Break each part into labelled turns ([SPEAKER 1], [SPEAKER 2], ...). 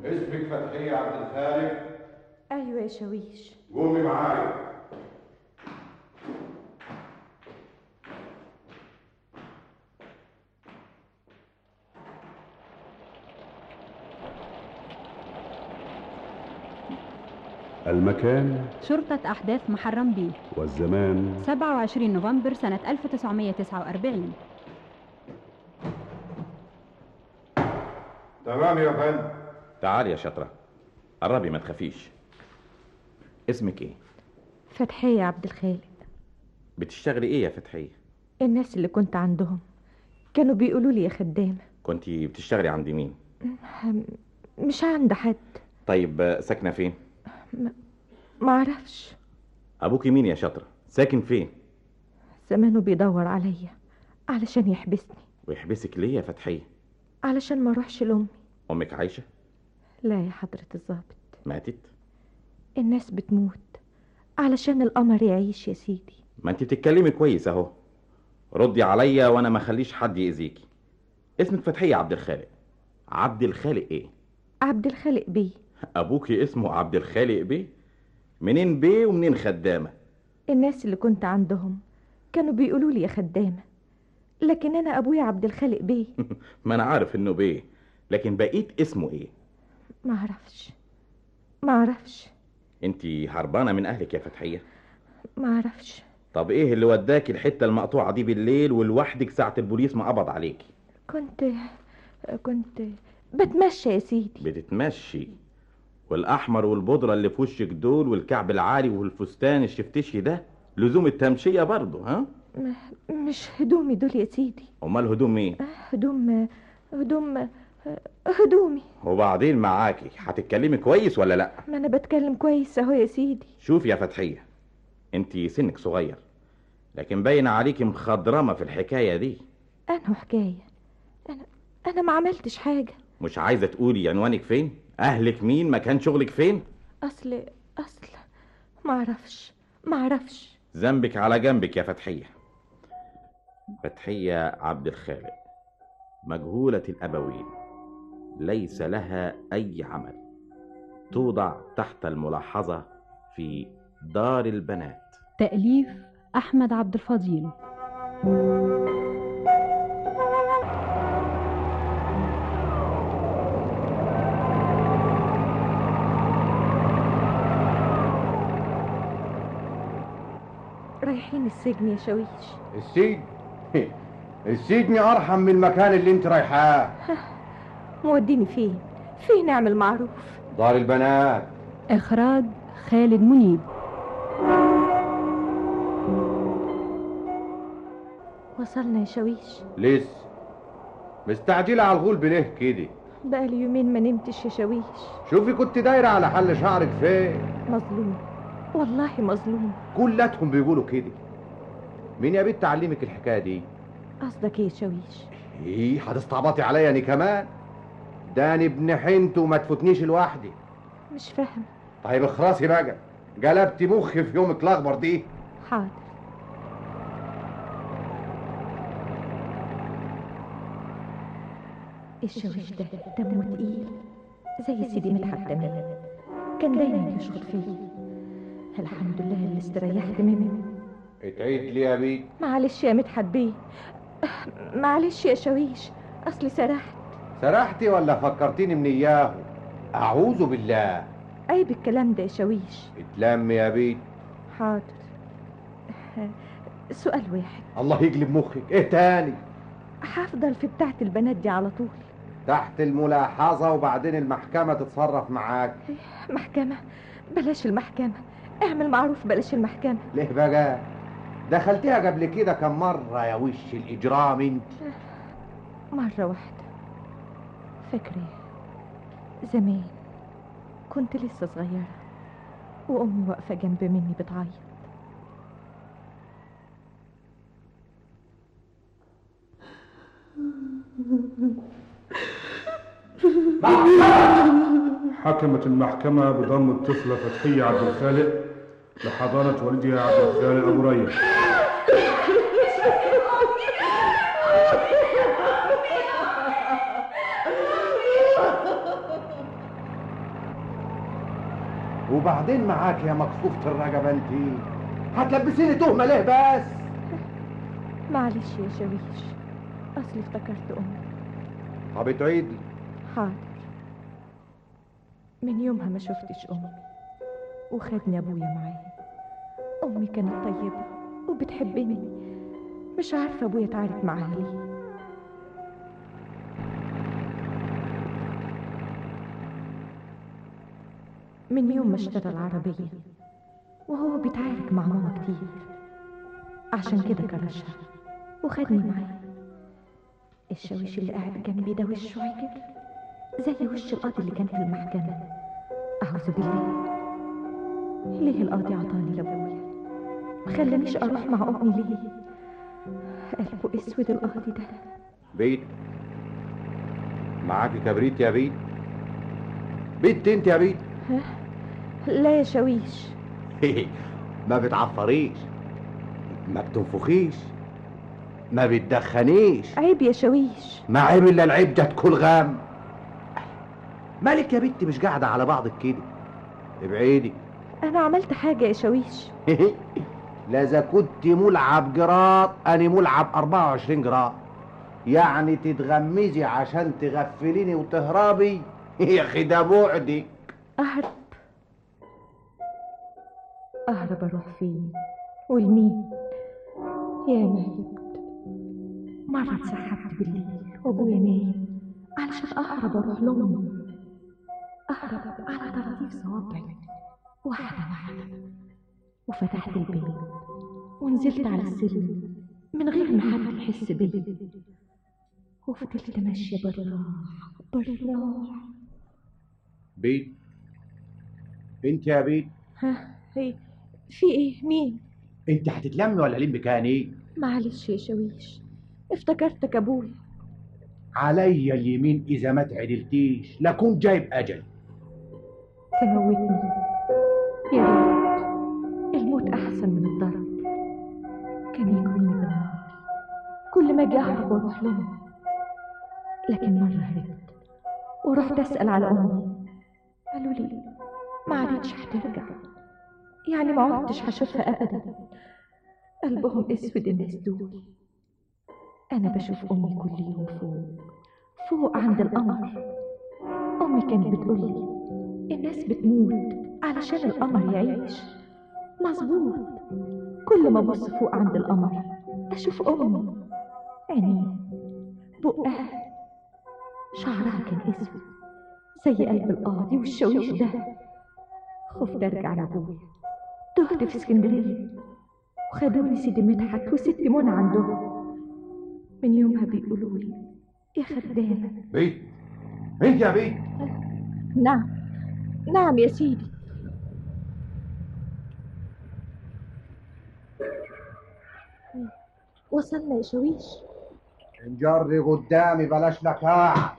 [SPEAKER 1] اسمك فتحية عبد الخالق
[SPEAKER 2] ايوه يا شويش
[SPEAKER 1] قومي معايا
[SPEAKER 3] المكان
[SPEAKER 4] شرطة أحداث محرم بيه
[SPEAKER 3] والزمان
[SPEAKER 4] 27 نوفمبر سنة 1949
[SPEAKER 1] تمام يا فندم
[SPEAKER 5] تعالي يا شطرة قربي ما تخافيش اسمك ايه
[SPEAKER 2] فتحية عبد الخالق
[SPEAKER 5] بتشتغلي ايه يا فتحية
[SPEAKER 2] الناس اللي كنت عندهم كانوا بيقولوا لي يا خدامة
[SPEAKER 5] كنتي بتشتغلي عند مين
[SPEAKER 2] مش عند حد
[SPEAKER 5] طيب آه، ساكنة فين
[SPEAKER 2] ما اعرفش
[SPEAKER 5] ابوكي مين يا شطرة ساكن فين
[SPEAKER 2] زمانه بيدور عليا علشان يحبسني
[SPEAKER 5] ويحبسك ليه يا فتحية
[SPEAKER 2] علشان ما اروحش لامي
[SPEAKER 5] امك عايشة
[SPEAKER 2] لا يا حضرة الضابط
[SPEAKER 5] ماتت
[SPEAKER 2] الناس بتموت علشان القمر يعيش يا سيدي
[SPEAKER 5] ما انت بتتكلمي كويس اهو ردي عليا وانا ما اخليش حد يأذيكي اسمك فتحية عبد الخالق عبد الخالق ايه
[SPEAKER 2] عبد الخالق بيه
[SPEAKER 5] ابوكي اسمه عبد الخالق بيه منين بيه ومنين خدامة
[SPEAKER 2] الناس اللي كنت عندهم كانوا بيقولوا لي يا خدامة لكن انا ابويا عبد الخالق بيه
[SPEAKER 5] ما انا عارف انه بيه لكن بقيت اسمه ايه
[SPEAKER 2] ما اعرفش ما اعرفش
[SPEAKER 5] انت هربانة من اهلك يا فتحية
[SPEAKER 2] ما اعرفش
[SPEAKER 5] طب ايه اللي وداكي الحتة المقطوعة دي بالليل ولوحدك ساعة البوليس ما قبض عليكي
[SPEAKER 2] كنت كنت بتمشى يا سيدي
[SPEAKER 5] بتتمشي والاحمر والبودرة اللي في وشك دول والكعب العالي والفستان الشفتشي ده لزوم التمشية برضه ها
[SPEAKER 2] م- مش هدومي دول يا سيدي
[SPEAKER 5] امال هدوم مين
[SPEAKER 2] هدوم هدوم هدومي
[SPEAKER 5] وبعدين معاكي هتتكلمي كويس ولا لا
[SPEAKER 2] ما انا بتكلم كويس اهو يا سيدي
[SPEAKER 5] شوف يا فتحية انت سنك صغير لكن باين عليكي مخضرمة في الحكاية دي
[SPEAKER 2] انا حكايه انا انا ما عملتش حاجه
[SPEAKER 5] مش عايزة تقولي عنوانك فين اهلك مين مكان شغلك فين
[SPEAKER 2] اصل اصل ما اعرفش ما اعرفش
[SPEAKER 5] ذنبك على جنبك يا فتحية فتحية عبد الخالق مجهولة الأبوين ليس لها أي عمل توضع تحت الملاحظة في دار البنات
[SPEAKER 4] تأليف أحمد عبد الفضيل
[SPEAKER 2] رايحين السجن يا شويش
[SPEAKER 1] السجن السجن ارحم من المكان اللي انت رايحاه
[SPEAKER 2] موديني فين فين نعمل معروف
[SPEAKER 1] دار البنات
[SPEAKER 4] إخراج خالد منيب
[SPEAKER 2] وصلنا يا شويش
[SPEAKER 1] لسه مستعجلة على الغول بليه كده
[SPEAKER 2] بقالي يومين ما نمتش يا شويش
[SPEAKER 1] شوفي كنت دايرة على حل شعرك فين
[SPEAKER 2] مظلوم والله مظلوم
[SPEAKER 1] كلاتهم بيقولوا كده مين يا بنت تعلمك الحكاية دي
[SPEAKER 2] قصدك ايه يا شويش
[SPEAKER 1] ايه هتستعبطي عليا انا كمان ده انا ابن حنت وما تفوتنيش لوحدي
[SPEAKER 2] مش فاهم
[SPEAKER 1] طيب اخرسي بقى قلبتي مخي في يومك الاخضر دي
[SPEAKER 2] حاضر الشويش ده دمه تقيل زي سيدي مدحت تمام كان دايما يشخط فيا الحمد لله اللي استريحت منه
[SPEAKER 1] اتعيد لي يا بيه
[SPEAKER 2] معلش يا مدحت بيه معلش يا شويش اصلي سرحت
[SPEAKER 1] سرحتي ولا فكرتيني من اياه اعوذ بالله
[SPEAKER 2] عيب الكلام ده يا شويش
[SPEAKER 1] اتلم يا بيه
[SPEAKER 2] حاضر سؤال واحد
[SPEAKER 1] الله يقلب مخك ايه تاني
[SPEAKER 2] هفضل في بتاعة البنات دي على طول
[SPEAKER 1] تحت الملاحظة وبعدين المحكمة تتصرف معاك
[SPEAKER 2] محكمة بلاش المحكمة اعمل معروف بلاش المحكمة
[SPEAKER 1] ليه بقى دخلتيها قبل كده كم مرة يا وش الإجرام انت
[SPEAKER 2] مرة واحدة فاكرة زمان كنت لسه صغيرة وأمي واقفة جنب مني بتعيط
[SPEAKER 3] حكمت المحكمة بضم الطفلة فتحية عبد الخالق لحضانة والدها عبد الخالق أبو ريح
[SPEAKER 1] وبعدين معاك يا مكفوفة الرقبة انت هتلبسيني تهمة ليه بس
[SPEAKER 2] معلش يا شويش أصلي افتكرت أمي
[SPEAKER 1] طب تعيدي
[SPEAKER 2] حاضر من يومها ما شفتش أمي وخدني أبويا معاه أمي كانت طيبة وبتحبني مش عارفة أبويا اتعارك معاها ليه من يوم ما اشترى العربية وهو بيتعارك مع ماما كتير عشان كده كرشها وخدني معاه الشاويش اللي قاعد جنبي ده وشه عجب زي وش القاضي اللي كان في المحكمة أعوذ بالله ليه القاضي عطاني لأبويا مخلانيش أروح مع أمي ليه قلبه أسود القاضي ده
[SPEAKER 1] بيت معاكي كبريت يا بيت بيت انت يا بيت
[SPEAKER 2] لا يا شاويش
[SPEAKER 1] ما بتعفريش ما بتنفخيش ما بتدخنيش
[SPEAKER 2] عيب يا شاويش
[SPEAKER 1] ما عيب الا العيب ده تكون غام مالك يا بنتي مش قاعده على بعضك كده ابعدي
[SPEAKER 2] أنا عملت حاجة يا شاويش
[SPEAKER 1] لا اذا كنت ملعب جراد انا ملعب 24 جراد يعني تتغمزي عشان تغفليني وتهربي يا اخي ده بعدك
[SPEAKER 2] أهرب أهرب أروح فين والمين يا مهيبت مرة اتسحبت بالليل وأبويا نايم علشان أهرب أروح لأمي أهرب على طراطيف صوابعي واحدة واحدة وفتحت الباب ونزلت على السلم من غير ما حد يحس بيا وفضلت ماشية بالراحة بالراحة
[SPEAKER 1] بيت انت يا بيت
[SPEAKER 2] ها هي في ايه مين
[SPEAKER 1] انت هتتلمي ولا لم كان ايه
[SPEAKER 2] معلش يا شويش افتكرتك ابويا
[SPEAKER 1] عليا اليمين اذا ما تعدلتيش لكون جايب اجل
[SPEAKER 2] تموتني يا ريت الموت احسن من الضرب كان يكويني بالنار كل ما اجي اهرب واروح لهم لكن مره هربت ورحت اسال على امي قالوا لي ما عادتش هترجع يعني ما عدتش هشوفها ابدا قلبهم اسود الناس دول انا بشوف امي كل يوم فوق فوق عند القمر امي كانت بتقول لي الناس بتموت علشان القمر يعيش مظبوط كل ما ابص فوق عند القمر اشوف امي عينيها بقها شعرها كان اسود زي قلب القاضي والشويش ده خفت ارجع لابويا تهت في اسكندريه وخدوني سيدي مدحت وست منى عندهم من يومها بيقولوا لي يا خدامه
[SPEAKER 1] بيت انت يا بيت
[SPEAKER 2] نعم نعم يا سيدي وصلنا يا شويش
[SPEAKER 1] انجري قدامي بلاش لكاع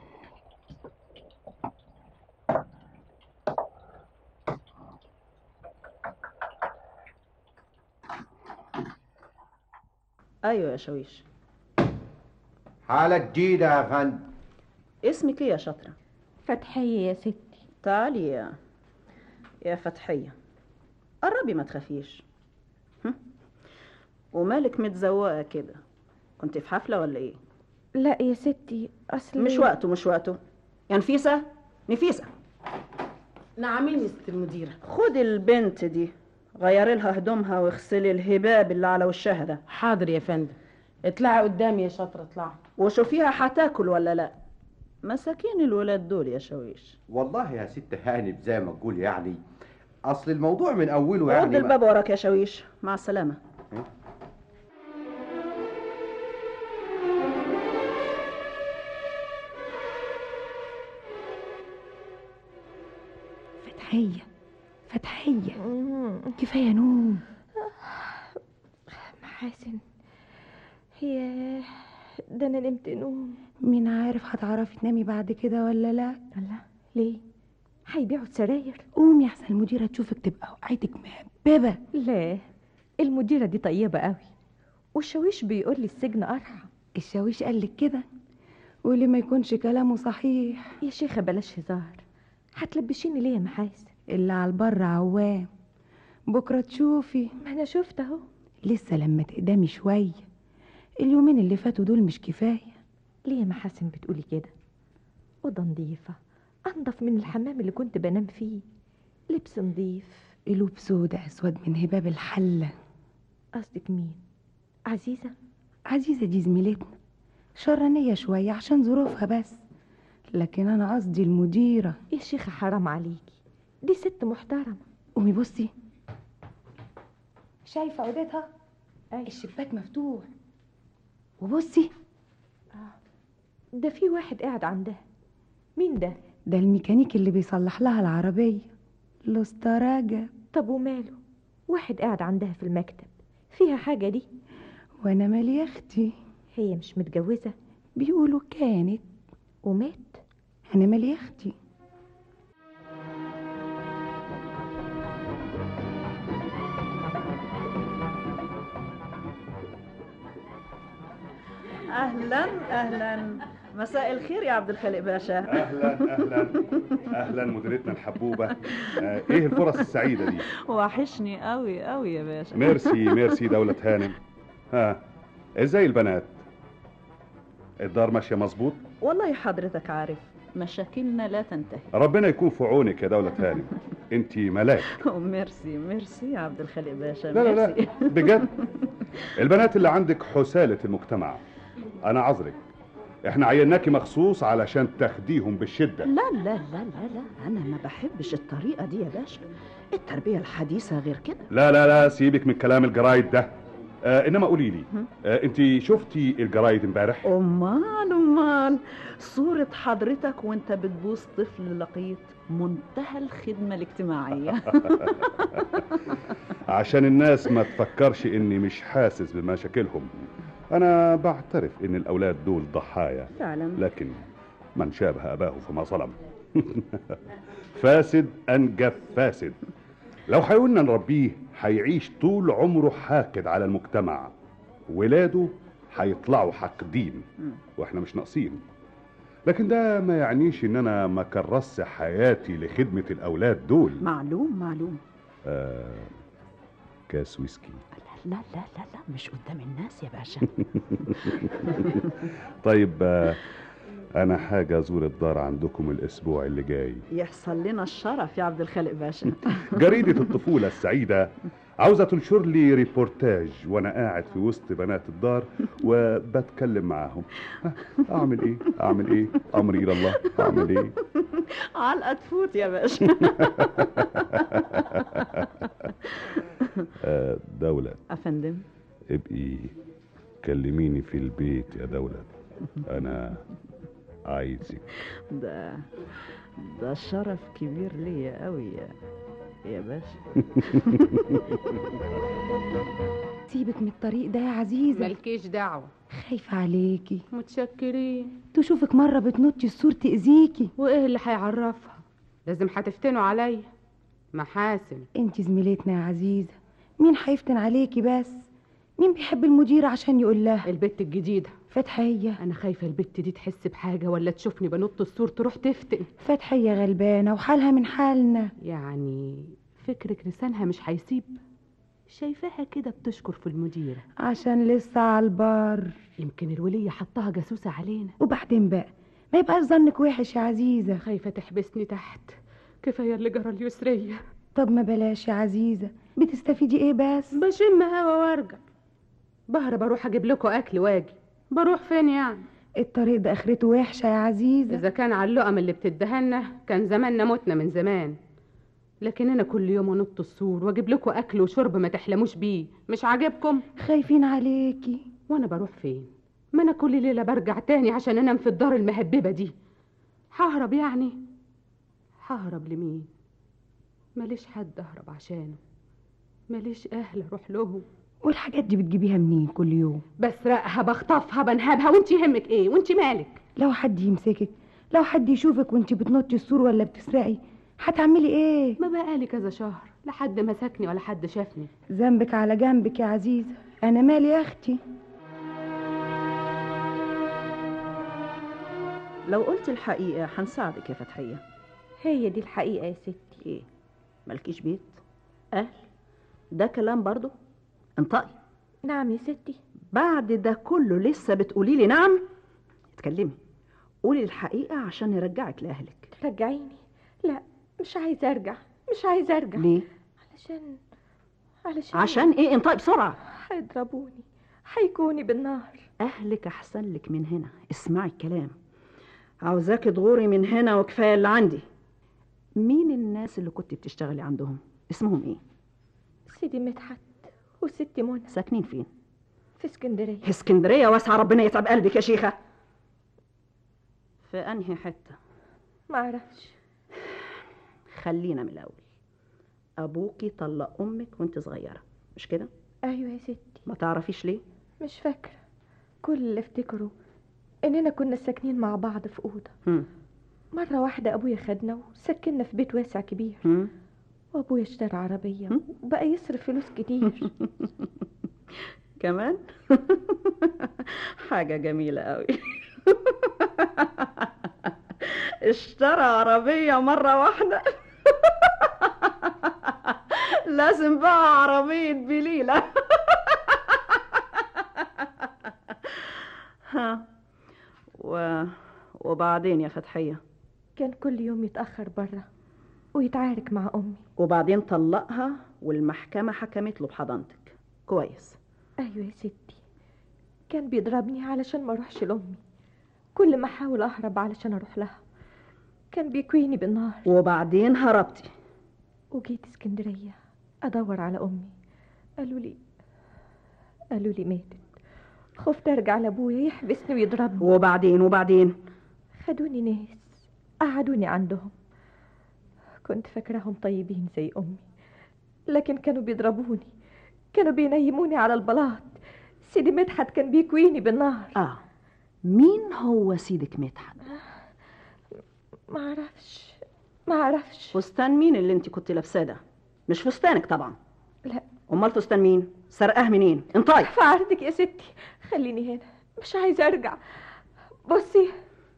[SPEAKER 6] ايوه يا شويش
[SPEAKER 1] حالة جديدة يا فندم
[SPEAKER 6] اسمك ايه يا شاطره
[SPEAKER 2] فتحية يا ستي
[SPEAKER 6] تعالي يا يا فتحيه قربي ما تخافيش هم؟ ومالك متزوقه كده كنت في حفله ولا ايه
[SPEAKER 2] لا يا ستي اصل
[SPEAKER 6] مش وقته مش وقته يا نفيسه نفيسه
[SPEAKER 7] نعمين يا ست المديرة
[SPEAKER 6] خدي البنت دي غيري لها هدومها واغسلي الهباب اللي على وشها ده
[SPEAKER 7] حاضر يا فندم اطلعي قدامي يا شاطرة اطلعي
[SPEAKER 6] وشوفيها هتاكل ولا لا مساكين الولاد دول يا شويش
[SPEAKER 1] والله يا ست هانب زي ما تقول يعني اصل الموضوع من اوله يعني
[SPEAKER 6] رد
[SPEAKER 1] ما-
[SPEAKER 6] الباب وراك يا شويش مع السلامه
[SPEAKER 2] فتحية فتحية كفاية نوم محاسن هي ده انا نمت نوم
[SPEAKER 8] مين عارف هتعرفي تنامي بعد كده ولا لا
[SPEAKER 2] الله ليه هيبيعوا السراير
[SPEAKER 8] قومي احسن المديره تشوفك تبقى وقعتك مهببه
[SPEAKER 2] لا المديرة دي طيبة قوي والشاويش بيقول لي السجن أرحم
[SPEAKER 8] الشاويش قالك كده واللي ما يكونش كلامه صحيح
[SPEAKER 2] يا شيخة بلاش هزار هتلبشيني ليه يا محاسن
[SPEAKER 8] اللي على البر عوام بكرة تشوفي
[SPEAKER 2] ما انا شفت اهو
[SPEAKER 8] لسه لما تقدمي شوية اليومين اللي فاتوا دول مش كفاية
[SPEAKER 2] ليه يا محاسن بتقولي كده اوضه نظيفه انضف من الحمام اللي كنت بنام فيه لبس نظيف
[SPEAKER 8] قلوب سودا اسود من هباب الحلة
[SPEAKER 2] قصدك مين عزيزه
[SPEAKER 8] عزيزة دي زميلتنا شرانية شوية عشان ظروفها بس لكن أنا قصدي المديرة
[SPEAKER 2] يا شيخه حرام عليكي دي ست محترمه
[SPEAKER 8] قومي بصي شايفة عودتها الشباك مفتوح وبصي
[SPEAKER 2] ده في واحد قاعد عندها مين ده
[SPEAKER 8] ده الميكانيك اللي بيصلح لها العربية الأستراجة
[SPEAKER 2] طب وماله واحد قاعد عندها في المكتب فيها حاجه دي
[SPEAKER 8] وأنا مالي يا أختي
[SPEAKER 2] هي مش متجوزه
[SPEAKER 8] بيقولوا كانت
[SPEAKER 2] ومات
[SPEAKER 8] أنا مالي يا أختي
[SPEAKER 6] اهلا اهلا مساء الخير يا عبد الخالق باشا
[SPEAKER 9] اهلا اهلا اهلا مديرتنا الحبوبه آه، ايه الفرص السعيده دي
[SPEAKER 6] وحشني قوي قوي يا باشا
[SPEAKER 9] ميرسي ميرسي دولة هانم ها ازاي البنات الدار ماشيه مظبوط
[SPEAKER 6] والله حضرتك عارف مشاكلنا لا تنتهي
[SPEAKER 9] ربنا يكون في عونك يا دولة هانم انت ملاك
[SPEAKER 6] ميرسي ميرسي يا عبد الخالق باشا
[SPEAKER 9] لا لا لا
[SPEAKER 6] ميرسي.
[SPEAKER 9] بجد البنات اللي عندك حسالة المجتمع انا عذرك احنا عيناكي مخصوص علشان تاخديهم بالشده
[SPEAKER 6] لا لا لا لا لا انا ما بحبش الطريقه دي يا باشا التربيه الحديثه غير كده
[SPEAKER 9] لا لا لا سيبك من كلام الجرايد ده آه انما قولي لي آه انت شفتي الجرايد امبارح
[SPEAKER 6] امال امال صورة حضرتك وانت بتبوس طفل لقيط منتهى الخدمة الاجتماعية
[SPEAKER 9] عشان الناس ما تفكرش اني مش حاسس بمشاكلهم انا بعترف ان الاولاد دول ضحايا
[SPEAKER 6] فعلا
[SPEAKER 9] لكن من شابه اباه فما ظلم فاسد انجب فاسد لو حاولنا نربيه هيعيش طول عمره حاقد على المجتمع ولاده هيطلعوا حاقدين واحنا مش ناقصين لكن ده ما يعنيش ان انا ما كرس حياتي لخدمة الاولاد دول
[SPEAKER 6] معلوم معلوم
[SPEAKER 9] آه كاس ويسكي
[SPEAKER 6] لا لا لا لا, لا مش قدام الناس يا باشا
[SPEAKER 9] طيب آه انا حاجة ازور الدار عندكم الاسبوع اللي جاي
[SPEAKER 6] يحصل لنا الشرف يا عبد الخالق باشا
[SPEAKER 9] جريدة الطفولة السعيدة عاوزة تنشر لي ريبورتاج وانا قاعد في وسط بنات الدار وبتكلم معاهم ها، اعمل ايه اعمل ايه امري الى الله اعمل ايه
[SPEAKER 6] علقة تفوت يا باشا
[SPEAKER 9] آه دولة
[SPEAKER 6] افندم
[SPEAKER 9] ابقي كلميني في البيت يا دولة انا عايزك
[SPEAKER 6] ده ده شرف كبير ليا قوي يا يا باشا
[SPEAKER 8] سيبك من الطريق ده يا عزيزة
[SPEAKER 7] مالكيش دعوة
[SPEAKER 8] خايفة عليكي
[SPEAKER 7] متشكرين
[SPEAKER 8] تشوفك مرة بتنطي السور تأذيكي
[SPEAKER 7] وايه اللي هيعرفها لازم هتفتنوا عليا محاسن
[SPEAKER 8] انت زميلتنا يا عزيزة مين هيفتن عليكي بس مين بيحب المديرة عشان يقول لها
[SPEAKER 7] البت الجديدة
[SPEAKER 8] فتحية
[SPEAKER 7] انا خايفة البت دي تحس بحاجة ولا تشوفني بنط السور تروح تفتن
[SPEAKER 8] فتحية غلبانة وحالها من حالنا
[SPEAKER 7] يعني فكرك لسانها مش هيسيب شايفاها كده بتشكر في المديرة
[SPEAKER 8] عشان لسه على البر
[SPEAKER 7] يمكن الولية حطها جاسوسة علينا
[SPEAKER 8] وبعدين بقى ما يبقاش ظنك وحش يا عزيزة
[SPEAKER 7] خايفة تحبسني تحت كفاية اللي جرى اليسرية
[SPEAKER 8] طب ما بلاش يا عزيزة بتستفيدي ايه بس
[SPEAKER 7] بشم هوا وارجع بهرب اروح اجيب لكم اكل واجي بروح فين يعني
[SPEAKER 8] الطريق ده اخرته وحشة يا عزيزة
[SPEAKER 7] اذا كان على اللقم اللي بتدهنا كان زماننا متنا من زمان لكن انا كل يوم انط السور واجيب لكم اكل وشرب ما تحلموش بيه مش عاجبكم
[SPEAKER 8] خايفين عليكي
[SPEAKER 7] وانا بروح فين ما انا كل ليله برجع تاني عشان انام في الدار المهببه دي ههرب يعني ههرب لمين ماليش حد اهرب عشانه ماليش اهل اروح لهم
[SPEAKER 8] والحاجات دي بتجيبيها منين كل يوم
[SPEAKER 7] بسرقها بخطفها بنهبها وانت يهمك ايه وانت مالك
[SPEAKER 8] لو حد يمسكك لو حد يشوفك وانت بتنطي السور ولا بتسرقي هتعملي ايه
[SPEAKER 7] ما بقالي كذا شهر لا حد مسكني ولا حد شافني
[SPEAKER 8] ذنبك على جنبك يا عزيزة انا مالي يا اختي
[SPEAKER 6] لو قلت الحقيقة هنساعدك يا فتحية
[SPEAKER 2] هي دي الحقيقة يا ستي
[SPEAKER 6] ايه مالكيش بيت اهل ده كلام برضو انطقي
[SPEAKER 2] نعم يا ستي
[SPEAKER 6] بعد ده كله لسه بتقولي لي نعم اتكلمي قولي الحقيقة عشان نرجعك لأهلك
[SPEAKER 2] رجعيني لا مش عايزه ارجع مش عايزه ارجع
[SPEAKER 6] ليه؟
[SPEAKER 2] علشان علشان
[SPEAKER 6] عشان ايه انطقي بسرعة
[SPEAKER 2] هيضربوني هيكوني بالنار
[SPEAKER 6] أهلك أحسن لك من هنا اسمعي الكلام عاوزاكي تغوري من هنا وكفاية اللي عندي مين الناس اللي كنت بتشتغلي عندهم اسمهم ايه
[SPEAKER 2] سيدي مدحت وستي منى
[SPEAKER 6] ساكنين فين
[SPEAKER 2] في اسكندريه
[SPEAKER 6] في اسكندرية واسعة ربنا يتعب قلبك يا شيخة في أنهي حتة
[SPEAKER 2] معرفش
[SPEAKER 6] خلينا من الأول أبوكي طلق أمك وانت صغيرة مش كده
[SPEAKER 2] ايوه يا ستي
[SPEAKER 6] ما تعرفيش ليه
[SPEAKER 2] مش فاكره كل اللي افتكره اننا كنا ساكنين مع بعض في اوضه
[SPEAKER 6] هم.
[SPEAKER 2] مره واحده ابويا خدنا وسكننا في بيت واسع كبير
[SPEAKER 6] هم؟
[SPEAKER 2] وابويا اشترى عربيه وبقى يصرف فلوس كتير
[SPEAKER 6] كمان حاجة جميلة قوي اشترى عربية مرة واحدة لازم بقى عربية بليلة ها و... وبعدين يا فتحية
[SPEAKER 2] كان كل يوم يتاخر بره ويتعارك مع امي
[SPEAKER 6] وبعدين طلقها والمحكمة حكمت له بحضانتك كويس
[SPEAKER 2] ايوه يا ستي كان بيضربني علشان ما اروحش لامي كل ما احاول اهرب علشان اروح لها كان بيكويني بالنار
[SPEAKER 6] وبعدين هربتي
[SPEAKER 2] وجيت اسكندريه ادور على امي قالوا لي قالوا لي ماتت خفت ارجع لابويا يحبسني ويضربني
[SPEAKER 6] وبعدين وبعدين
[SPEAKER 2] خدوني ناس قعدوني عندهم كنت فاكراهم طيبين زي امي لكن كانوا بيضربوني كانوا بينيموني على البلاط سيدي مدحت كان بيكويني بالنار
[SPEAKER 6] اه مين هو سيدك مدحت
[SPEAKER 2] ما اعرفش ما اعرفش
[SPEAKER 6] فستان مين اللي انت كنت لابساه ده مش فستانك طبعا
[SPEAKER 2] لا
[SPEAKER 6] امال فستان مين سرقاه منين انطقي
[SPEAKER 2] في عرضك يا ستي خليني هنا مش عايزه ارجع بصي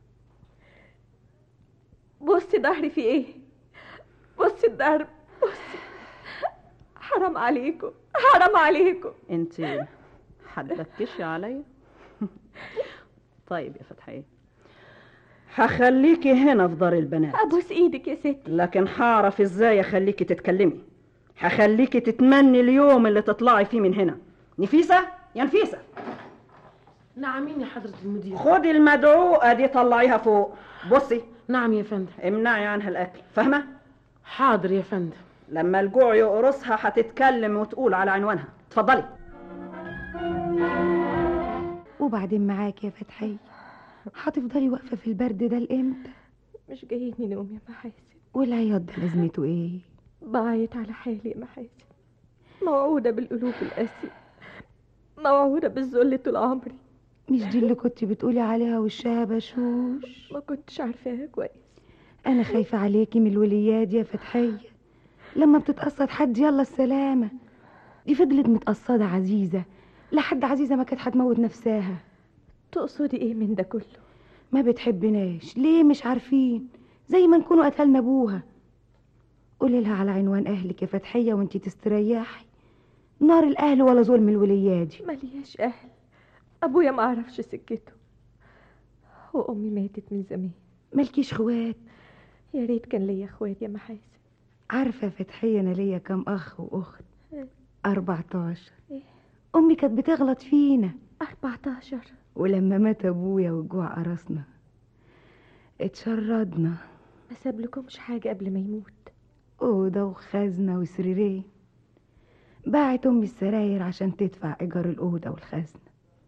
[SPEAKER 2] بصي ظهري في ايه بصي الضرب بصي حرام عليكم حرام عليكم
[SPEAKER 6] انت هتبكشي عليا طيب يا فتحية هخليكي هنا في دار البنات
[SPEAKER 2] ابوس ايدك يا ستي
[SPEAKER 6] لكن هعرف ازاي اخليكي تتكلمي هخليكي تتمني اليوم اللي تطلعي فيه من هنا نفيسة يا نفيسة
[SPEAKER 10] نعمين يا حضرة المدير
[SPEAKER 6] خدي المدعوقة دي طلعيها فوق بصي
[SPEAKER 10] نعم يا فندم
[SPEAKER 6] امنعي عنها الاكل فاهمة
[SPEAKER 10] حاضر يا فندم
[SPEAKER 6] لما الجوع يقرصها هتتكلم وتقول على عنوانها اتفضلي
[SPEAKER 8] وبعدين معاك يا فتحية هتفضلي واقفة في البرد ده لإمتى
[SPEAKER 2] مش جايني نوم يا محاسن
[SPEAKER 8] والعياط ده لازمته ايه
[SPEAKER 2] بعيط على حالي يا محاسن موعودة بالقلوب القاسية موعودة بالذل طول عمري
[SPEAKER 8] مش دي اللي كنت بتقولي عليها وشها بشوش
[SPEAKER 2] ما كنتش عارفاها كويس
[SPEAKER 8] انا خايفة عليكي من الوليات يا فتحية لما بتتقصد حد يلا السلامة دي فضلت متقصدة عزيزة لحد عزيزة ما كانت هتموت نفسها
[SPEAKER 2] تقصدي ايه من ده كله
[SPEAKER 8] ما بتحبناش ليه مش عارفين زي ما نكونوا قتلنا ابوها قولي لها على عنوان اهلك يا فتحية وانتي تستريحي نار الاهل ولا ظلم الوليات دي
[SPEAKER 2] ملياش اهل ابويا ما عرفش سكته وامي ماتت من زمان
[SPEAKER 8] مالكيش خوات
[SPEAKER 2] يا ريت كان ليا اخوات يا محاسن
[SPEAKER 8] عارفة يا فتحية انا ليا كام اخ واخت
[SPEAKER 2] إيه.
[SPEAKER 8] أربعتاشر
[SPEAKER 2] إيه.
[SPEAKER 8] امي كانت بتغلط فينا
[SPEAKER 2] أربعتاشر
[SPEAKER 8] ولما مات ابويا والجوع قرصنا اتشردنا
[SPEAKER 2] ما سابلكمش حاجة قبل ما يموت
[SPEAKER 8] أوضة وخزنة وسريرين باعت أمي السراير عشان تدفع إيجار الأوضة والخزنة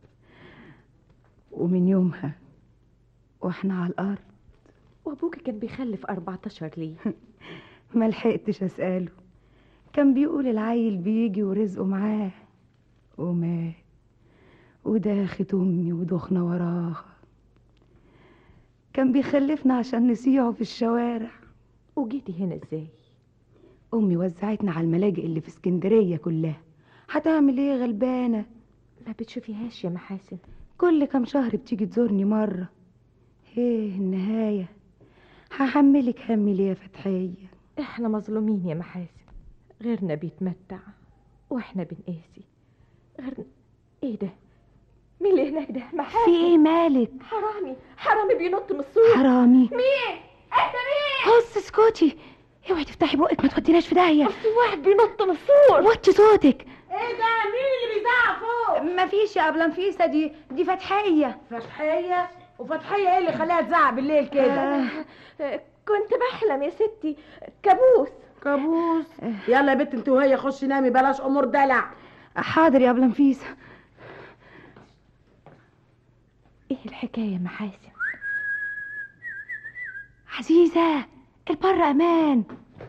[SPEAKER 8] ومن يومها وإحنا على الأرض
[SPEAKER 2] وأبوك كان بيخلف أربعتاشر ليه
[SPEAKER 8] ما لحقتش أسأله كان بيقول العيل بيجي ورزقه معاه ومات وداخت أمي ودخنا وراها كان بيخلفنا عشان نسيعه في الشوارع
[SPEAKER 2] وجيتي هنا ازاي
[SPEAKER 8] أمي وزعتنا على الملاجئ اللي في اسكندرية كلها هتعمل ايه غلبانة
[SPEAKER 2] ما بتشوفيهاش يا محاسن
[SPEAKER 8] كل كام شهر بتيجي تزورني مرة ايه النهاية هحملك همي ليه يا فتحية
[SPEAKER 2] احنا مظلومين يا محاسن غيرنا بيتمتع واحنا بنقاسي غيرنا ايه ده مين اللي هناك ده محاسن
[SPEAKER 8] في ايه مالك
[SPEAKER 2] حرامي حرامي بينط من السور
[SPEAKER 8] حرامي
[SPEAKER 2] مين انت مين
[SPEAKER 8] هص اسكتي اوعي تفتحي بقك ما توديناش في داهيه
[SPEAKER 2] في واحد بينط من السور
[SPEAKER 8] وطي صوتك
[SPEAKER 10] ايه ده مين اللي بيزعق فوق
[SPEAKER 8] مفيش يا ابله نفيسه دي دي فتحيه
[SPEAKER 10] فتحيه وفتحيه ايه اللي خلاها تزعق بالليل كده
[SPEAKER 2] آه، كنت بحلم يا ستي كابوس
[SPEAKER 10] كابوس يلا يا بنت انت وهي خشي نامي بلاش امور دلع
[SPEAKER 8] حاضر يا ابله نفيسه
[SPEAKER 2] ايه الحكايه يا محاسن
[SPEAKER 8] عزيزه البر امان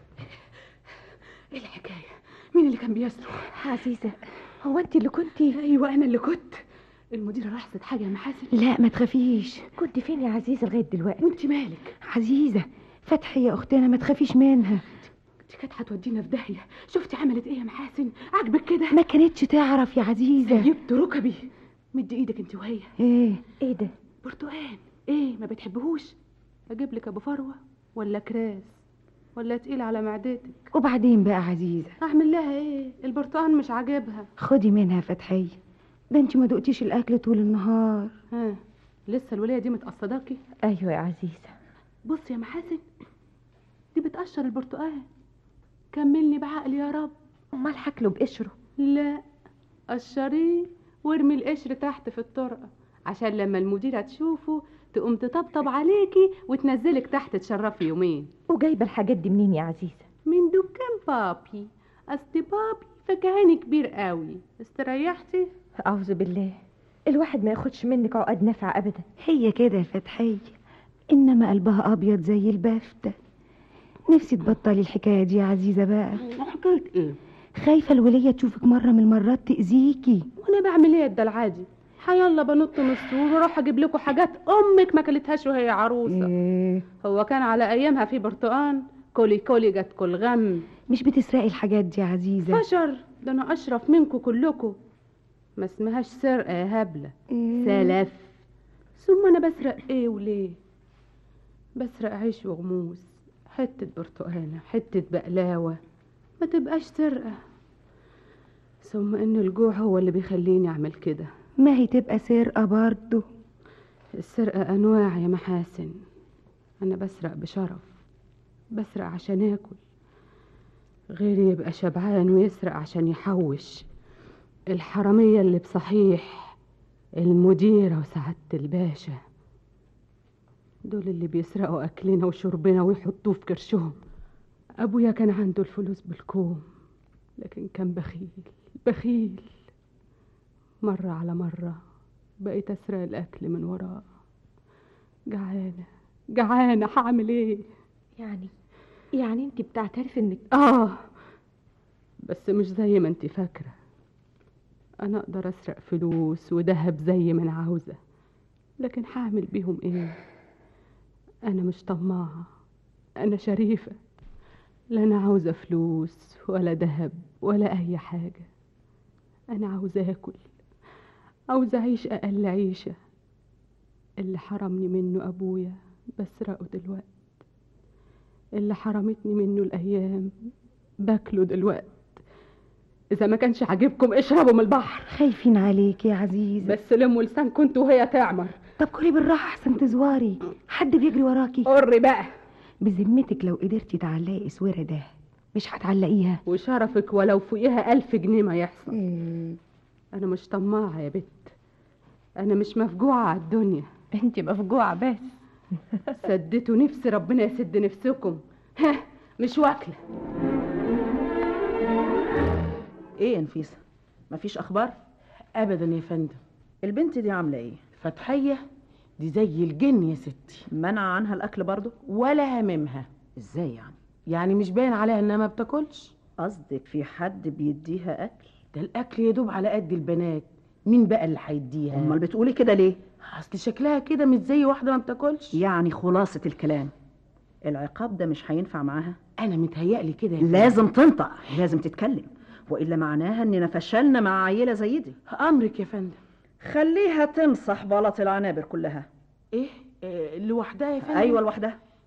[SPEAKER 7] ايه الحكايه مين اللي كان بيصرخ
[SPEAKER 2] عزيزه هو انت اللي كنتي
[SPEAKER 7] ايوه انا اللي كنت المديره لاحظت حاجه يا محاسن
[SPEAKER 8] لا ما تخافيش
[SPEAKER 2] كنت فين يا عزيزه لغايه دلوقتي
[SPEAKER 7] وانت مالك
[SPEAKER 8] عزيزه فتحيه اختنا ما تخافيش منها
[SPEAKER 7] دي كانت هتودينا في داهيه شفتي عملت ايه يا محاسن عاجبك كده
[SPEAKER 8] ما كانتش تعرف يا عزيزه
[SPEAKER 7] جبت ركبي مدي ايدك انت وهي
[SPEAKER 8] ايه
[SPEAKER 2] ايه ده
[SPEAKER 7] برتقال ايه ما بتحبهوش اجيب لك ابو فروه ولا كراس ولا تقيل على معدتك
[SPEAKER 8] وبعدين بقى عزيزه
[SPEAKER 7] اعمل لها ايه البرتقال مش عاجبها
[SPEAKER 8] خدي منها فتحيه ده انت ما دقتيش الاكل طول النهار
[SPEAKER 7] ها لسه الوليه دي متقصداكي
[SPEAKER 2] ايوه يا عزيزه
[SPEAKER 7] بص يا محاسن دي بتقشر البرتقال كملني بعقل يا رب
[SPEAKER 2] امال حكله بقشره
[SPEAKER 7] لا قشريه وارمي القشر تحت في الطرقه عشان لما المديره تشوفه تقوم تطبطب عليكي وتنزلك تحت تشرفي يومين
[SPEAKER 2] وجايبه الحاجات دي منين يا عزيزه
[SPEAKER 7] من دكان بابي اصل بابي فكهاني كبير قوي استريحتي
[SPEAKER 2] اعوذ بالله الواحد ما ياخدش منك عقد نافع ابدا
[SPEAKER 8] هي كده يا فتحيه انما قلبها ابيض زي البافته نفسي تبطلي الحكايه دي يا عزيزه بقى
[SPEAKER 7] حكايه ايه
[SPEAKER 8] خايفه الوليه تشوفك مره من المرات تاذيكي
[SPEAKER 7] وانا بعمل ايه ده العادي حيلا بنط من السور واروح اجيب لكم حاجات امك ما كلتهاش وهي عروسه
[SPEAKER 8] إيه.
[SPEAKER 7] هو كان على ايامها في برتقان كولي كولي جت كل غم
[SPEAKER 8] مش بتسرقي الحاجات دي يا عزيزه
[SPEAKER 7] فشر ده انا اشرف منكم كلكم ما اسمهاش سرقه يا هبله
[SPEAKER 8] إيه.
[SPEAKER 7] سلف ثم انا بسرق ايه وليه بسرق عيش وغموس حته برتقانه حته بقلاوه ما تبقاش سرقه ثم ان الجوع هو اللي بيخليني اعمل كده
[SPEAKER 8] ما هي تبقى سرقه برضه
[SPEAKER 7] السرقه انواع يا محاسن انا بسرق بشرف بسرق عشان اكل غيري يبقى شبعان ويسرق عشان يحوش الحراميه اللي بصحيح المديره وسعاده الباشا دول اللي بيسرقوا اكلنا وشربنا ويحطوه في كرشهم ابويا كان عنده الفلوس بالكوم لكن كان بخيل بخيل مرة على مرة بقيت أسرق الأكل من وراه جعانة جعانة هعمل إيه؟
[SPEAKER 2] يعني يعني انت بتعترفي انك
[SPEAKER 7] آه بس مش زي ما انت فاكرة أنا أقدر أسرق فلوس وذهب زي ما أنا عاوزة لكن هعمل بيهم إيه؟ أنا مش طماعة أنا شريفة لا أنا عاوزة فلوس ولا ذهب ولا أي حاجة أنا عاوزة آكل عاوزة أعيش أقل عيشة اللي حرمني منه أبويا بسرقه دلوقت اللي حرمتني منه الأيام باكله دلوقت إذا ما كانش عاجبكم اشربوا من البحر
[SPEAKER 8] خايفين عليك يا عزيزه
[SPEAKER 7] بس لموا لسانكم انتوا وهي تعمر
[SPEAKER 8] طب كلي بالراحه احسن تزواري حد بيجري وراكي
[SPEAKER 7] قري بقى
[SPEAKER 8] بذمتك لو قدرتي تعلقي اسوره ده مش هتعلقيها
[SPEAKER 7] وشرفك ولو فوقيها ألف جنيه ما يحصل أنا مش طماعة يا بت أنا مش مفجوعة على الدنيا
[SPEAKER 2] انت مفجوعه بس
[SPEAKER 7] سدتوا نفسي ربنا يسد نفسكم ها مش واكلة
[SPEAKER 6] ايه يا نفيسه مفيش اخبار
[SPEAKER 10] ابدا يا فندم
[SPEAKER 6] البنت دي عامله ايه
[SPEAKER 10] فتحيه دي زي الجن يا ستي
[SPEAKER 6] منع عنها الاكل برضه
[SPEAKER 10] ولا هممها
[SPEAKER 6] ازاي يعني
[SPEAKER 10] يعني مش باين عليها انها ما بتاكلش
[SPEAKER 6] قصدك في حد بيديها اكل
[SPEAKER 10] ده الاكل يدوب على قد البنات مين بقى اللي هيديها
[SPEAKER 6] امال بتقولي كده ليه
[SPEAKER 10] اصل شكلها كده مش زي واحده ما بتاكلش
[SPEAKER 6] يعني خلاصه الكلام العقاب ده مش هينفع معاها
[SPEAKER 10] انا متهيألي كده يا فندم.
[SPEAKER 6] لازم تنطق لازم تتكلم والا معناها اننا فشلنا مع عيله زي دي
[SPEAKER 10] امرك يا فندم
[SPEAKER 6] خليها تمسح بلاط العنابر كلها
[SPEAKER 10] ايه, إيه لوحدها يا فندم
[SPEAKER 6] ايوه لوحدها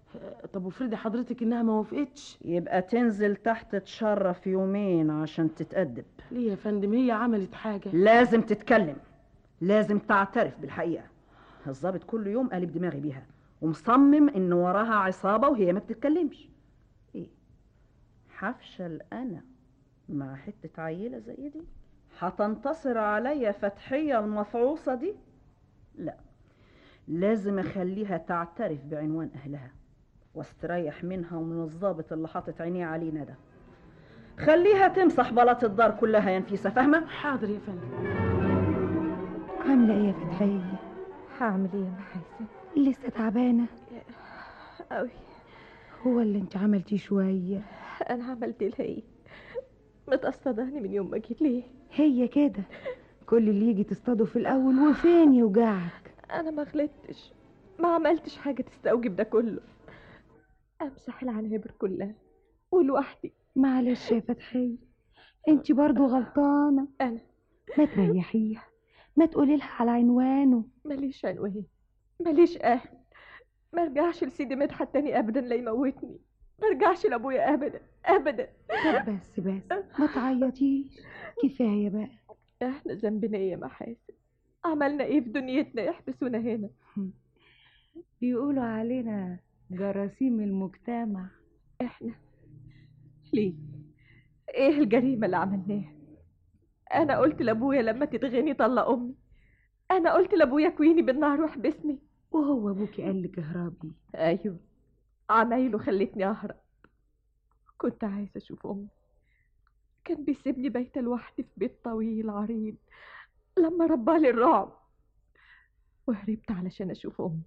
[SPEAKER 10] طب وفرضي حضرتك انها ما وافقتش
[SPEAKER 6] يبقى تنزل تحت تشرف يومين عشان تتأدب
[SPEAKER 10] ليه يا فندم هي عملت حاجه
[SPEAKER 6] لازم تتكلم لازم تعترف بالحقيقة الضابط كل يوم قالب دماغي بيها ومصمم ان وراها عصابة وهي ما بتتكلمش ايه هفشل انا مع حتة عيلة زي دي هتنتصر عليا فتحية المفعوصة دي لا لازم اخليها تعترف بعنوان اهلها واستريح منها ومن الضابط اللي حاطط عينيه علينا ده خليها تمسح بلاط الدار كلها يا نفيسة فاهمة؟
[SPEAKER 10] حاضر يا فندم
[SPEAKER 8] عاملة ايه يا فتحية
[SPEAKER 2] هعمل ايه يا محاسن
[SPEAKER 8] لسه تعبانة
[SPEAKER 2] قوي
[SPEAKER 8] هو اللي انت عملتيه شوية
[SPEAKER 2] انا عملت لها ايه متقصداني من يوم ما جيت ليه
[SPEAKER 8] هي كده كل اللي يجي تصطاده في الأول وفين يوجعك
[SPEAKER 2] انا ما غلطتش ما عملتش حاجه تستوجب ده كله امسح العنابر كلها ولوحدي
[SPEAKER 8] معلش يا فتحية انت برضو غلطانة
[SPEAKER 2] انا
[SPEAKER 8] ما تريحيها ما تقولي لها على عنوانه
[SPEAKER 2] ماليش عنوان ماليش اهل ما ارجعش لسيدي مدحت تاني ابدا لا يموتني ما ارجعش لابويا ابدا ابدا
[SPEAKER 8] طب بس بس ما تعيطيش كفاية بقى
[SPEAKER 2] احنا ذنبنا ايه يا محاسن عملنا ايه في دنيتنا يحبسونا هنا
[SPEAKER 8] بيقولوا علينا جراثيم المجتمع
[SPEAKER 2] احنا ليه ايه الجريمة اللي عملناها انا قلت لابويا لما تتغني طلق امي انا قلت لابويا كويني بالنار واحبسني
[SPEAKER 8] وهو ابوكي قال لك اهربي
[SPEAKER 2] ايوه عمايله خلتني اهرب كنت عايزة اشوف امي كان بيسيبني بايتة لوحدي في بيت طويل عريض لما ربالي الرعب وهربت علشان اشوف امي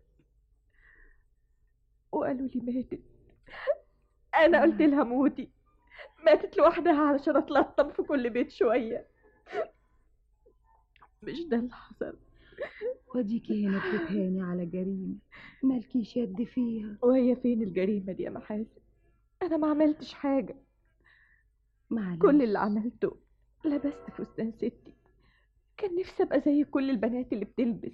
[SPEAKER 2] وقالوا لي ماتت انا قلت لها موتي ماتت لوحدها علشان اتلطم في كل بيت شويه مش ده اللي حصل
[SPEAKER 8] وديكي هنا بتتهاني على جريمة مالكيش يد فيها
[SPEAKER 2] وهي فين الجريمه دي يا محاسن انا ما عملتش حاجه
[SPEAKER 8] معلش
[SPEAKER 2] كل اللي عملته لبست فستان ستي كان نفسي ابقى زي كل البنات اللي بتلبس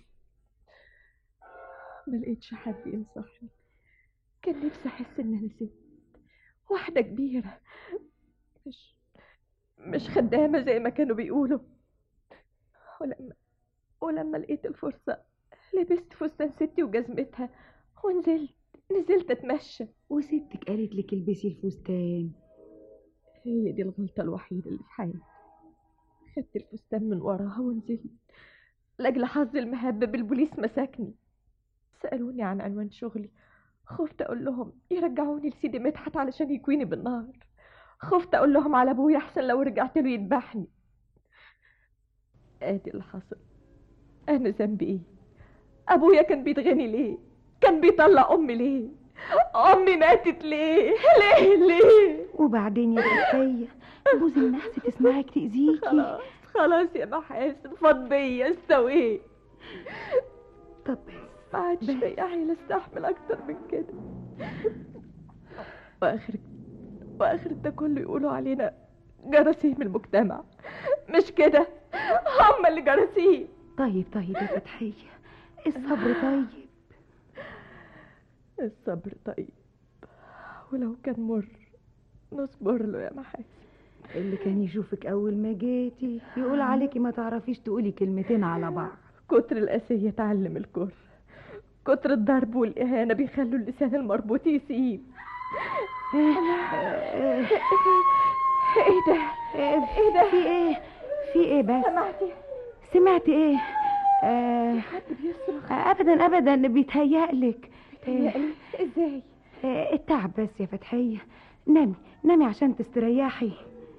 [SPEAKER 2] ما لقيتش حد ينصحني كان نفسي احس ان انا ست واحده كبيره مش مش خدامه زي ما كانوا بيقولوا ولما ولما لقيت الفرصه لبست فستان ستي وجزمتها ونزلت نزلت اتمشى
[SPEAKER 8] وستك قالت لك البسي الفستان
[SPEAKER 2] هي دي الغلطة الوحيدة اللي في حياتي خدت الفستان من وراها ونزلت لأجل حظ المهبب البوليس مسكني سألوني عن عنوان شغلي خفت أقول لهم يرجعوني لسيدي مدحت علشان يكويني بالنار خفت أقول لهم على أبويا أحسن لو رجعت له يذبحني آدي اللي حصل أنا ذنبي إيه أبويا كان بيتغني ليه كان بيطلق أمي ليه أمي ماتت ليه ليه ليه
[SPEAKER 8] وبعدين يا فتحية بوز النحس تسمعك تأذيكي
[SPEAKER 2] خلاص خلاص يا محاسن فض بيا استويت
[SPEAKER 8] طب
[SPEAKER 2] ما عادش فيا حيل استحمل اكتر من كده واخر واخر ده كله يقولوا علينا جراثيم المجتمع مش كده هم اللي جراثيم
[SPEAKER 8] طيب طيب يا فتحية الصبر طيب
[SPEAKER 2] الصبر طيب ولو كان مر نصبر له يا محاسن
[SPEAKER 8] اللي كان يشوفك أول ما جيتي يقول عليكي ما تعرفيش تقولي كلمتين على بعض
[SPEAKER 2] كتر القاسية تعلم الكره كتر الضرب والإهانة بيخلوا اللسان المربوط يسيب
[SPEAKER 8] ايه ده ايه ده في ايه في ايه بس
[SPEAKER 2] سمعتي
[SPEAKER 8] سمعتي ايه آه
[SPEAKER 2] حد بيصرخ
[SPEAKER 8] ابدا ابدا بيتهيألك
[SPEAKER 2] بيتهيألي ازاي
[SPEAKER 8] آه التعب بس يا فتحية نامي نامي عشان تستريحي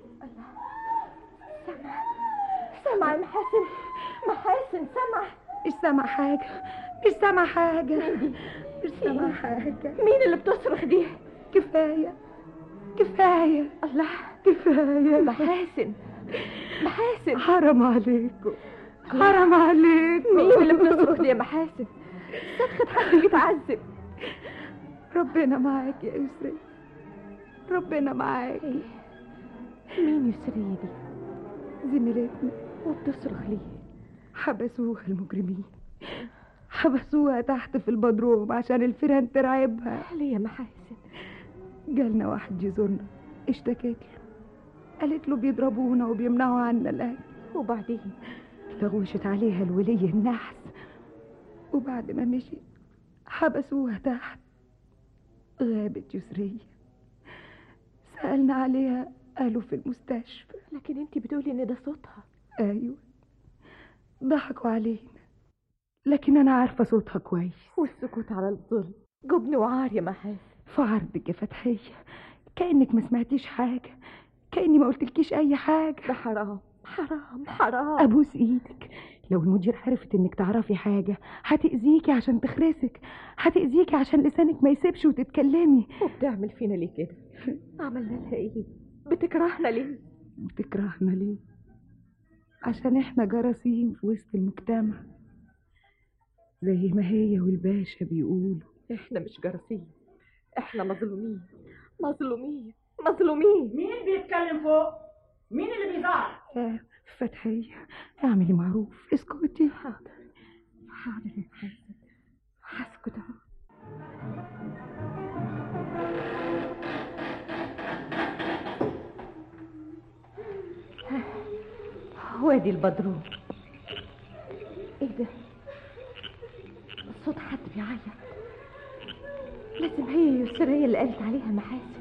[SPEAKER 2] سمع يا محاسن محاسن سمع
[SPEAKER 8] مش سامع حاجة مش سامع حاجة مش سامع حاجة
[SPEAKER 2] مين اللي بتصرخ دي
[SPEAKER 8] كفاية كفاية
[SPEAKER 2] الله
[SPEAKER 8] كفاية
[SPEAKER 2] محاسن محاسن
[SPEAKER 8] حرام عليكم حرام عليكم
[SPEAKER 2] مين اللي بتصرخ دي يا محاسن صرخة حد بيتعذب
[SPEAKER 8] ربنا معاك يا يسري ربنا معاك
[SPEAKER 2] مين يسري دي
[SPEAKER 8] زميلتنا
[SPEAKER 2] وبتصرخ ليه
[SPEAKER 8] حبسوها المجرمين حبسوها تحت في البدروم عشان الفيران ترعبها
[SPEAKER 2] ليه يا محاسن
[SPEAKER 8] جالنا واحد يزورنا اشتكت له قالت له بيضربونا وبيمنعوا عنا الاكل
[SPEAKER 2] وبعدين
[SPEAKER 8] لغوشت عليها الولية النحس وبعد ما مشي حبسوها تحت غابت يسرية سألنا عليها قالوا في المستشفى
[SPEAKER 2] لكن انت بتقولي ان ده صوتها
[SPEAKER 8] ايوه ضحكوا علينا لكن انا عارفه صوتها كويس
[SPEAKER 2] والسكوت على الظلم جبن وعار يا محاسن
[SPEAKER 8] في عرضك يا فتحيه كانك ما سمعتيش حاجه كاني ما قلتلكيش اي حاجه
[SPEAKER 2] ده حرام حرام حرام
[SPEAKER 8] ابوس ايدك لو المدير عرفت انك تعرفي حاجه هتاذيكي عشان تخرسك هتاذيكي عشان لسانك ما يسيبش وتتكلمي
[SPEAKER 2] وبتعمل فينا ليه كده عملنا لها ايه بتكرهنا ليه
[SPEAKER 8] بتكرهنا ليه عشان احنا جراثيم في وسط المجتمع زي ما هي والباشا بيقولوا
[SPEAKER 2] احنا مش جراثيم احنا مظلومين مظلومين مظلومين
[SPEAKER 10] مين بيتكلم فوق مين اللي بيزعق
[SPEAKER 8] آه فتحية اعملي معروف اسكتي
[SPEAKER 2] حاضر حاضر يا محاسن هسكت اهو وادي البدروم ايه ده صوت حد بيعيط لازم هي يسرية اللي قالت عليها محاسن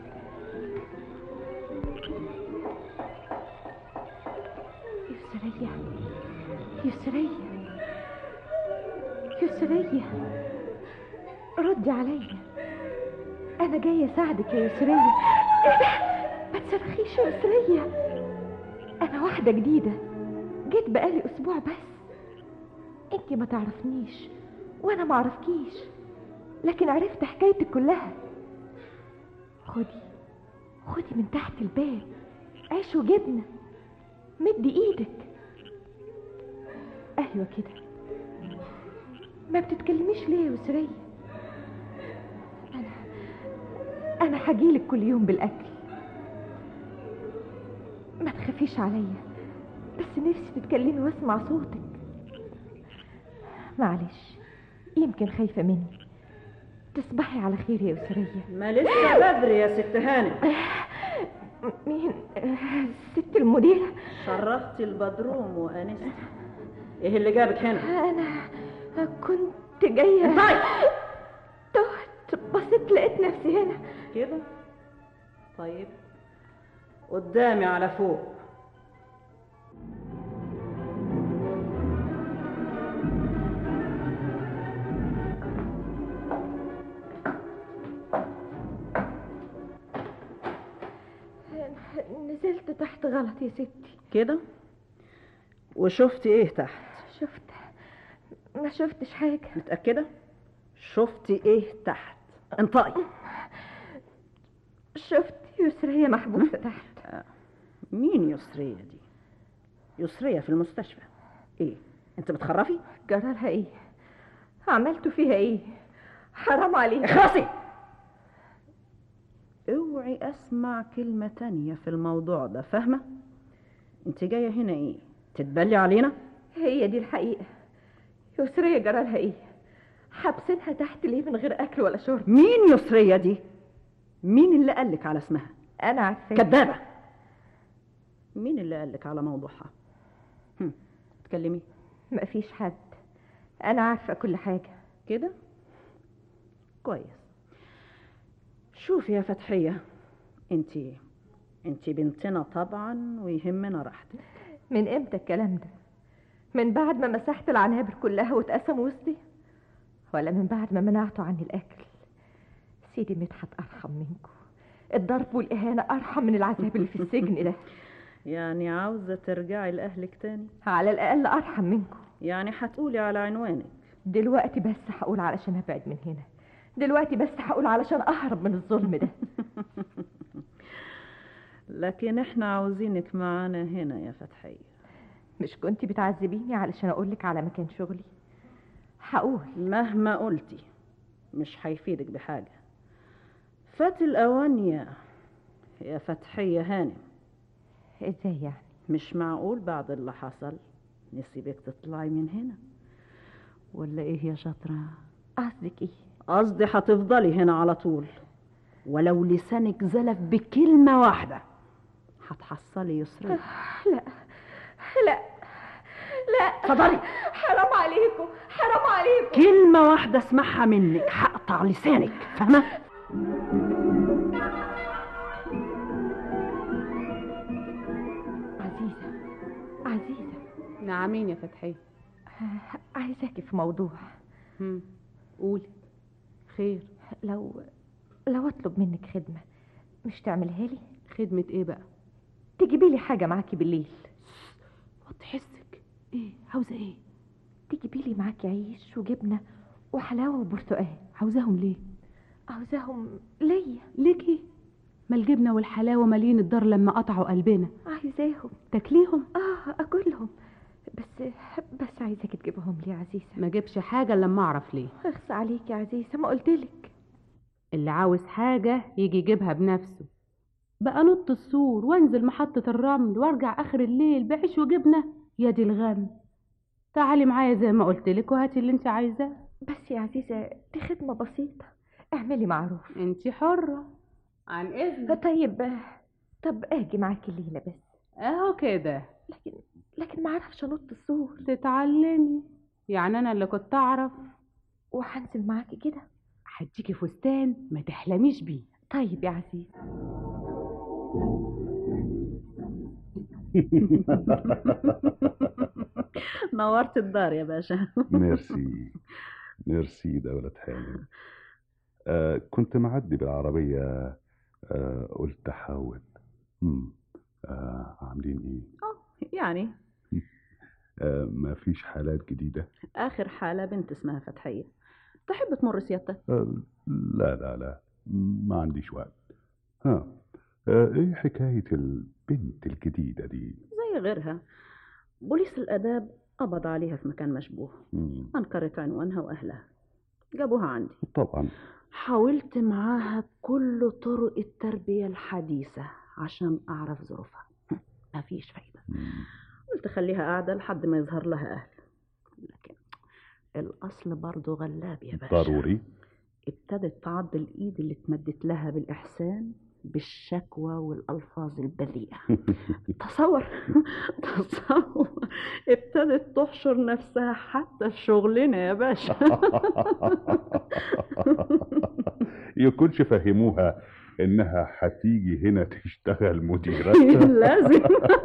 [SPEAKER 2] يسرية يسرية يسرية ردي عليا انا جاية اساعدك يا يسرية ايه ده ما تصرخيش يا يسرية انا واحدة جديدة جيت بقالي اسبوع بس انتي ما تعرفنيش وانا ما اعرفكيش لكن عرفت حكايتك كلها خدي خدي من تحت الباب عيش وجبنه مدي ايدك ايوه كده ما بتتكلميش ليه يا وسرية انا انا هجيلك كل يوم بالاكل ما تخافيش عليا بس نفسي تتكلمي واسمع صوتك معلش يمكن خايفة مني تصبحي على خير يا وسرية
[SPEAKER 6] ما لسه بدري يا ست هانم
[SPEAKER 2] مين ست المديرة
[SPEAKER 6] شرفتي البدروم وانستي ايه اللي جابك هنا
[SPEAKER 2] انا كنت جاية
[SPEAKER 6] طيب
[SPEAKER 2] تهت بصيت لقيت نفسي هنا
[SPEAKER 6] كده طيب قدامي على فوق
[SPEAKER 2] نزلت تحت غلط يا ستي
[SPEAKER 6] كده وشفتي ايه تحت
[SPEAKER 2] شفت ما شفتش حاجة
[SPEAKER 6] متأكدة شفتي ايه تحت انطقي
[SPEAKER 2] شفت يسرية محبوسة تحت
[SPEAKER 6] مين يسرية دي يسرية في المستشفى ايه انت بتخرفي
[SPEAKER 2] جرالها ايه عملتوا فيها ايه حرام عليك
[SPEAKER 6] اخلصي اوعي اسمع كلمة تانية في الموضوع ده فاهمة انت جاية هنا ايه تتبلي علينا
[SPEAKER 2] هي دي الحقيقة يسرية جرالها ايه حابسينها تحت ليه من غير اكل ولا شرب
[SPEAKER 6] مين يسرية دي مين اللي قالك على اسمها
[SPEAKER 2] انا عارفة
[SPEAKER 6] كذابة مين اللي قالك على موضوعها هم، تكلمي
[SPEAKER 2] مفيش حد انا عارفة كل حاجة
[SPEAKER 6] كده كويس شوفي يا فتحية انت انت بنتنا طبعا ويهمنا راحتك
[SPEAKER 2] من امتى الكلام ده من بعد ما مسحت العنابر كلها واتقسم وسطي ولا من بعد ما منعتوا عني الاكل سيدي مدحت ارحم منكم الضرب والاهانه ارحم من العذاب اللي في السجن ده
[SPEAKER 6] يعني عاوزة ترجعي لأهلك تاني
[SPEAKER 2] على الاقل ارحم منكم
[SPEAKER 6] يعني هتقولي على عنوانك
[SPEAKER 2] دلوقتي بس هقول علشان ابعد من هنا دلوقتي بس هقول علشان اهرب من الظلم ده
[SPEAKER 6] لكن احنا عاوزينك معانا هنا يا فتحية
[SPEAKER 2] مش كنتي بتعذبيني علشان اقولك على مكان شغلي هقول
[SPEAKER 6] مهما قلتي مش هيفيدك بحاجة فات الأوان يا يا فتحية هانم
[SPEAKER 2] ازاي يعني
[SPEAKER 6] مش معقول بعد اللي حصل نسيبك تطلعي من هنا ولا ايه يا شاطرة
[SPEAKER 2] قصدك ايه
[SPEAKER 6] قصدي هتفضلي هنا على طول ولو لسانك زلف بكلمة واحدة هتحصلي يسري
[SPEAKER 2] لا لا لا
[SPEAKER 6] اتفضلي.
[SPEAKER 2] حرام عليكم حرام عليكم
[SPEAKER 6] كلمة واحدة اسمعها منك هقطع لسانك فاهمة
[SPEAKER 2] عزيزة عزيزة
[SPEAKER 7] نعمين يا فتحية
[SPEAKER 2] عايزاكي في موضوع
[SPEAKER 7] هم، قولي خير
[SPEAKER 2] لو لو اطلب منك خدمة مش تعملها لي
[SPEAKER 7] خدمة ايه بقى
[SPEAKER 2] تجيبي لي حاجة معاكي بالليل
[SPEAKER 7] وطي حسك ايه عاوزة ايه
[SPEAKER 2] تجيبي لي معاكي عيش وجبنة وحلاوة وبرتقال
[SPEAKER 7] عاوزاهم ليه
[SPEAKER 2] عاوزاهم ليا
[SPEAKER 7] ليكي ما الجبنة والحلاوة مالين الدار لما قطعوا قلبنا
[SPEAKER 2] عايزاهم
[SPEAKER 7] تاكليهم
[SPEAKER 2] اه اكلهم بس بس عايزاك تجيبهم لي يا عزيزة
[SPEAKER 7] ما جيبش حاجة إلا لما اعرف ليه
[SPEAKER 2] اخص عليك يا عزيزة ما قلتلك
[SPEAKER 7] اللي عاوز حاجة يجي يجيبها بنفسه بقى نط السور وانزل محطة الرمل وارجع اخر الليل بعيش وجبنة يا دي الغم تعالي معايا زي ما قلتلك وهاتي اللي انت عايزاه
[SPEAKER 2] بس يا عزيزة دي خدمة بسيطة اعملي معروف
[SPEAKER 7] انت حرة عن اذنك
[SPEAKER 2] طيب طب اجي معاكي الليلة بس
[SPEAKER 7] اهو كده
[SPEAKER 2] لكن لكن ما اعرفش انط السور
[SPEAKER 7] تتعلمي يعني انا اللي كنت اعرف
[SPEAKER 2] وهنزل معاكي كده
[SPEAKER 7] هديكي فستان ما تحلميش بيه
[SPEAKER 2] طيب يا عزيزة
[SPEAKER 6] نورت الدار يا باشا
[SPEAKER 9] ميرسي ميرسي دولة هانم آه كنت معدي بالعربية آه قلت أحاول مم. آه عاملين إيه؟
[SPEAKER 6] يعني
[SPEAKER 9] آه ما فيش حالات جديدة؟
[SPEAKER 6] آخر حالة بنت اسمها فتحية تحب تمر سيادتك
[SPEAKER 9] آه لا لا لا ما عنديش وقت ها آه إيه حكاية البنت الجديدة دي؟
[SPEAKER 6] زي غيرها بوليس الآداب قبض عليها في مكان مشبوه
[SPEAKER 9] مم.
[SPEAKER 6] أنكرت عنوانها وأهلها جابوها عندي
[SPEAKER 9] طبعا
[SPEAKER 6] حاولت معاها بكل طرق التربية الحديثة عشان أعرف ظروفها مفيش فايدة
[SPEAKER 9] مم.
[SPEAKER 6] قلت خليها قاعدة لحد ما يظهر لها أهل لكن الأصل برضه غلاب يا باشا
[SPEAKER 9] ضروري
[SPEAKER 6] ابتدت تعض الإيد اللي اتمدت لها بالإحسان بالشكوى والألفاظ البذيئة تصور تصور ابتدت تحشر نفسها حتى في شغلنا يا باشا
[SPEAKER 9] يكونش فهموها إنها هتيجي هنا تشتغل مديرة
[SPEAKER 6] لازم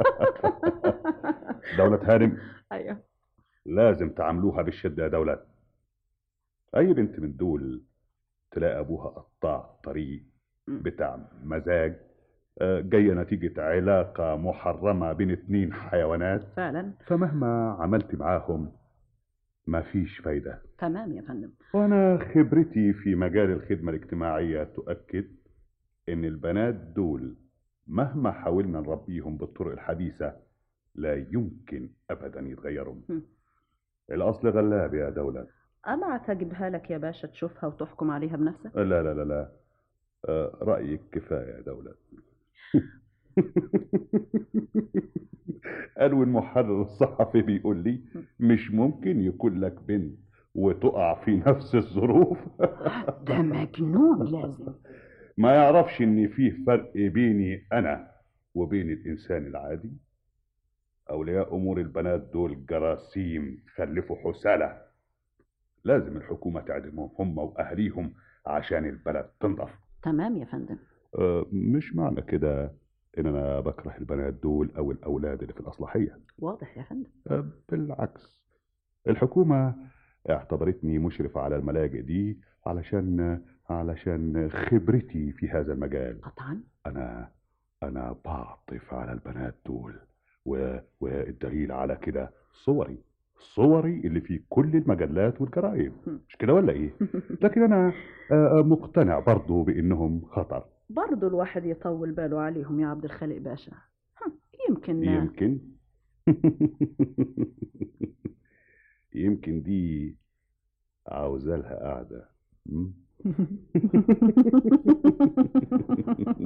[SPEAKER 9] دولة هانم
[SPEAKER 6] ايوه
[SPEAKER 9] لازم تعاملوها بالشدة يا دولة أي بنت من دول تلاقي أبوها قطاع طريق بتاع مزاج آه، جاية نتيجة علاقة محرمة بين اتنين حيوانات
[SPEAKER 6] فعلا
[SPEAKER 9] فمهما عملت معاهم مفيش فايدة
[SPEAKER 6] تمام يا فندم
[SPEAKER 9] وأنا خبرتي في مجال الخدمة الاجتماعية تؤكد إن البنات دول مهما حاولنا نربيهم بالطرق الحديثة لا يمكن أبدا يتغيروا
[SPEAKER 6] هم.
[SPEAKER 9] الأصل غلاب يا دولة
[SPEAKER 6] أبعت أجيبها لك يا باشا تشوفها وتحكم عليها بنفسك
[SPEAKER 9] لا لا لا لا آه، رأيك كفاية يا دولة قالوا المحرر الصحفي بيقول لي مش ممكن يكون لك بنت وتقع في نفس الظروف
[SPEAKER 6] ده مجنون لازم
[SPEAKER 9] ما يعرفش ان فيه فرق بيني انا وبين الانسان العادي اولياء امور البنات دول جراثيم خلفوا حسالة لازم الحكومة تعدمهم هم واهليهم عشان البلد تنضف
[SPEAKER 6] تمام يا فندم
[SPEAKER 9] أه، مش معنى كده ان انا بكره البنات دول او الاولاد اللي في الاصلاحية
[SPEAKER 6] واضح يا فندم
[SPEAKER 9] أه، بالعكس الحكومة اعتبرتني مشرف على الملاجئ دي علشان علشان خبرتي في هذا المجال
[SPEAKER 6] قطعا
[SPEAKER 9] انا انا بعطف على البنات دول و... والدليل على كده صوري صوري اللي في كل المجلات والجرائد مش كده ولا ايه لكن انا آه، مقتنع برضو بانهم خطر
[SPEAKER 6] برضه الواحد يطول باله عليهم يا عبد الخالق باشا هم، يمكن
[SPEAKER 9] يمكن يمكن دي عاوزة لها قاعدة م?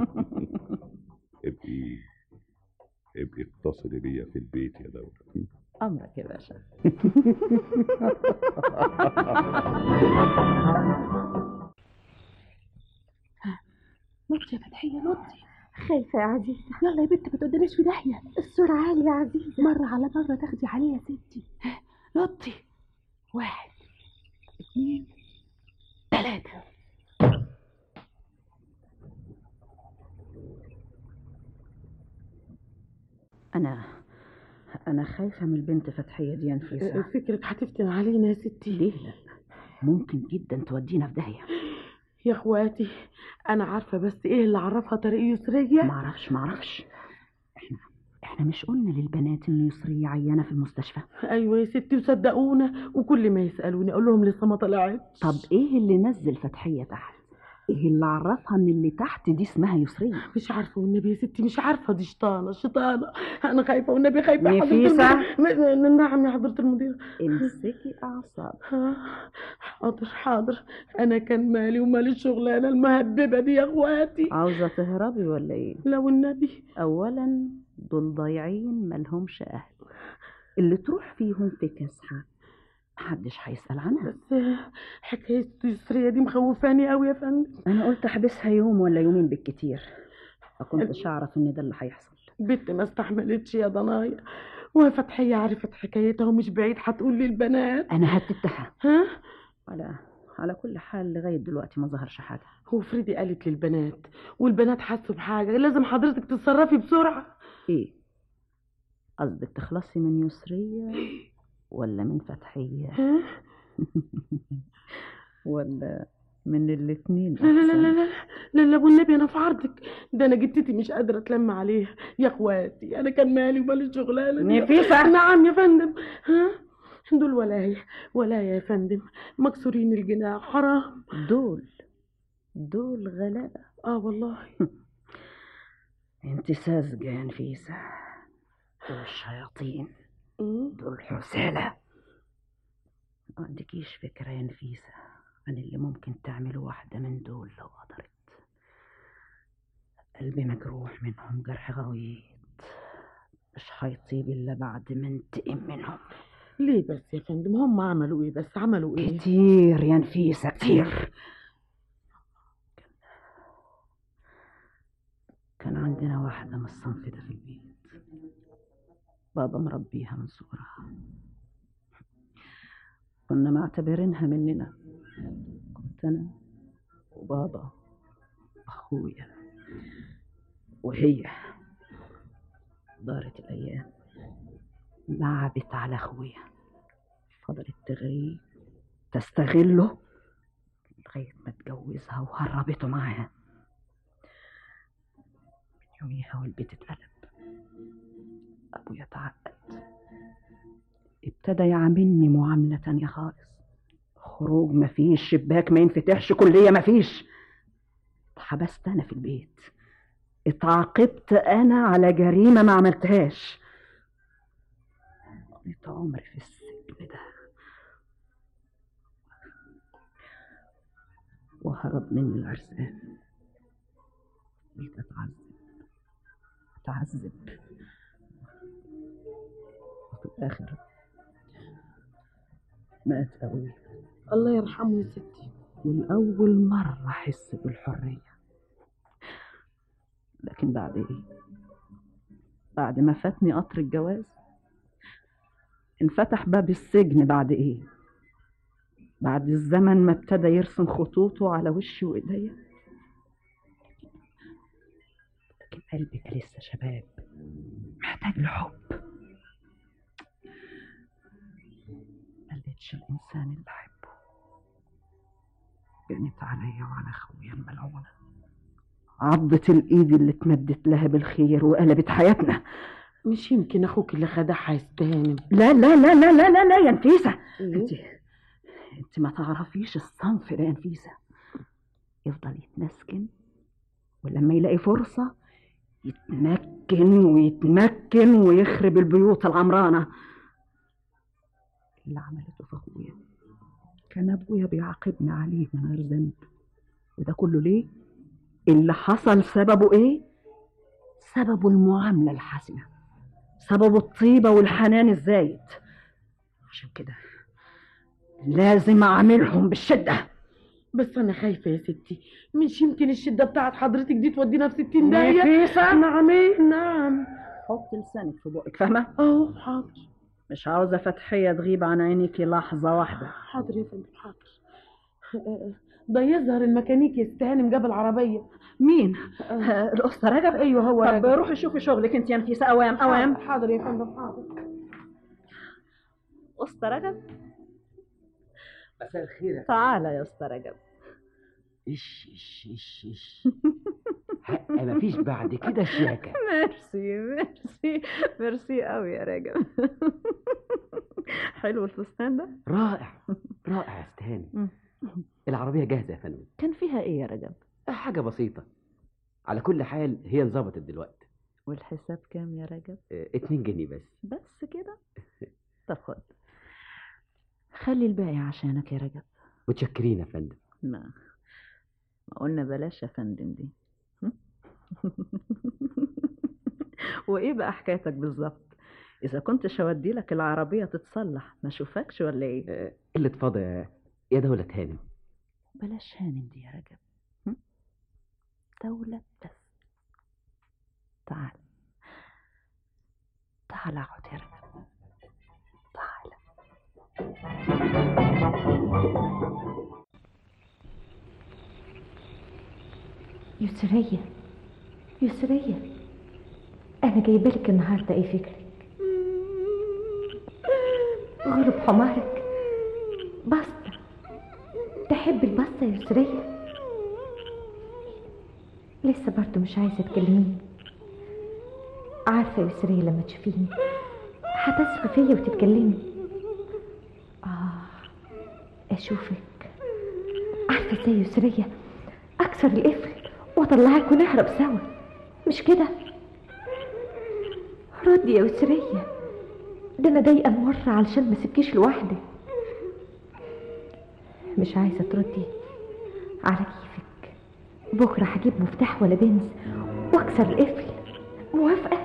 [SPEAKER 9] ابقي ابقي اتصلي بيا في البيت يا دولة
[SPEAKER 6] امرك يا باشا
[SPEAKER 7] نطي يا فتحية نطي
[SPEAKER 2] خايفة يا عزيزة
[SPEAKER 7] يلا يا بنت ما تقدميش في داهية
[SPEAKER 2] السرعة عالية يا عزيزة
[SPEAKER 7] مرة على مرة تاخدي عليه يا ستي نطي واحد اتنين تلاتة
[SPEAKER 6] انا انا خايفه من البنت فتحيه دي يا نفيسه
[SPEAKER 7] فكرك هتفتن علينا يا ستي
[SPEAKER 6] ليه لا ممكن جدا تودينا في داهيه
[SPEAKER 7] يا اخواتي انا عارفة بس ايه اللي عرفها طريق يسرية
[SPEAKER 6] معرفش معرفش احنا احنا مش قلنا للبنات ان يسرية عيانه في المستشفى
[SPEAKER 7] ايوه يا ستي وصدقونا وكل ما يسألوني اقول لهم لسه ما طلعتش
[SPEAKER 6] طب ايه اللي نزل فتحيه تحت ايه اللي عرفها ان اللي تحت دي اسمها يسرية
[SPEAKER 7] مش عارفة والنبي يا ستي مش عارفة دي شيطانة شيطانة أنا خايفة والنبي خايفة يا حضرة
[SPEAKER 6] نفيسة؟
[SPEAKER 7] المدير. م- نعم يا حضرة المدير
[SPEAKER 6] امسكي اعصابك
[SPEAKER 7] ها، حاضر حاضر أنا كان مالي ومال الشغلانة المهببة دي يا إخواتي
[SPEAKER 6] عاوزه تهربي ولا ايه
[SPEAKER 7] لو النبي
[SPEAKER 6] اولا دول ضايعين ملهمش اهل اللي تروح فيهم في كسحه محدش هيسال عنها
[SPEAKER 7] بس حكاية يسرية دي مخوفاني قوي يا فندم
[SPEAKER 6] انا قلت احبسها يوم ولا يومين بالكتير ما كنتش اعرف ان ده اللي هيحصل
[SPEAKER 7] بنت ما استحملتش يا ضنايا وفتحية عرفت حكايتها ومش بعيد هتقول للبنات
[SPEAKER 6] انا هتتها
[SPEAKER 7] ها
[SPEAKER 6] على على كل حال لغايه دلوقتي ما ظهرش حاجه
[SPEAKER 7] هو فريدي قالت للبنات والبنات حسوا بحاجة لازم حضرتك تتصرفي بسرعة
[SPEAKER 6] ايه قصدك تخلصي من يسرية ولا من فتحية
[SPEAKER 7] ها؟
[SPEAKER 6] ولا من الاتنين
[SPEAKER 7] لا لا لا
[SPEAKER 6] أحسن؟
[SPEAKER 7] لا لا لا لا والنبي انا في عرضك ده انا جدتي مش قادره اتلم عليها يا اخواتي انا كان مالي ومال الشغلانه دي.
[SPEAKER 6] نفيسة.
[SPEAKER 7] نعم يا فندم ها دول ولاية ولاية يا فندم مكسورين الجناح حرام
[SPEAKER 6] دول دول غلابة
[SPEAKER 7] اه والله
[SPEAKER 6] انت ساذجة يا نفيسة دول شياطين
[SPEAKER 7] مم.
[SPEAKER 6] دول حسالة ما عندكيش فكرة يا نفيسة عن اللي ممكن تعمله واحدة من دول لو قدرت قلبي مجروح منهم جرح غويط مش هيطيب إلا بعد ما انتقم منهم
[SPEAKER 7] ليه بس يا فندم هم عملوا ايه بس عملوا ايه
[SPEAKER 6] كتير يا نفيسة كتير كان عندنا واحدة من الصنف ده في البيت بابا مربيها من صغرها كنا معتبرينها مننا كنت أنا وبابا أخويا وهي دارت الأيام لعبت على أخويا فضلت تغريه تستغله لغاية ما اتجوزها وهربته معاها من يوميها والبيت اتقلب أبويا اتعقد ابتدى يعاملني معاملة تانية خالص خروج مفيش شباك ما ينفتحش كلية مفيش اتحبست أنا في البيت اتعاقبت أنا على جريمة ما عملتهاش قضيت عمري في السجن ده وهرب مني العرسان بقيت اتعذب اتعذب وفي الاخر مات ابوي
[SPEAKER 7] الله يرحمه يا ستي
[SPEAKER 6] والأول مرة أحس بالحرية لكن بعد إيه؟ بعد ما فاتني قطر الجواز انفتح باب السجن بعد إيه؟ بعد الزمن ما ابتدى يرسم خطوطه على وشي وإيديا لكن قلبي ده لسه شباب محتاج لحب ما لقيتش الإنسان اللي أحبه بنت عليا وعلى أخويا الملعونة عضت الإيد اللي اتمدت لها بالخير وقلبت حياتنا
[SPEAKER 7] مش يمكن اخوك اللي خدعها يستهانم
[SPEAKER 6] لا لا لا لا لا لا لا يا نفيسة
[SPEAKER 7] إيه؟
[SPEAKER 6] انت انت ما تعرفيش الصنف ده يا نفيسة يفضل يتمسكن ولما يلاقي فرصة يتمكن ويتمكن ويخرب البيوت العمرانة اللي عملته في أخويا كان أبويا بيعاقبني عليه من غير ذنب وده كله ليه؟ اللي حصل سببه إيه؟ سببه المعاملة الحسنة سببه الطيبة والحنان الزايد عشان كده لازم أعملهم بالشدة
[SPEAKER 10] بس انا خايفه يا ستي مش يمكن الشده بتاعت حضرتك دي تودينا في 60 داهيه
[SPEAKER 6] نفيسة.
[SPEAKER 10] نعم ايه نعم
[SPEAKER 6] حط لسانك في بقك فاهمة؟
[SPEAKER 10] اه حاضر
[SPEAKER 6] مش عاوزة فتحية تغيب عن عينيكي لحظة واحدة
[SPEAKER 10] حاضر يا فندم حاضر ده يظهر الميكانيكي يستهانم جاب العربيه
[SPEAKER 6] مين؟
[SPEAKER 10] آه،
[SPEAKER 6] الأسطى رجب؟
[SPEAKER 10] ايوه هو
[SPEAKER 6] طب
[SPEAKER 10] رجب.
[SPEAKER 6] روحي شوفي شغلك انت يا نفيسة أوام أوام
[SPEAKER 10] حاضر يا فندم حاضر
[SPEAKER 6] أسطى رجب
[SPEAKER 11] مساء الخير
[SPEAKER 6] تعالى يا أسطى رجب
[SPEAKER 11] ايش ايش ايش ايش حق مفيش بعد كده شياكة
[SPEAKER 6] ميرسي ميرسي ميرسي قوي يا رجب حلو الفستان ده
[SPEAKER 11] رائع رائع يا استهاني العربية جاهزة يا فندم
[SPEAKER 6] كان فيها ايه يا رجب
[SPEAKER 11] حاجة بسيطة على كل حال هي انظبطت دلوقتي
[SPEAKER 6] والحساب كام يا رجب
[SPEAKER 11] اه، اتنين جنيه بس
[SPEAKER 6] بس كده طب خد خلي الباقي عشانك يا رجب
[SPEAKER 11] متشكرين يا فندم
[SPEAKER 6] ما ما قلنا بلاش يا فندم دي هم؟ وايه بقى حكايتك بالظبط اذا كنت اودي لك العربيه تتصلح ما اشوفكش ولا ايه
[SPEAKER 11] اه، قلة فاضي يا- يا دولة هانم
[SPEAKER 6] بلاش هانم دي يا رجب هم؟ دولة بس تعال تعال اقعد يا رجب تعال
[SPEAKER 2] يسرية يسرية أنا جايبة لك النهاردة إيه فكرك غرب حمارك بسطة تحب البسطة يا يسرية لسه برضو مش عايزة تكلميني عارفة يا يسرية لما تشوفيني هتثقي فيا وتتكلمي آه أشوفك عارفة ازاي يا يسرية أكسر القفل وأطلعك ونهرب سوا مش كده ردي يا يسرية ده أنا ضايقة مرة علشان ما سبكيش لوحدك مش عايزة تردي على كيفك بكرة هجيب مفتاح ولا بنز واكسر القفل موافقة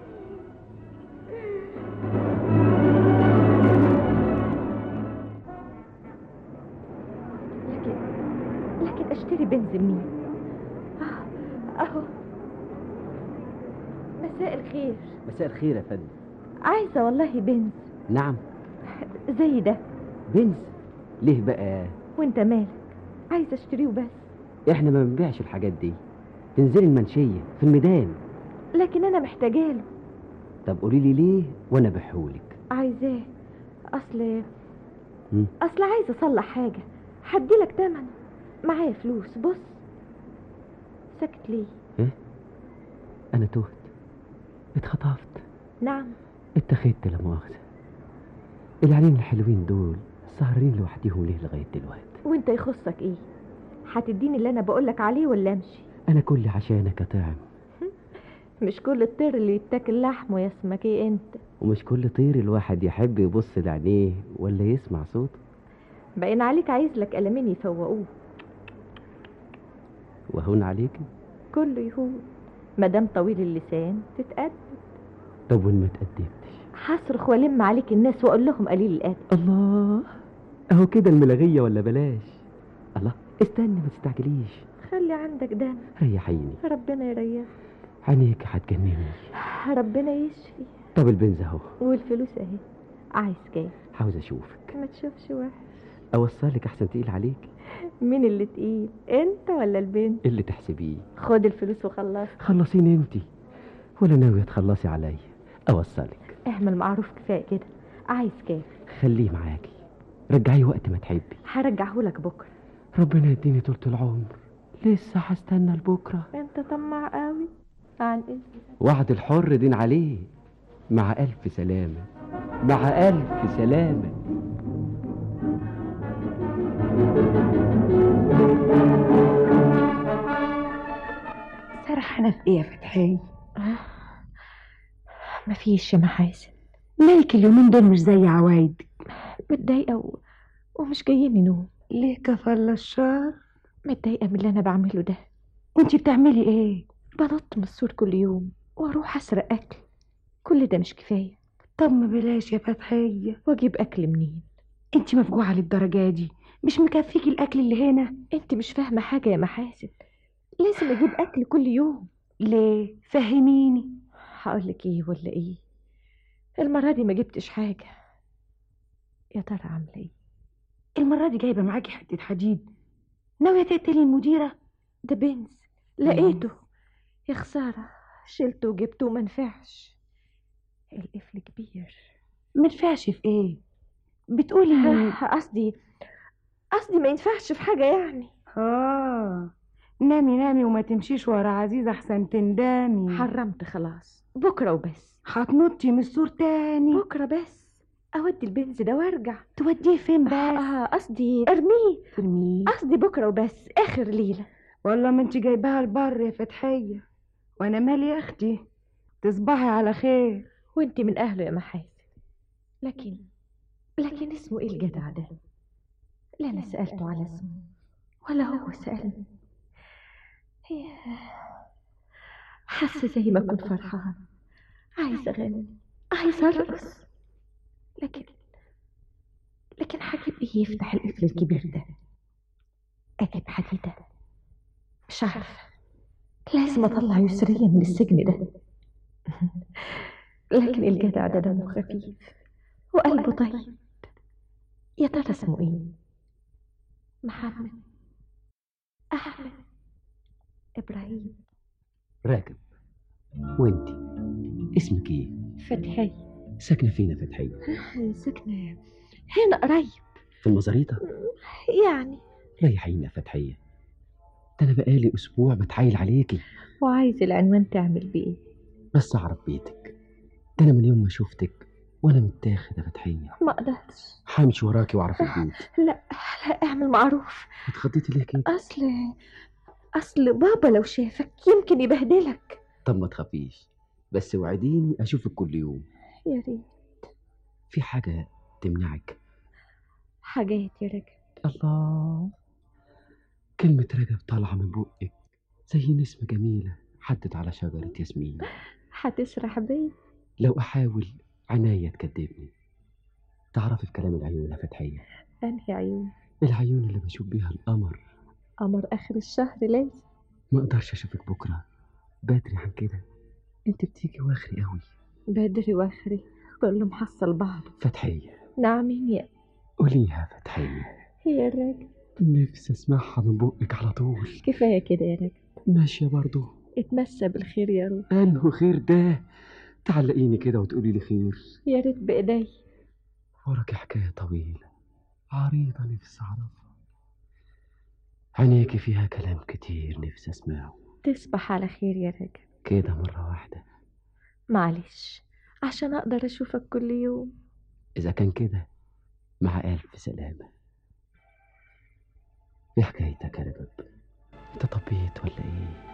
[SPEAKER 2] لكن لكن اشتري بنز منين آه، اهو مساء الخير
[SPEAKER 11] مساء الخير يا فندم
[SPEAKER 2] عايزة والله بنز
[SPEAKER 11] نعم
[SPEAKER 2] زي ده
[SPEAKER 11] بنز ليه بقى
[SPEAKER 2] وانت مالك عايزة اشتريه بس
[SPEAKER 11] احنا ما بنبيعش الحاجات دي تنزلي المنشية في الميدان
[SPEAKER 2] لكن انا محتاجاله
[SPEAKER 11] طب قولي لي ليه وانا بحولك
[SPEAKER 2] عايزاه اصل
[SPEAKER 11] مم.
[SPEAKER 2] اصل عايزة اصلح حاجة هديلك تمن معايا فلوس بص ساكت ليه
[SPEAKER 11] ايه انا تهت اتخطفت
[SPEAKER 2] نعم
[SPEAKER 11] اتخذت لا مؤاخذة العينين الحلوين دول سهرين لوحديهم ليه لغاية دلوقتي
[SPEAKER 2] وانت يخصك ايه هتديني اللي انا بقولك عليه ولا امشي
[SPEAKER 11] انا كل عشانك يا طعم
[SPEAKER 2] مش كل الطير اللي يتاكل لحمه يا اسمك ايه انت
[SPEAKER 11] ومش كل طير الواحد يحب يبص لعينيه ولا يسمع صوته
[SPEAKER 2] باين عليك عايز لك قلمين يفوقوه
[SPEAKER 11] وهون عليك
[SPEAKER 2] كله يهون مدام طويل اللسان تتقد
[SPEAKER 11] طب وين ما تقدمتش
[SPEAKER 2] هصرخ والم عليك الناس واقول لهم قليل الادب
[SPEAKER 11] الله اهو كده الملغية ولا بلاش الله استني ما تستعجليش
[SPEAKER 2] خلي عندك دم
[SPEAKER 11] ريحيني
[SPEAKER 2] ربنا يريح
[SPEAKER 11] عينيك هتجنني
[SPEAKER 2] ربنا يشفي
[SPEAKER 11] طب البنز اهو
[SPEAKER 2] والفلوس اهي عايز كام
[SPEAKER 11] عاوز اشوفك
[SPEAKER 2] ما تشوفش واحد
[SPEAKER 11] اوصلك احسن تقيل عليك
[SPEAKER 2] مين اللي تقيل انت ولا البنت
[SPEAKER 11] اللي تحسبيه
[SPEAKER 2] خد الفلوس وخلص
[SPEAKER 11] خلصيني انتي ولا ناوية تخلصي عليا اوصلك
[SPEAKER 2] اعمل معروف كفايه كده عايز كام
[SPEAKER 11] خليه معاكي رجعيه وقت ما تحبي
[SPEAKER 2] هرجعهولك بكره
[SPEAKER 11] ربنا يديني طولة العمر لسه هستنى لبكرة
[SPEAKER 2] انت طماع قوي عن اذنك
[SPEAKER 11] وعد الحر دين عليه مع ألف سلامة مع ألف سلامة
[SPEAKER 8] سرحانة في ايه يا فتحية
[SPEAKER 2] مفيش يا محاسن
[SPEAKER 8] مالك اليومين دول مش زي عوايدك
[SPEAKER 2] متضايقه و... ومش جايني نوم
[SPEAKER 8] ليه كفل الشر
[SPEAKER 2] متضايقه من اللي انا بعمله ده
[SPEAKER 8] وانتي بتعملي ايه
[SPEAKER 2] بنط من السور كل يوم واروح اسرق اكل كل ده مش كفاية
[SPEAKER 8] طب ما بلاش يا فتحية
[SPEAKER 2] واجيب أكل منين
[SPEAKER 8] انت مفجوعة للدرجة دي مش مكفيكي الأكل اللي هنا
[SPEAKER 2] انت مش فاهمة حاجة يا محاسن لازم أجيب أكل كل يوم
[SPEAKER 8] ليه فهميني
[SPEAKER 2] هقولك ايه ولا ايه المرة دي ما جبتش حاجة يا ترى عاملة ايه
[SPEAKER 8] المرة دي جايبة معاكي حتة حديد ناوية تقتلي المديرة
[SPEAKER 2] ده بنز لقيته يا خسارة شلته وجبته وما نفعش القفل كبير
[SPEAKER 8] منفعش في ايه بتقولي
[SPEAKER 2] قصدي قصدي ما ينفعش في حاجة يعني
[SPEAKER 8] اه نامي نامي وما تمشيش ورا عزيزة احسن تندامي
[SPEAKER 2] حرمت خلاص بكرة وبس
[SPEAKER 8] هتنطي من السور تاني
[SPEAKER 2] بكرة بس أودي البنز ده وارجع
[SPEAKER 8] توديه فين بس
[SPEAKER 2] آه قصدي ارميه
[SPEAKER 8] ترميه
[SPEAKER 2] قصدي بكرة وبس آخر ليلة
[SPEAKER 8] والله ما انت جايباها البر يا فتحية وانا مالي يا اختي تصبحي على خير
[SPEAKER 2] وانت من أهله يا محاسن لكن لكن اسمه ايه الجدع ده لا أنا سألته على اسمه ولا هو سألني حاسة زي ما كنت فرحان عايزة أغني عايزة أرقص لكن لكن هجيب إيه يفتح القفل الكبير ده أجيب حديدة مش عارفة لازم أطلع يسرية من السجن ده لكن الجدع ده دمه خفيف وقلبه طيب يا ترى اسمه ايه محمد احمد ابراهيم
[SPEAKER 11] راكب وانت اسمك ايه
[SPEAKER 2] فتحية
[SPEAKER 11] ساكنه فين يا فتحيه
[SPEAKER 2] ساكنة هنا قريب
[SPEAKER 11] في المزاريطه
[SPEAKER 2] يعني
[SPEAKER 11] ريحينا يا فتحيه ده انا بقالي اسبوع بتحايل عليكي
[SPEAKER 2] وعايز العنوان تعمل بيه ايه
[SPEAKER 11] بس اعرف بيتك ده انا من يوم ما شفتك وانا متاخد يا فتحيه
[SPEAKER 2] ما اقدرش
[SPEAKER 11] همشي وراكي واعرف البيت
[SPEAKER 2] لا لا اعمل معروف
[SPEAKER 11] اتخضيتي ليه كده
[SPEAKER 2] اصل اصل بابا لو شافك يمكن يبهدلك
[SPEAKER 11] طب ما تخافيش بس وعديني اشوفك كل يوم
[SPEAKER 2] يا ريت
[SPEAKER 11] في حاجه تمنعك
[SPEAKER 2] حاجات يا رجل
[SPEAKER 11] الله كلمة رجب طالعة من بقك زي نسمة جميلة حدت على شجرة ياسمين
[SPEAKER 2] هتسرح بيا
[SPEAKER 11] لو أحاول عناية تكدبني تعرفي في كلام العيون يا فتحية
[SPEAKER 2] انهي عيون
[SPEAKER 11] العيون اللي بشوف بيها القمر
[SPEAKER 2] قمر اخر الشهر لازم
[SPEAKER 11] ما اقدرش اشوفك بكرة بدري عن كده انت بتيجي واخري قوي
[SPEAKER 2] بدري واخري كله محصل بعضه
[SPEAKER 11] فتحية
[SPEAKER 2] نعمين يا
[SPEAKER 11] قوليها يا فتحية
[SPEAKER 2] يا راجل
[SPEAKER 11] نفسي اسمعها من بقك على طول
[SPEAKER 2] كفايه كده يا راجل
[SPEAKER 11] ماشية برضو
[SPEAKER 2] اتمسى بالخير يا روح
[SPEAKER 11] انه خير ده تعلقيني كده وتقولي لي خير
[SPEAKER 2] يا ريت بايدي
[SPEAKER 11] وراكي حكاية طويلة عريضة نفسي أعرفها عينيكي فيها كلام كتير نفسي أسمعه
[SPEAKER 2] تصبح على خير يا راجل
[SPEAKER 11] كده مرة واحدة
[SPEAKER 2] معلش عشان اقدر اشوفك كل يوم
[SPEAKER 11] إذا كان كده مع ألف سلامة إيه حكايتك يا رجب أنت طبيت ولا إيه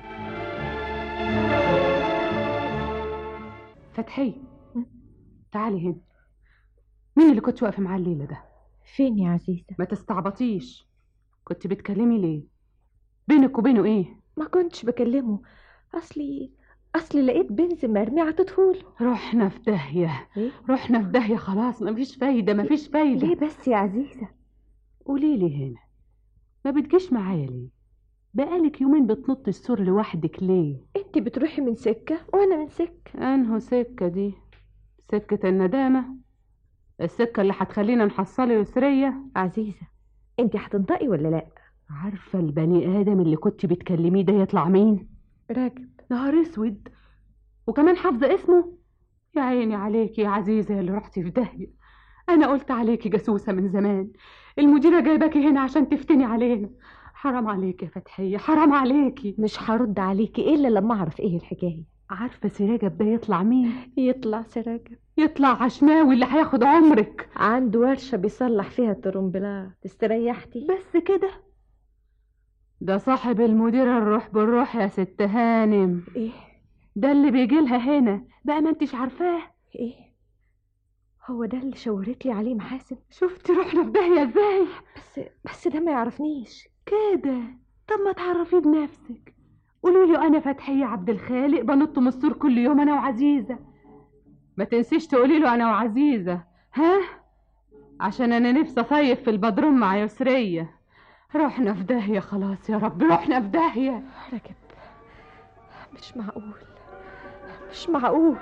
[SPEAKER 7] فتحية تعالي هنا مين اللي كنت واقفة معاه الليلة ده
[SPEAKER 2] فين يا عزيزة
[SPEAKER 7] ما تستعبطيش كنت بتكلمي ليه بينك وبينه ايه
[SPEAKER 2] ما كنتش بكلمه اصلي اصلي لقيت بنز مرمي عطيتهوله
[SPEAKER 7] رحنا في داهية
[SPEAKER 2] إيه؟
[SPEAKER 7] رحنا في داهية خلاص مفيش فايدة مفيش فايدة
[SPEAKER 2] ليه بس يا عزيزة
[SPEAKER 7] قولي لي هنا ما بتجيش معايا ليه بقالك يومين بتنط السور لوحدك ليه
[SPEAKER 2] انت بتروحي من سكة وانا من سكة
[SPEAKER 7] انهو سكة دي سكة الندامة السكة اللي هتخلينا نحصل يسرية
[SPEAKER 2] عزيزة انت هتنطقي ولا لا
[SPEAKER 7] عارفة البني آدم اللي كنت بتكلميه ده يطلع مين
[SPEAKER 2] راجب
[SPEAKER 7] نهار اسود وكمان حافظة اسمه يا عيني عليكي يا عزيزة اللي رحتي في داهية أنا قلت عليكي جاسوسة من زمان المديرة جايباكي هنا عشان تفتني علينا حرام عليكي يا فتحية حرام عليكي
[SPEAKER 2] مش هرد عليكي الا لما اعرف ايه الحكاية
[SPEAKER 7] عارفة سراجب ده يطلع مين
[SPEAKER 2] يطلع سراجب
[SPEAKER 7] يطلع عشماوي اللي هياخد عمرك
[SPEAKER 2] عنده ورشة بيصلح فيها الترمبلات استريحتي
[SPEAKER 7] بس كده ده صاحب المديرة الروح بالروح يا ست هانم
[SPEAKER 2] ايه
[SPEAKER 7] ده اللي بيجي لها هنا بقى ما انتش عارفاه
[SPEAKER 2] ايه هو ده اللي شاورت لي عليه محاسن
[SPEAKER 7] شفتي رحنا في داهية ازاي
[SPEAKER 2] بس بس ده ما يعرفنيش
[SPEAKER 7] كده طب ما تعرفيه بنفسك قولوا له انا فتحية عبد الخالق بنط من السور كل يوم انا وعزيزة ما تنسيش تقولي له انا وعزيزه ها عشان انا نفسي اصيف في البدروم مع يسريه رحنا في داهيه خلاص يا رب رحنا في داهيه
[SPEAKER 2] رجب مش معقول مش معقول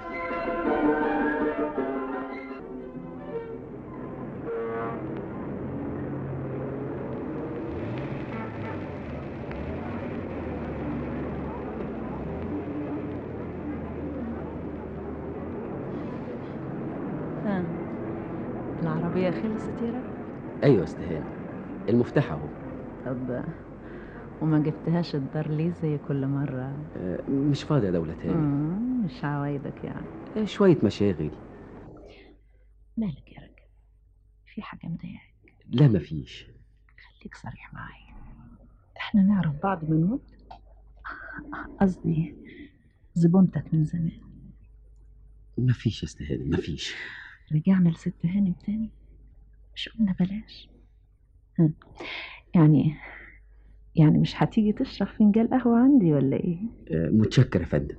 [SPEAKER 12] ها العربية خلصت يا رب
[SPEAKER 11] ايوه استهان المفتاح اهو
[SPEAKER 12] طب وما جبتهاش الدار ليه زي كل مرة
[SPEAKER 11] آه، مش فاضي يا دولة تاني
[SPEAKER 12] مم، مش عوايدك يعني
[SPEAKER 11] آه، شوية مشاغل
[SPEAKER 12] مالك يا رجل في حاجة مضايقاك
[SPEAKER 11] لا مفيش
[SPEAKER 12] خليك صريح معايا احنا نعرف بعض من مدة قصدي زبونتك من زمان
[SPEAKER 11] مفيش يا استهان مفيش
[SPEAKER 12] رجعنا لست هانم تاني مش قلنا بلاش ها. يعني يعني مش هتيجي تشرب فنجان قهوة عندي ولا ايه
[SPEAKER 11] آه، متشكر يا فندم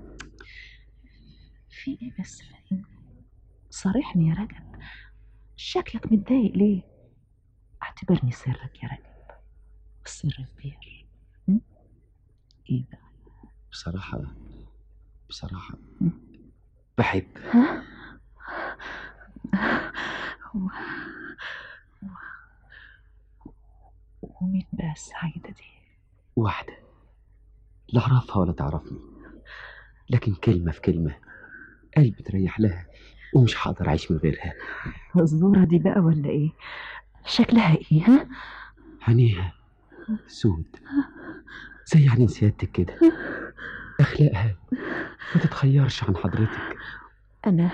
[SPEAKER 12] في ايه بس فاهمني صارحني يا رجب شكلك متضايق ليه اعتبرني سرك يا رجب السر كبير م? ايه بقى
[SPEAKER 11] بصراحة بصراحة بحب
[SPEAKER 12] ها هو هو- ومين بقى السعيدة دي
[SPEAKER 11] واحدة لا أعرفها ولا تعرفني لكن كلمة في كلمة قلبي تريح لها ومش هقدر أعيش من غيرها
[SPEAKER 12] الزورة دي بقى ولا ايه شكلها ايه ها
[SPEAKER 11] عينيها سود زي عين سيادتك كده أخلاقها ما تتخيرش عن حضرتك
[SPEAKER 12] انا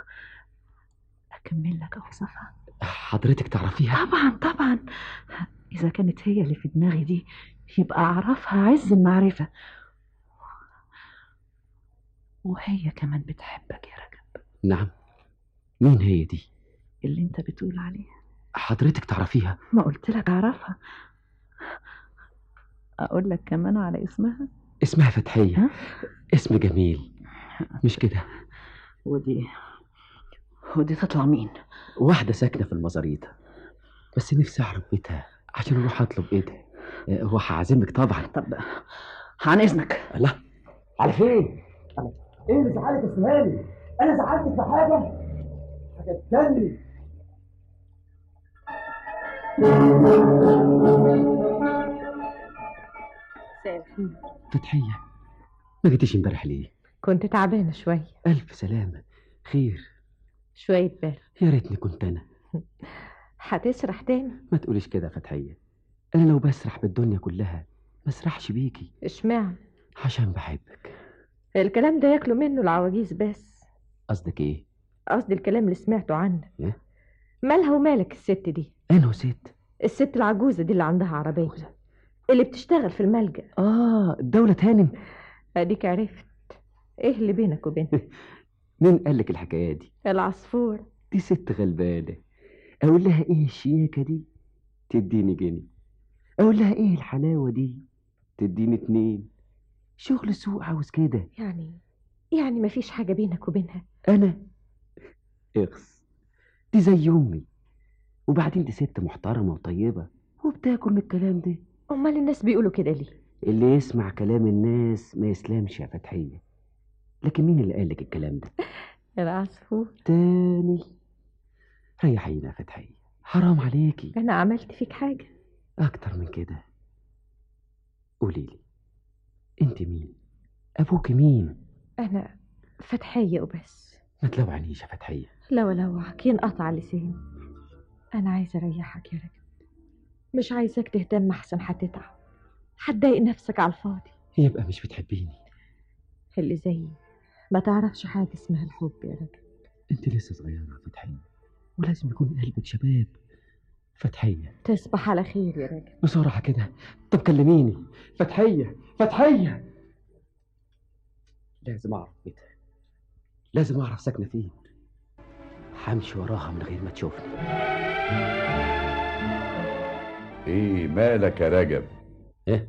[SPEAKER 12] اكمل لك اوصافها
[SPEAKER 11] حضرتك تعرفيها
[SPEAKER 12] طبعا طبعا اذا كانت هي اللي في دماغي دي يبقى اعرفها عز المعرفة وهي كمان بتحبك يا رجب
[SPEAKER 11] نعم مين هي دي
[SPEAKER 12] اللي انت بتقول عليها
[SPEAKER 11] حضرتك تعرفيها
[SPEAKER 12] ما قلت لك اعرفها اقول لك كمان على اسمها
[SPEAKER 11] اسمها فتحية اسم جميل مش كده
[SPEAKER 12] ودي ودي تطلع مين
[SPEAKER 11] واحدة ساكنة في المزاريطة بس نفسي أعرف بيتها عشان أروح أطلب إيدها آه، وهعزمك طبعا
[SPEAKER 12] طب عن إذنك
[SPEAKER 11] لا
[SPEAKER 13] على فين؟ ايه اللي زعلك يا سهاني؟ انا زعلتك في حاجه؟ حاجه تجنن
[SPEAKER 11] فتحية ما جيتيش امبارح ليه
[SPEAKER 2] كنت تعبانة شوية
[SPEAKER 11] ألف سلامة خير
[SPEAKER 2] شوية بال
[SPEAKER 11] يا ريتني كنت أنا
[SPEAKER 2] هتسرح تاني
[SPEAKER 11] ما تقوليش كده يا فتحية أنا لو بسرح بالدنيا كلها ما اسرحش بيكي
[SPEAKER 2] اشمعنى
[SPEAKER 11] عشان بحبك
[SPEAKER 2] الكلام ده ياكلوا منه العواجيز بس
[SPEAKER 11] قصدك إيه؟
[SPEAKER 2] قصدي الكلام اللي سمعته عنك
[SPEAKER 11] إيه؟
[SPEAKER 2] مالها ومالك الست دي
[SPEAKER 11] أنه ست
[SPEAKER 2] الست العجوزة دي اللي عندها عربية اللي بتشتغل في الملجأ
[SPEAKER 11] آه الدولة هانم
[SPEAKER 2] اديك عرفت ايه اللي بينك وبينها
[SPEAKER 11] مين قال لك الحكاية دي؟
[SPEAKER 2] العصفور
[SPEAKER 11] دي ست غلبانة أقول لها إيه الشياكة دي؟ تديني جنيه أقول لها إيه الحلاوة دي؟ تديني اتنين شغل سوق عاوز كده
[SPEAKER 2] يعني يعني مفيش حاجة بينك وبينها
[SPEAKER 11] أنا اغص دي زي أمي وبعدين دي ست محترمة وطيبة وبتاكل من الكلام ده
[SPEAKER 2] امال الناس بيقولوا كده ليه
[SPEAKER 11] اللي يسمع كلام الناس ما يسلمش يا فتحية لكن مين اللي قالك الكلام ده؟
[SPEAKER 2] العصفور
[SPEAKER 11] تاني ريحينا يا فتحية حرام عليكي
[SPEAKER 2] انا عملت فيك حاجة
[SPEAKER 11] أكتر من كده قوليلي أنت مين؟ أبوك مين؟
[SPEAKER 2] انا فتحية وبس
[SPEAKER 11] ما تلوعنيش يا فتحية
[SPEAKER 2] لو لوعك ينقطع لساني انا عايزة اريحك يا رجل مش عايزاك تهتم احسن هتتعب هتضايق نفسك على الفاضي
[SPEAKER 11] يبقى مش بتحبيني
[SPEAKER 2] اللي زيي ما تعرفش حاجة اسمها الحب يا رجل
[SPEAKER 11] أنت لسه صغيرة يا فتحية ولازم يكون قلبك شباب فتحية
[SPEAKER 2] تصبح على خير يا رجل
[SPEAKER 11] بسرعة كده طب كلميني فتحية فتحية لازم أعرف بيتها لازم أعرف ساكنة فين همشي وراها من غير ما تشوفني
[SPEAKER 14] ايه مالك يا رجب
[SPEAKER 11] ايه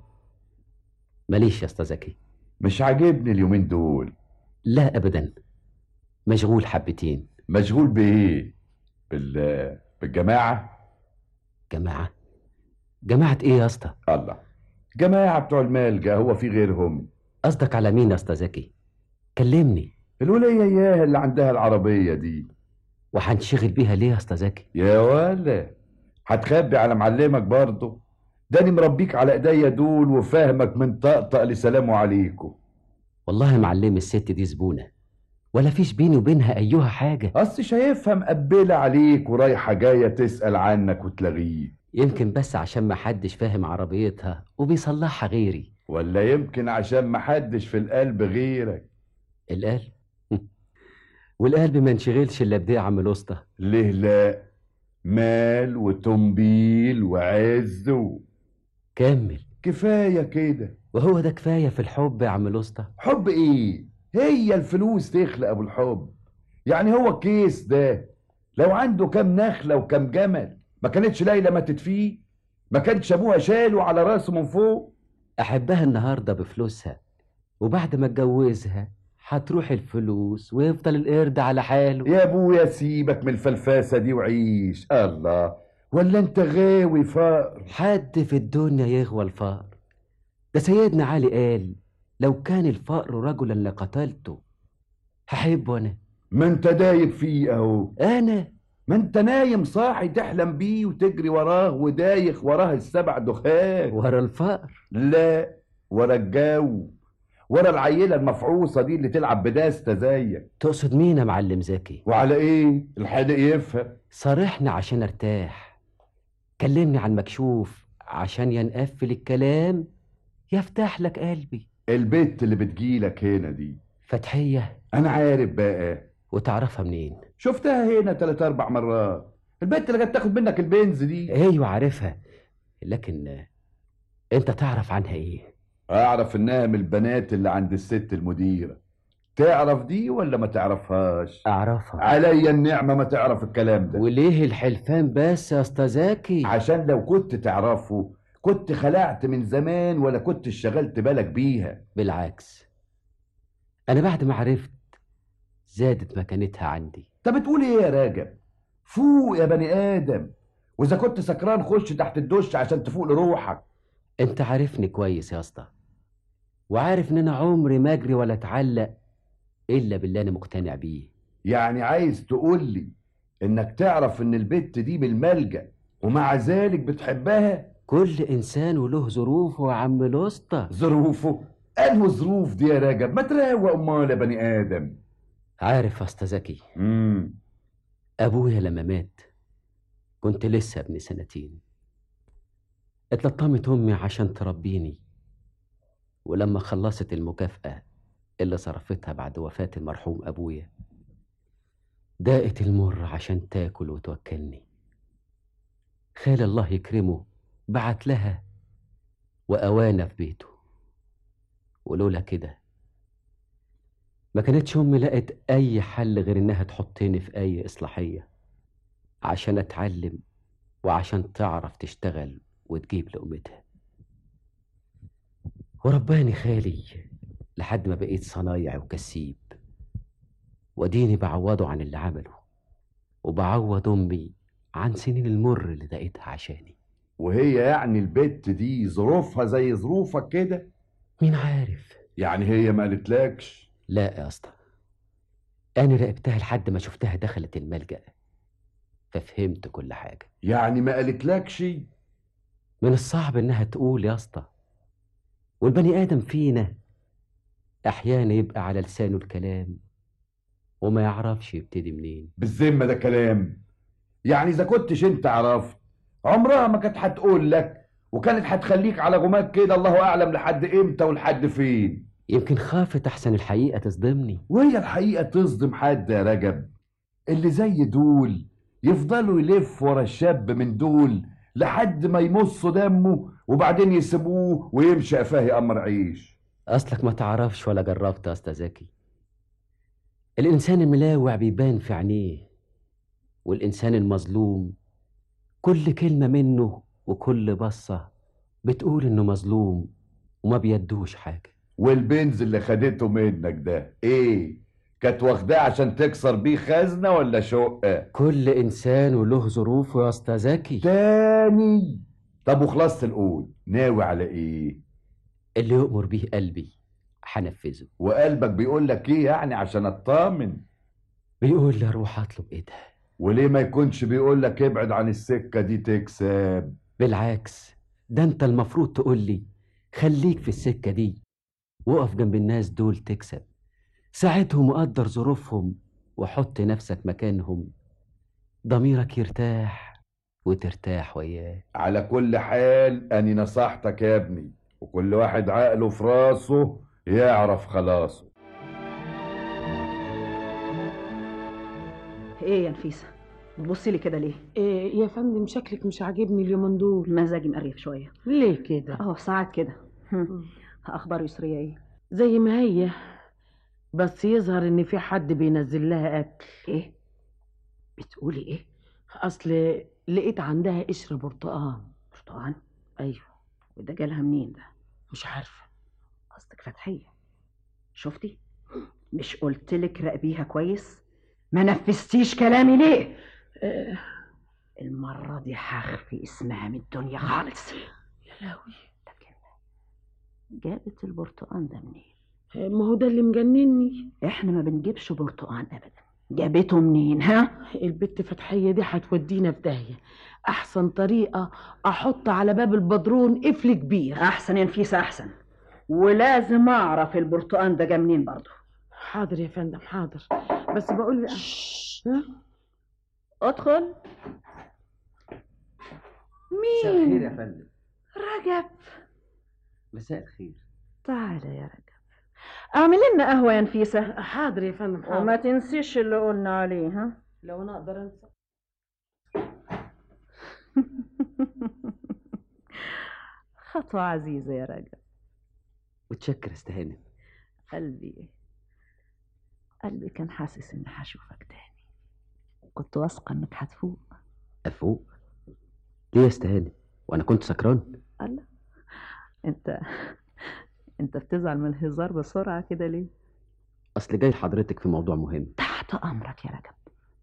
[SPEAKER 11] ماليش يا استاذ زكي
[SPEAKER 14] مش عاجبني اليومين دول
[SPEAKER 11] لا ابدا مشغول حبتين
[SPEAKER 14] مشغول بايه بال بالجماعه
[SPEAKER 11] جماعه جماعه ايه يا اسطى
[SPEAKER 14] الله جماعه بتوع المالجا هو في غيرهم
[SPEAKER 11] قصدك على مين يا اسطى زكي كلمني
[SPEAKER 14] الولية اياها اللي عندها العربية دي
[SPEAKER 11] وهنشغل بيها ليه يا اسطى زكي
[SPEAKER 14] يا ولا هتخبي على معلمك برضه داني مربيك على ايديا دول وفاهمك من طقطق لسلام عليكم
[SPEAKER 11] والله معلم الست دي زبونه ولا فيش بيني وبينها ايها حاجه
[SPEAKER 14] اصل شايفها مقبله عليك ورايحه جايه تسال عنك وتلاغيه
[SPEAKER 11] يمكن بس عشان ما حدش فاهم عربيتها وبيصلحها غيري
[SPEAKER 14] ولا يمكن عشان محدش في القلب غيرك
[SPEAKER 11] القلب والقلب ما انشغلش الا بدي عم الاسطى
[SPEAKER 14] ليه لا مال وتنبيل وعز و...
[SPEAKER 11] كمل
[SPEAKER 14] كفايه كده
[SPEAKER 11] وهو ده كفايه في الحب يا عم الاسطى
[SPEAKER 14] حب ايه هي الفلوس تخلق ابو الحب يعني هو الكيس ده لو عنده كام نخله وكام جمل ما كانتش ليلى ماتت فيه ما كانش ابوها شاله على راسه من فوق
[SPEAKER 11] احبها النهارده بفلوسها وبعد ما اتجوزها هتروح الفلوس ويفضل القرد على حاله
[SPEAKER 14] يا ابويا سيبك من الفلفاسه دي وعيش الله ولا انت غاوي فقر
[SPEAKER 11] حد في الدنيا يغوى الفقر ده سيدنا علي قال لو كان الفقر رجلا لقتلته هحبه انا
[SPEAKER 14] ما انت دايب فيه اهو
[SPEAKER 11] انا
[SPEAKER 14] ما انت نايم صاحي تحلم بيه وتجري وراه ودايخ وراه السبع دخان
[SPEAKER 11] ورا الفقر
[SPEAKER 14] لا ورا الجو ورا العيلة المفعوصة دي اللي تلعب بداستة زيك
[SPEAKER 11] تقصد مين يا معلم زكي
[SPEAKER 14] وعلى ايه الحادق يفهم
[SPEAKER 11] صارحني عشان ارتاح كلمني عن مكشوف عشان ينقفل الكلام يفتح لك قلبي
[SPEAKER 14] البت اللي بتجيلك هنا دي
[SPEAKER 11] فتحية
[SPEAKER 14] انا عارف بقى
[SPEAKER 11] وتعرفها منين
[SPEAKER 14] شفتها هنا تلات اربع مرات البت اللي كانت تاخد منك البنز دي
[SPEAKER 11] ايوه عارفها لكن انت تعرف عنها ايه
[SPEAKER 14] اعرف انها من البنات اللي عند الست المديرة تعرف دي ولا ما تعرفهاش
[SPEAKER 11] اعرفها
[SPEAKER 14] عليا النعمة ما تعرف الكلام ده
[SPEAKER 11] وليه الحلفان بس يا اسطى زكي
[SPEAKER 14] عشان لو كنت تعرفه كنت خلعت من زمان ولا كنت اشتغلت بالك بيها
[SPEAKER 11] بالعكس انا بعد ما عرفت زادت مكانتها عندي
[SPEAKER 14] انت بتقول ايه يا راجل فوق يا بني ادم واذا كنت سكران خش تحت الدش عشان تفوق لروحك
[SPEAKER 11] انت عارفني كويس يا اسطى وعارف ان انا عمري ما اجري ولا اتعلق الا باللي انا مقتنع بيه
[SPEAKER 14] يعني عايز تقول لي انك تعرف ان البت دي بالملجأ ومع ذلك بتحبها
[SPEAKER 11] كل انسان وله ظروفه يا عم الاسطى
[SPEAKER 14] ظروفه انه ظروف دي يا راجل ما تراوق امال يا بني ادم
[SPEAKER 11] عارف يا اسطى زكي
[SPEAKER 14] امم
[SPEAKER 11] ابويا لما مات كنت لسه ابن سنتين اتلطمت امي عشان تربيني ولما خلصت المكافأة اللي صرفتها بعد وفاة المرحوم أبويا داقت المر عشان تاكل وتوكلني خال الله يكرمه بعت لها وأوانا في بيته ولولا كده ما كانتش أمي لقت أي حل غير إنها تحطني في أي إصلاحية عشان أتعلم وعشان تعرف تشتغل وتجيب لقمتها ورباني خالي لحد ما بقيت صنايع وكسيب وديني بعوضه عن اللي عمله وبعوض أمي عن سنين المر اللي دقيتها عشاني
[SPEAKER 14] وهي يعني البت دي ظروفها زي ظروفك كده
[SPEAKER 11] مين عارف
[SPEAKER 14] يعني هي ما قالتلكش
[SPEAKER 11] لا يا اسطى أنا راقبتها لحد ما شفتها دخلت الملجأ ففهمت كل حاجة
[SPEAKER 14] يعني ما قالتلكش
[SPEAKER 11] من الصعب إنها تقول يا اسطى والبني آدم فينا أحيانا يبقى على لسانه الكلام وما يعرفش يبتدي منين
[SPEAKER 14] بالذمة ده كلام يعني إذا كنتش أنت عرفت عمرها ما كانت هتقول لك وكانت هتخليك على غماك كده الله أعلم لحد إمتى ولحد فين
[SPEAKER 11] يمكن خافت أحسن الحقيقة تصدمني
[SPEAKER 14] وهي الحقيقة تصدم حد يا رجب اللي زي دول يفضلوا يلف ورا الشاب من دول لحد ما يمصوا دمه وبعدين يسيبوه ويمشي قفاه أمر عيش
[SPEAKER 11] أصلك ما تعرفش ولا جربت يا أسطى زكي الإنسان الملاوع بيبان في عينيه والإنسان المظلوم كل كلمة منه وكل بصة بتقول إنه مظلوم وما بيدوش حاجة
[SPEAKER 14] والبنز اللي خدته منك ده إيه كانت واخداه عشان تكسر بيه خزنة ولا شقة
[SPEAKER 11] كل انسان وله ظروفه يا اسطى زكي
[SPEAKER 14] تاني طب وخلاصة القول ناوي على ايه
[SPEAKER 11] اللي يؤمر بيه قلبي هنفذه
[SPEAKER 14] وقلبك بيقول لك ايه يعني عشان اطمن
[SPEAKER 11] بيقول لي اروح اطلب ايدها
[SPEAKER 14] وليه ما يكونش بيقول لك ابعد عن السكة دي تكسب
[SPEAKER 11] بالعكس ده انت المفروض تقول لي خليك في السكة دي وقف جنب الناس دول تكسب ساعدهم وقدر ظروفهم وحط نفسك مكانهم ضميرك يرتاح وترتاح وياه
[SPEAKER 14] على كل حال اني نصحتك يا ابني وكل واحد عقله في راسه يعرف خلاصه
[SPEAKER 6] ايه يا نفيسه بتبصي لي كده ليه
[SPEAKER 10] إيه يا فندم شكلك مش عاجبني اليومين دول
[SPEAKER 6] مزاجي مقريف شويه
[SPEAKER 10] ليه كده
[SPEAKER 6] اه ساعات كده هم. اخبار يسريه ايه
[SPEAKER 10] زي ما هي بس يظهر ان في حد بينزل لها اكل
[SPEAKER 6] ايه بتقولي ايه
[SPEAKER 10] اصل لقيت عندها قشر برتقان
[SPEAKER 6] برتقان
[SPEAKER 10] ايوه
[SPEAKER 6] وده جالها منين ده
[SPEAKER 10] مش عارفه
[SPEAKER 6] قصدك فتحيه شفتي مش قلتلك راقبيها كويس ما نفذتيش كلامي ليه
[SPEAKER 10] آه.
[SPEAKER 6] المرة دي هخفي اسمها من الدنيا خالص
[SPEAKER 10] يا لهوي
[SPEAKER 6] جابت البرتقان ده منين
[SPEAKER 10] ما هو ده اللي مجنني
[SPEAKER 6] احنا ما بنجيبش برتقان ابدا جابته منين ها
[SPEAKER 10] البت فتحيه دي هتودينا في داهيه احسن طريقه احط على باب البدرون قفل كبير
[SPEAKER 6] احسن يا نفيسه احسن ولازم اعرف البرتقان ده جه منين برضه
[SPEAKER 10] حاضر يا فندم حاضر بس بقول لي
[SPEAKER 6] ادخل
[SPEAKER 11] مساء
[SPEAKER 6] مين
[SPEAKER 11] الخير يا فندم
[SPEAKER 6] رجب
[SPEAKER 11] مساء الخير
[SPEAKER 6] تعالى يا رجب اعمل لنا قهوه يا نفيسه
[SPEAKER 10] حاضر يا فندم حاضر
[SPEAKER 6] وما تنسيش اللي قلنا عليه ها
[SPEAKER 10] لو انا اقدر انسى
[SPEAKER 6] خطوه عزيزه يا رجب
[SPEAKER 11] متشكر استهانم
[SPEAKER 6] قلبي قلبي كان حاسس اني هشوفك تاني كنت واثقه انك هتفوق
[SPEAKER 11] افوق ليه يا استهانم وانا كنت سكران
[SPEAKER 6] الله انت انت بتزعل من الهزار بسرعه كده ليه
[SPEAKER 11] اصل جاي لحضرتك في موضوع مهم
[SPEAKER 6] تحت امرك يا رجب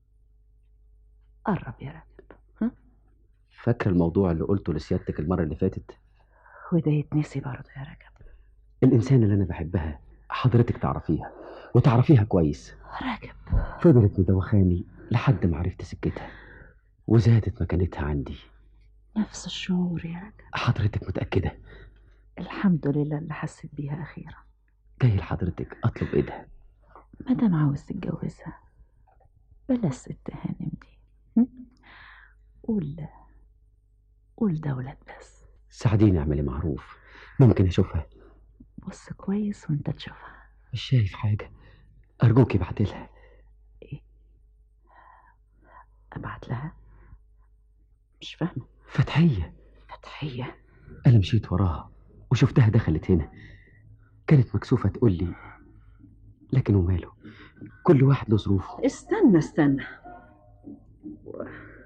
[SPEAKER 6] قرب يا رجب
[SPEAKER 11] فاكر الموضوع اللي قلته لسيادتك المره اللي فاتت
[SPEAKER 6] وده يتنسي برضه يا رجب
[SPEAKER 11] الانسان اللي انا بحبها حضرتك تعرفيها وتعرفيها كويس
[SPEAKER 6] رجب
[SPEAKER 11] فضلت مدوخاني لحد ما عرفت سكتها وزادت مكانتها عندي
[SPEAKER 6] نفس الشعور يا رجب
[SPEAKER 11] حضرتك متأكدة
[SPEAKER 6] الحمد لله اللي حسيت بيها اخيرا
[SPEAKER 11] جاي لحضرتك أطلب إيدها
[SPEAKER 6] مادام عاوز تتجوزها بلاش ست هانم دي هم؟ قول قول ده ولاد بس
[SPEAKER 11] ساعديني اعملي معروف ممكن أشوفها
[SPEAKER 6] بص كويس وانت تشوفها
[SPEAKER 11] مش شايف حاجة أرجوكي ابعتلها
[SPEAKER 6] ابعت لها مش فاهمه
[SPEAKER 11] فتحية
[SPEAKER 6] فتحيه
[SPEAKER 11] أنا مشيت وراها وشفتها دخلت هنا كانت مكسوفة تقول لي لكن وماله كل واحد له ظروفه
[SPEAKER 6] استنى استنى و...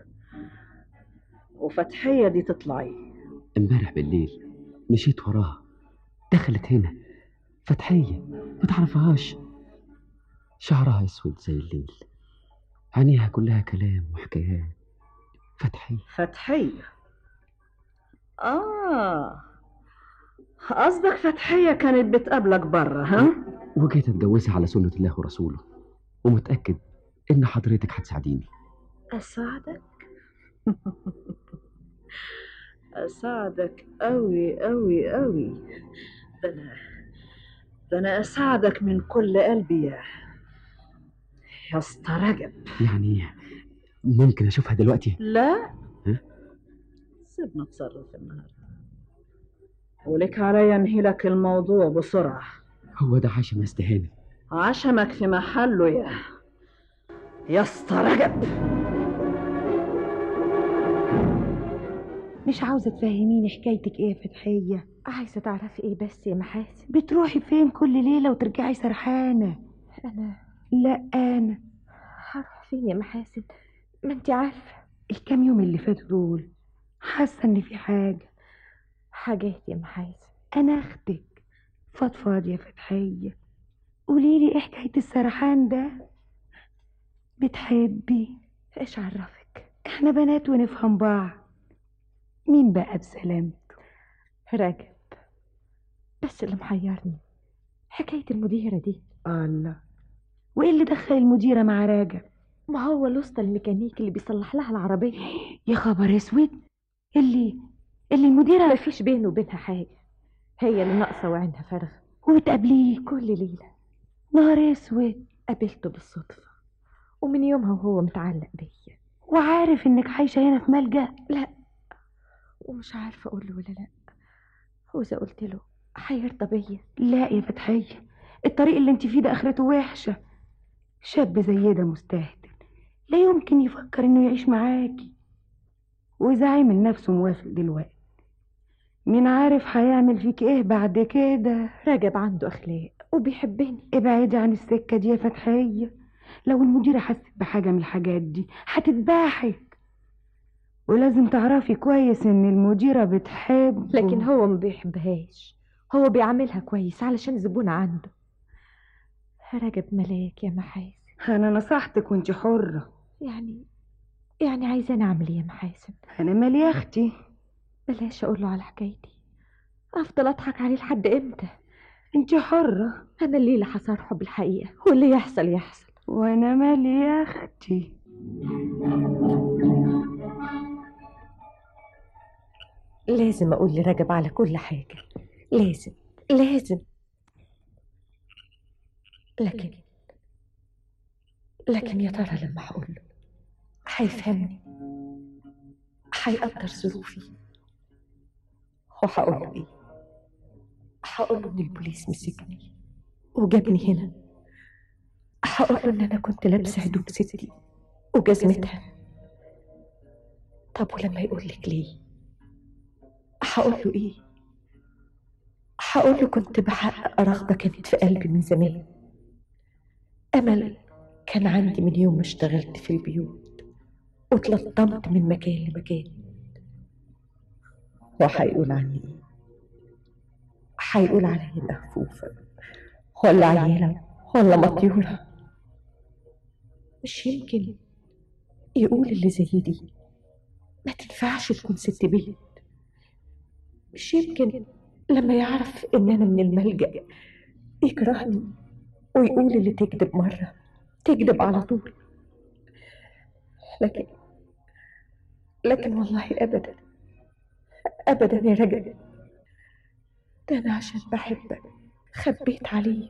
[SPEAKER 6] وفتحيه دي تطلع ايه
[SPEAKER 11] امبارح بالليل مشيت وراها دخلت هنا فتحية ما تعرفهاش شعرها اسود زي الليل عينيها كلها كلام وحكايات فتحية
[SPEAKER 6] فتحيه اه قصدك فتحيه كانت بتقابلك بره ها
[SPEAKER 11] وجيت اتجوزها على سنة الله ورسوله ومتأكد إن حضرتك هتساعديني
[SPEAKER 6] اساعدك اساعدك قوي قوي قوي ده انا ده انا اساعدك من كل قلبي يا يا اسطى رجب
[SPEAKER 11] يعني ممكن أشوفها دلوقتي
[SPEAKER 6] لا
[SPEAKER 11] ها؟
[SPEAKER 6] سيبنا نتصرف النهارده ولك عليا انهي لك الموضوع بسرعه
[SPEAKER 11] هو ده عشم استهانة
[SPEAKER 6] عشمك في محله يا يا اسطى رجب
[SPEAKER 8] مش عاوزة تفهميني حكايتك ايه يا فتحية
[SPEAKER 2] عايزة تعرفي ايه بس يا محاسن
[SPEAKER 8] بتروحي فين كل ليلة وترجعي سرحانة
[SPEAKER 2] انا
[SPEAKER 8] لا انا
[SPEAKER 2] هروح فين يا محاسن ما انت عارفة
[SPEAKER 8] الكام يوم اللي فاتوا دول حاسة ان في حاجة
[SPEAKER 2] حاجات يا محاسن
[SPEAKER 8] انا اختك فضفاض يا فتحية قولي لي ايه حكايه السرحان ده بتحبي
[SPEAKER 2] ايش عرفك
[SPEAKER 8] احنا بنات ونفهم بعض مين بقى بسلامته
[SPEAKER 2] راجب بس اللي محيرني حكاية المديرة دي
[SPEAKER 8] الله وايه اللي دخل المديره مع راجب
[SPEAKER 2] ما هو الوسطى الميكانيكي اللي بيصلح لها العربية
[SPEAKER 8] يا خبر اسود اللي اللي المديره
[SPEAKER 2] مفيش بينه وبينها حاجة هي اللي ناقصة وعينها فارغة
[SPEAKER 8] وبتقابليه
[SPEAKER 2] كل ليلة
[SPEAKER 8] نهار اسود
[SPEAKER 2] قابلته بالصدفة ومن يومها وهو متعلق بيا
[SPEAKER 8] وعارف انك عايشه هنا في ملجأ
[SPEAKER 2] لا ومش عارفة أقول له ولا لأ وإذا قلت له هيرضى بيا
[SPEAKER 8] لا يا فتحيه الطريق اللي انت فيه ده اخرته وحشه شاب زي ده مستهتر لا يمكن يفكر انه يعيش معاكي واذا عامل نفسه موافق دلوقتي مين عارف هيعمل فيك ايه بعد كده
[SPEAKER 2] راجب عنده أخلاق وبيحبني
[SPEAKER 8] ابعدي عن السكه دي يا فتحيه لو المديره حست بحاجه من الحاجات دي هتذبحك ولازم تعرفي كويس ان المديره بتحب
[SPEAKER 2] لكن هو ما بيحبهاش هو بيعاملها كويس علشان زبونة عنده راجب ملاك يا محاسن
[SPEAKER 8] انا نصحتك وانت حره
[SPEAKER 2] يعني يعني عايزاني أعمل إيه يا محاسن
[SPEAKER 8] انا مالي يا اختي
[SPEAKER 2] بلاش أقول له على حكايتي أفضل أضحك عليه لحد إمتى
[SPEAKER 8] انت حره
[SPEAKER 2] أنا الليلة هصارحه بالحقيقة واللي يحصل يحصل
[SPEAKER 8] وانا مالي يا اختي
[SPEAKER 2] لازم أقول لرجب على كل حاجة لازم لازم لكن لكن يا ترى لما هقول له هيفهمني هيقدر ظروفي وهقول له ايه هقول له ان البوليس مسكني وجابني هنا هقول له ان انا كنت لابسه هدوم ستي وجزمتها طب ولما يقول لك ليه هقول له ايه هقول له كنت بحقق رغبه كانت في قلبي من زمان امل كان عندي من يوم ما اشتغلت في البيوت واتلطمت من مكان لمكان وهيقول عني ايه هيقول عليا مهفوفة ولا عيالة ولا مطيورة مش يمكن يقول اللي زي دي ما تنفعش تكون ست بيت مش يمكن لما يعرف ان انا من الملجأ يكرهني ويقول اللي تكذب مرة تكذب على طول لكن لكن والله ابدا ابدا يا رجل ده انا عشان بحبك خبيت عليه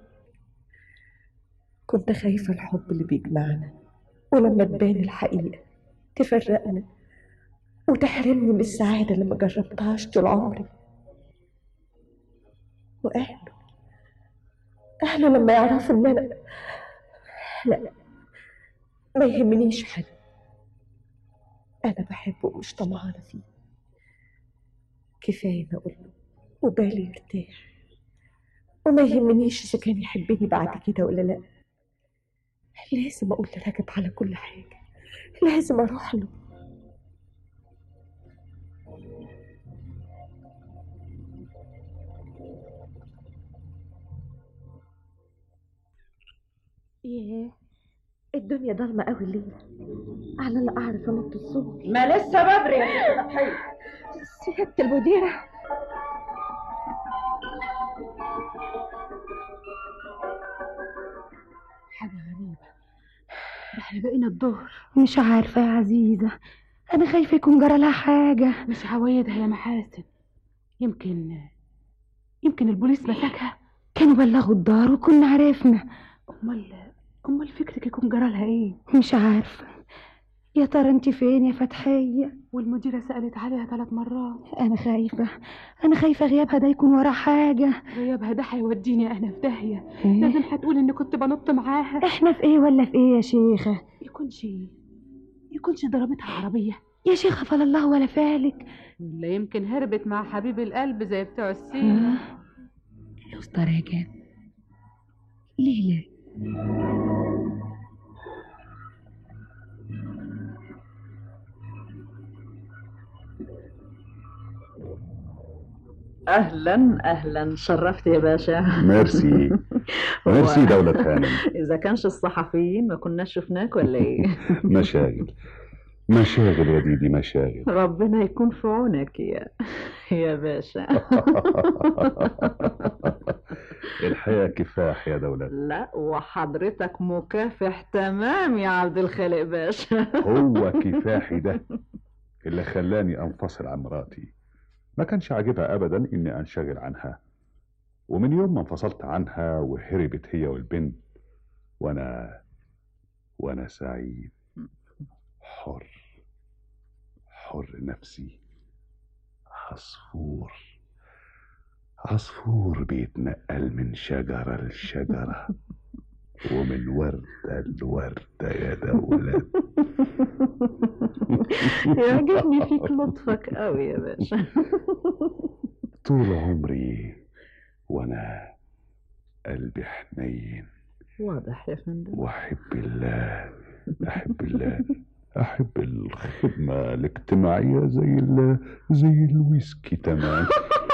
[SPEAKER 2] كنت خايفة الحب اللي بيجمعنا ولما تبان الحقيقة تفرقنا وتحرمني من السعادة اللي ما جربتهاش طول عمري وأهله أهله لما يعرفوا إن أنا لا ما يهمنيش حد أنا بحبه ومش طمعانة فيه كفاية أنا أقول له وبالي يرتاح وما يهمنيش إذا كان يحبني بعد كده ولا لأ لازم أقول لراجب على كل حاجة لازم أروح له ياه الدنيا ضلمة قوي الليلة على لا أعرف أنط الصبح
[SPEAKER 6] ما لسه بدري يا فتحية
[SPEAKER 2] سيادة المديرة
[SPEAKER 7] حاجة غريبة احنا بقينا الظهر
[SPEAKER 8] مش عارفه يا عزيزه انا خايفه يكون جرى لها حاجه
[SPEAKER 7] مش عوايدها يا محاسن يمكن يمكن البوليس مسكها
[SPEAKER 8] كانوا بلغوا الدار وكنا عرفنا
[SPEAKER 7] امال امال فكرك يكون جرى لها ايه
[SPEAKER 8] مش عارفه يا ترى انت فين يا فتحيه
[SPEAKER 7] والمديره سالت عليها ثلاث مرات
[SPEAKER 8] انا خايفه انا خايفه غيابها ده يكون وراه حاجه
[SPEAKER 7] غيابها ده هيوديني انا في داهيه
[SPEAKER 8] إيه؟
[SPEAKER 7] لازم هتقول اني كنت بنط معاها
[SPEAKER 8] احنا في ايه ولا في ايه يا شيخه
[SPEAKER 7] يكونش يكونش ضربتها عربيه
[SPEAKER 8] يا شيخه فلا الله ولا فالك
[SPEAKER 7] ولا يمكن هربت مع حبيب القلب زي بتوع السيما
[SPEAKER 8] آه. الاسطى راجع ليه لا
[SPEAKER 15] اهلا اهلا شرفت يا باشا
[SPEAKER 9] ميرسي ميرسي دولة هانم
[SPEAKER 12] إذا كانش الصحفيين ما كناش شفناك ولا إيه؟
[SPEAKER 9] مشاغل مشاغل يا ديدي مشاغل
[SPEAKER 12] ربنا يكون في عونك يا يا باشا
[SPEAKER 9] الحياة كفاح يا دولة
[SPEAKER 12] لا وحضرتك مكافح تمام يا عبد الخالق باشا
[SPEAKER 9] هو كفاحي ده اللي خلاني انفصل عن مراتي ما كانش عاجبها ابدا اني انشغل عنها ومن يوم ما انفصلت عنها وهربت هي والبنت وانا وانا سعيد حر حر نفسي عصفور عصفور بيتنقل من شجرة لشجرة ومن وردة لوردة يا دولة
[SPEAKER 12] يعجبني فيك لطفك قوي يا باشا
[SPEAKER 9] طول عمري وانا قلبي حنين
[SPEAKER 12] واضح يا فندم
[SPEAKER 9] واحب الله احب الله احب الخدمة الاجتماعية زي ال... زي الويسكي تمام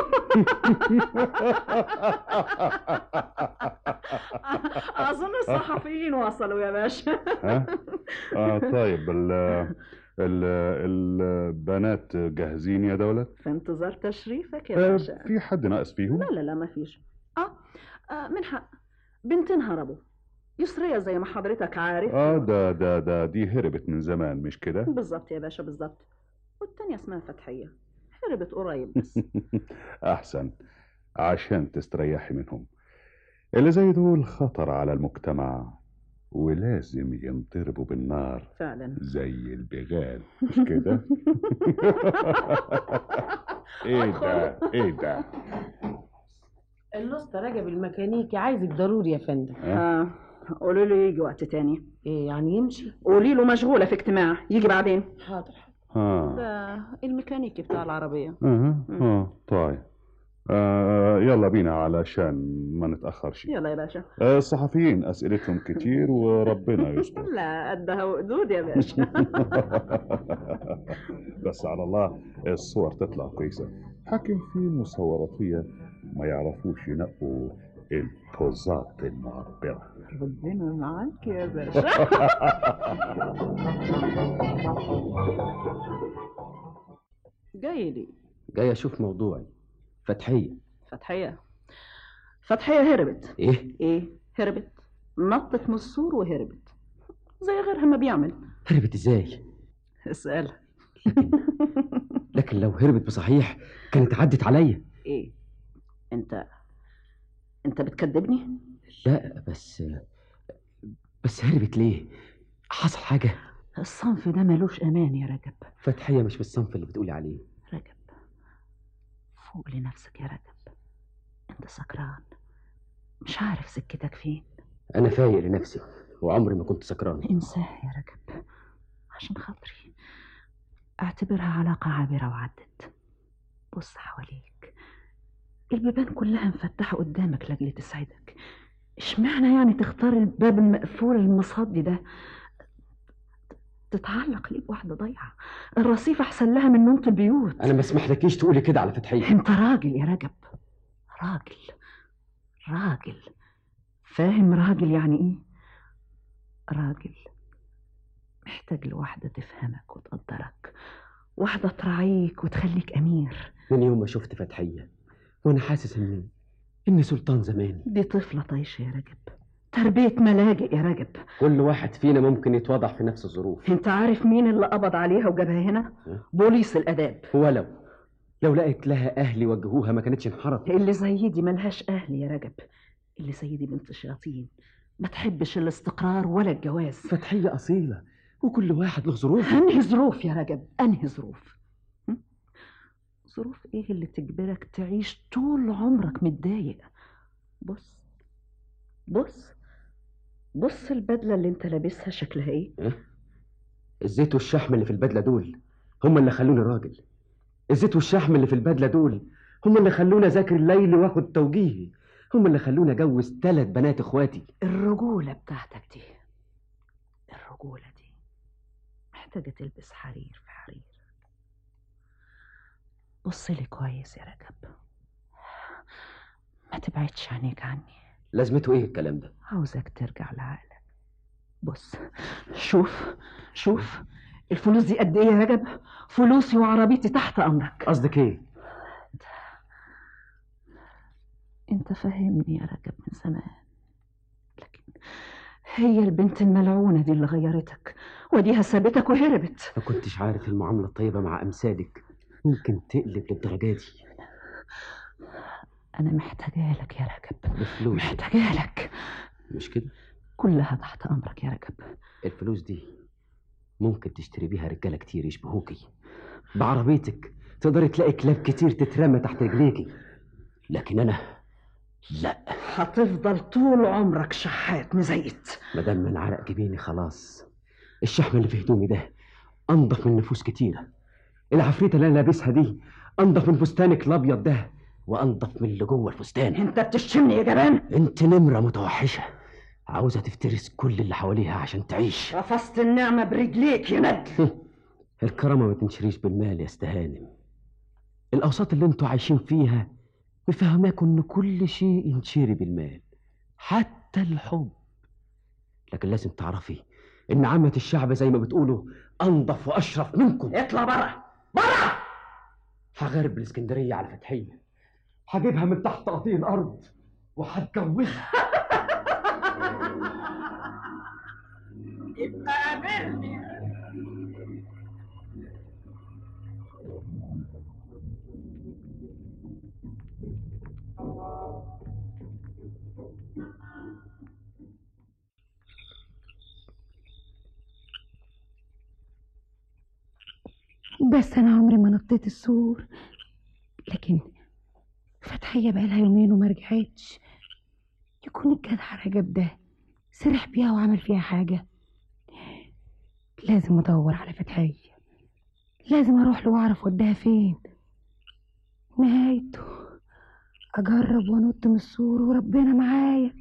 [SPEAKER 12] أظن الصحفيين وصلوا يا باشا
[SPEAKER 9] ها آه طيب ال... ال... البنات جاهزين يا دولة
[SPEAKER 12] في انتظار تشريفك يا
[SPEAKER 9] آه
[SPEAKER 12] باشا
[SPEAKER 9] في حد ناقص فيهم
[SPEAKER 6] لا لا لا ما فيش آه, اه من حق بنتين هربوا يسرية زي ما حضرتك عارف
[SPEAKER 9] اه ده ده ده دي هربت من زمان مش كده
[SPEAKER 6] بالظبط يا باشا بالظبط والتانية اسمها فتحية هربت قريب بس
[SPEAKER 9] احسن عشان تستريحي منهم اللي زي دول خطر على المجتمع ولازم ينضربوا بالنار
[SPEAKER 6] فعلا
[SPEAKER 9] زي البغال مش كده ايه ده ايه ده
[SPEAKER 10] الاسطى رجب الميكانيكي عايزك ضروري يا فندم
[SPEAKER 6] اه قولوا له يجي وقت تاني
[SPEAKER 10] ايه يعني يمشي
[SPEAKER 6] قولي له مشغولة في اجتماع يجي بعدين
[SPEAKER 10] حاضر
[SPEAKER 9] ها
[SPEAKER 6] ده الميكانيكي بتاع العربية
[SPEAKER 9] اه اه طيب آه يلا بينا علشان ما نتأخرش
[SPEAKER 6] يلا يا باشا
[SPEAKER 9] آه الصحفيين أسئلتهم كتير وربنا يستر
[SPEAKER 6] لا قدها وقدود يا باشا
[SPEAKER 9] بس على الله الصور تطلع كويسة حكم في مصوراتية ما يعرفوش ينقوا البوزات المعبرة
[SPEAKER 12] ربنا معاك يا باشا
[SPEAKER 6] جاي لي
[SPEAKER 11] جاي اشوف موضوعي فتحية
[SPEAKER 6] فتحية فتحية هربت
[SPEAKER 11] ايه
[SPEAKER 6] ايه هربت نطت من السور وهربت زي غيرها ما بيعمل
[SPEAKER 11] هربت ازاي
[SPEAKER 6] اسألها
[SPEAKER 11] لكن لو هربت بصحيح كانت عدت عليا
[SPEAKER 6] ايه انت انت بتكذبني
[SPEAKER 11] لا بس بس هربت ليه حصل حاجة
[SPEAKER 6] الصنف ده ملوش امان يا رجب
[SPEAKER 11] فتحية مش بالصنف اللي بتقولي عليه
[SPEAKER 6] رجب فوق لنفسك يا رجب انت سكران مش عارف سكتك فين
[SPEAKER 11] انا فايق لنفسي وعمري ما كنت سكران
[SPEAKER 6] انساه يا رجب عشان خاطري اعتبرها علاقة عابرة وعدت بص حواليك البيبان كلها مفتحة قدامك لأجل تسعدك اشمعنى يعني تختار الباب المقفول المصدي ده تتعلق ليه بواحدة ضايعة الرصيف أحسن لها من نومة البيوت
[SPEAKER 11] انا ما اسمحلكيش تقولي كده على فتحية
[SPEAKER 6] انت راجل يا رجب راجل راجل فاهم راجل يعني ايه راجل محتاج لواحدة تفهمك وتقدرك واحدة تراعيك وتخليك أمير
[SPEAKER 11] من يوم ما شفت فتحية وانا حاسس اني اني سلطان زمان
[SPEAKER 6] دي طفلة طايشة يا رجب تربية ملاجئ يا رجب
[SPEAKER 11] كل واحد فينا ممكن يتوضع في نفس الظروف
[SPEAKER 6] انت عارف مين اللي قبض عليها وجابها هنا بوليس الاداب
[SPEAKER 11] ولو لو لقيت لها اهل يوجهوها ما كانتش انحرت
[SPEAKER 6] اللي زي دي ملهاش اهل يا رجب اللي زي دي بنت شياطين ما تحبش الاستقرار ولا الجواز
[SPEAKER 11] فتحية أصيلة وكل واحد له ظروف
[SPEAKER 6] انهي ظروف يا رجب انهي ظروف م? ظروف ايه اللي تجبرك تعيش طول عمرك متضايق بص بص بص البدلة اللي انت لابسها شكلها ايه
[SPEAKER 11] الزيت والشحم اللي في البدلة دول هم اللي خلوني راجل الزيت والشحم اللي في البدلة دول هم اللي خلوني أذاكر الليل وآخد توجيهي هم اللي خلوني أجوز ثلاث بنات إخواتي
[SPEAKER 6] الرجولة بتاعتك دي الرجولة دي محتاجة تلبس حرير في حرير بص لي كويس يا رجب ما تبعدش عينيك عني
[SPEAKER 11] لازمته ايه الكلام ده
[SPEAKER 12] عاوزك ترجع لعقلك بص شوف شوف الفلوس دي قد ايه يا رجب فلوسي وعربيتي تحت امرك
[SPEAKER 11] قصدك ايه
[SPEAKER 12] انت فاهمني يا رجب من زمان لكن هي البنت الملعونة دي اللي غيرتك وديها سابتك وهربت
[SPEAKER 11] ما كنتش عارف المعاملة الطيبة مع أمثالك ممكن تقلب للدرجة دي
[SPEAKER 12] أنا محتاجة لك يا رجب
[SPEAKER 11] بفلوس
[SPEAKER 12] محتاجة لك
[SPEAKER 11] مش كده
[SPEAKER 12] كلها تحت أمرك يا رجب
[SPEAKER 11] الفلوس دي ممكن تشتري بيها رجالة كتير يشبهوكي بعربيتك تقدري تلاقي كلاب كتير تترمى تحت رجليكي لكن أنا لا
[SPEAKER 6] هتفضل طول عمرك شحات مزيت
[SPEAKER 11] مادام من عرق جبيني خلاص الشحم اللي في هدومي ده أنضف من نفوس كتيرة العفريتة اللي أنا لابسها دي أنضف من فستانك الأبيض ده وأنضف من اللي جوه الفستان
[SPEAKER 6] انت بتشتمني يا جبان
[SPEAKER 11] أنت نمرة متوحشة عاوزة تفترس كل اللي حواليها عشان تعيش
[SPEAKER 6] رفضت النعمة برجليك يا ند
[SPEAKER 11] الكرامة ما تنشريش بالمال يا استهانم الأوساط اللي انتوا عايشين فيها مفهماكوا إن كل شيء ينشري بالمال حتى الحب لكن لازم تعرفي إن عامة الشعب زي ما بتقولوا أنظف وأشرف منكم
[SPEAKER 6] اطلع برا
[SPEAKER 11] برا هغرب الإسكندرية على فتحية هجيبها من تحت قطيع الأرض وهتجوزها
[SPEAKER 6] يبقى قابلني
[SPEAKER 8] بس انا عمري ما نطيت السور لكن فتحية بقالها يومين وما رجعتش يكون الجدع رجب ده سرح بيها وعمل فيها حاجة لازم ادور على فتحية لازم اروح له واعرف وداها فين نهايته اجرب وانط من السور وربنا معايا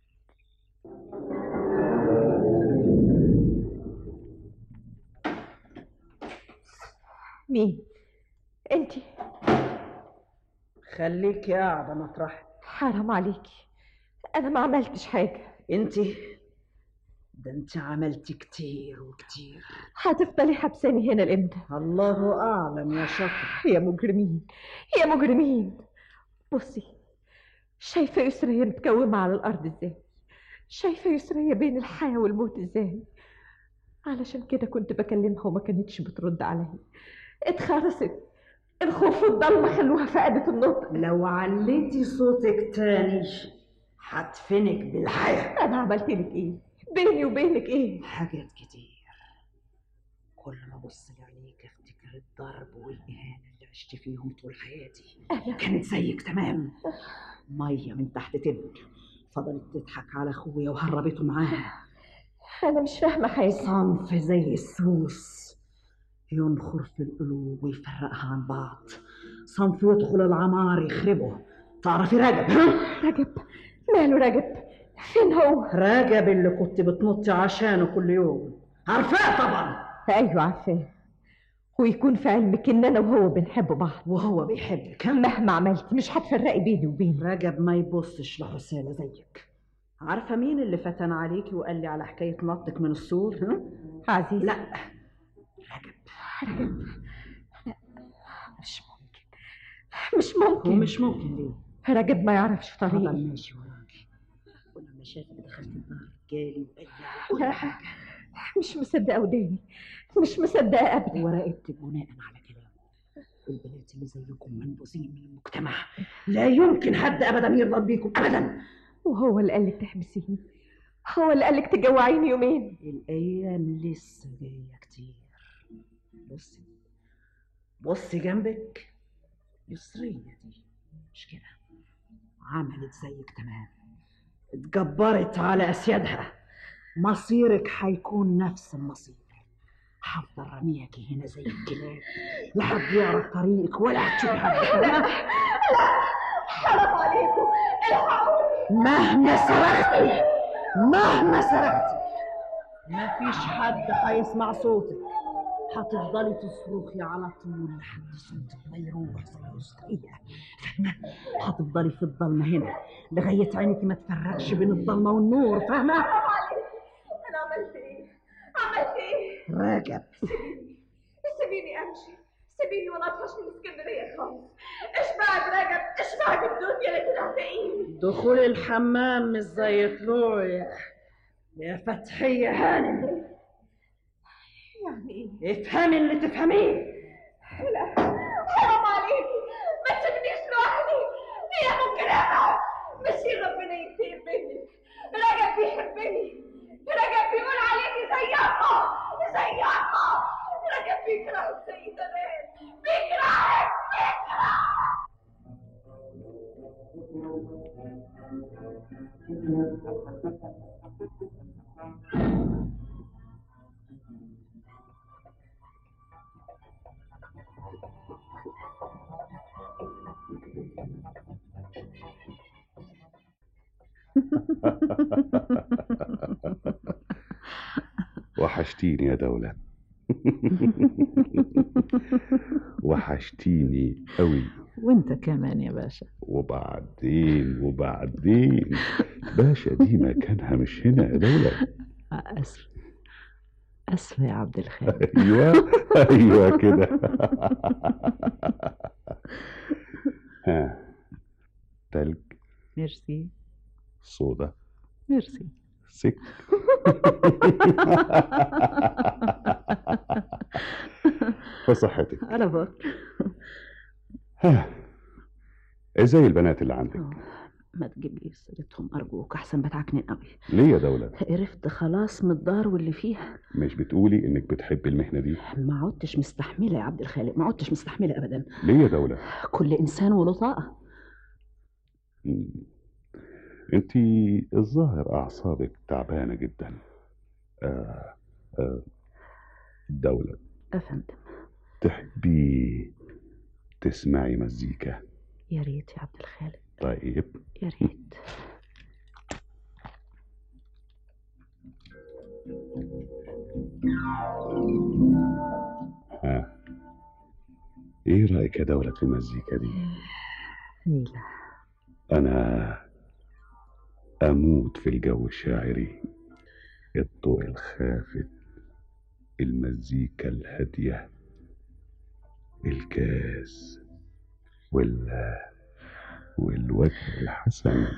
[SPEAKER 2] مين انتي
[SPEAKER 6] خليكي قاعدة مطرح
[SPEAKER 2] حرام عليكي انا ما عملتش حاجه
[SPEAKER 6] انتي ده انت عملتي كتير وكتير
[SPEAKER 2] هتفضلي حبساني هنا لامتى
[SPEAKER 6] الله اعلم يا شطر
[SPEAKER 2] يا مجرمين يا مجرمين بصي شايفه يسرية متكومه على الارض ازاي شايفه يسرية بين الحياه والموت ازاي علشان كده كنت بكلمها وما كانتش بترد عليا اتخرست الخوف والضلمه خلوها فقدت النطق
[SPEAKER 6] لو عليتي صوتك تاني هدفنك بالحياة
[SPEAKER 2] انا عملت لك ايه بيني وبينك ايه
[SPEAKER 6] حاجات كتير كل ما ابص لعينيك افتكر الضرب والاهانه اللي عشت فيهم طول حياتي كانت زيك تمام ميه من تحت تبن فضلت تضحك على اخويا وهربته معاها
[SPEAKER 2] انا مش فاهمه حاجه
[SPEAKER 6] صنف زي السوس ينخر في القلوب ويفرقها عن بعض صنف يدخل العمار يخربه تعرفي رجب ها؟
[SPEAKER 2] رجب ماله رجب فين هو
[SPEAKER 6] رجب اللي كنت بتنطي عشانه كل يوم عارفاه طبعا
[SPEAKER 2] ايوه عارفاه ويكون في علمك ان انا وهو بنحب بعض
[SPEAKER 6] وهو بيحبك
[SPEAKER 2] مهما عملتي مش هتفرقي بيني وبينه
[SPEAKER 6] رجب ما يبصش لحسالة زيك عارفة مين اللي فتن عليكي وقال لي على حكاية نطك من السور ها؟
[SPEAKER 2] عزيز
[SPEAKER 6] لا
[SPEAKER 2] رجب لا مش ممكن مش ممكن
[SPEAKER 6] ومش ممكن ليه
[SPEAKER 2] رجب ما يعرفش
[SPEAKER 6] طبعا
[SPEAKER 2] طريقي
[SPEAKER 6] ماشي وراكي ولما شافك دخلت الدار جالي وقال لي على كل
[SPEAKER 2] لا
[SPEAKER 6] حاجة
[SPEAKER 2] مش مصدقه وداني مش مصدقه ابدا
[SPEAKER 6] وراقبتك بناء على كلامه البنات اللي زيكم منبوذين من المجتمع لا يمكن حد ابدا يرضى بيكم ابدا
[SPEAKER 2] وهو اللي قالك تحبسيني هو اللي قالك تجوعيني يومين
[SPEAKER 6] الايام لسه جايه كتير بصي بصي جنبك يسرية دي مش كده عملت زيك تمام اتجبرت على اسيادها مصيرك هيكون نفس المصير هفضل رميكي هنا زي الكلاب لا حد يعرف طريقك ولا هتشوفي حد
[SPEAKER 2] حرام عليكم الحقوني
[SPEAKER 6] مهما صرختي مهما صرختي مفيش حد هيسمع صوتك هتفضلي تصرخي على طول لحد صوتك ما يروح زي الوسطية فاهمة؟ هتفضلي في الضلمة هنا لغايه عينك ما تفرقش بين الضلمه والنور فاهمه
[SPEAKER 15] انا عملت ايه عملت ايه
[SPEAKER 6] راجب
[SPEAKER 15] سيبيني امشي سيبيني وانا اطفش من اسكندريه خالص ايش بعد رجب ايش بعد الدنيا اللي تنهتقيني
[SPEAKER 6] دخول الحمام مش زي طلوعه يا يا فتحيه هانم
[SPEAKER 15] يعني ايه
[SPEAKER 6] افهمي اللي تفهميه
[SPEAKER 15] لا حرام عليكي ما تسيبنيش لوحدي هي مجرمة مش ربنا ينتقم منك رجب بيحبني رجب بيقول عليكي زي أخو زي أخو رجب بيكرهك زي زمان بيكرهك بيكرهك
[SPEAKER 9] وحشتيني يا دولة وحشتيني قوي
[SPEAKER 12] وانت كمان يا باشا
[SPEAKER 9] وبعدين وبعدين باشا دي مكانها مش هنا يا دولة
[SPEAKER 12] اسف اسف يا عبد الخالق
[SPEAKER 9] ايوه ايوه كده ها تلج
[SPEAKER 12] ميرسي
[SPEAKER 9] صودا
[SPEAKER 12] ميرسي
[SPEAKER 9] سك فصحتك
[SPEAKER 12] على بر
[SPEAKER 9] ها زي البنات اللي عندك
[SPEAKER 6] ما تجيب لي سيرتهم ارجوك احسن بتعكنن قوي
[SPEAKER 9] ليه يا دولة
[SPEAKER 6] قرفت خلاص من الدار واللي فيها
[SPEAKER 9] مش بتقولي انك بتحبي المهنة دي
[SPEAKER 6] ما عدتش مستحمله يا عبد الخالق ما عدتش مستحمله ابدا
[SPEAKER 9] ليه يا دولة
[SPEAKER 6] كل انسان وله طاقه
[SPEAKER 9] انت الظاهر اعصابك تعبانة جدا آه آه دولة
[SPEAKER 6] افندم
[SPEAKER 9] تحبي تسمعي مزيكا
[SPEAKER 6] يا ريت يا عبد الخالق
[SPEAKER 9] طيب
[SPEAKER 6] يا ريت
[SPEAKER 9] ها ايه رأيك يا دولة في المزيكا دي
[SPEAKER 12] هيلة
[SPEAKER 9] انا اموت في الجو الشاعري الضوء الخافت المزيكا الهادية الكاس وال والوجه الحسن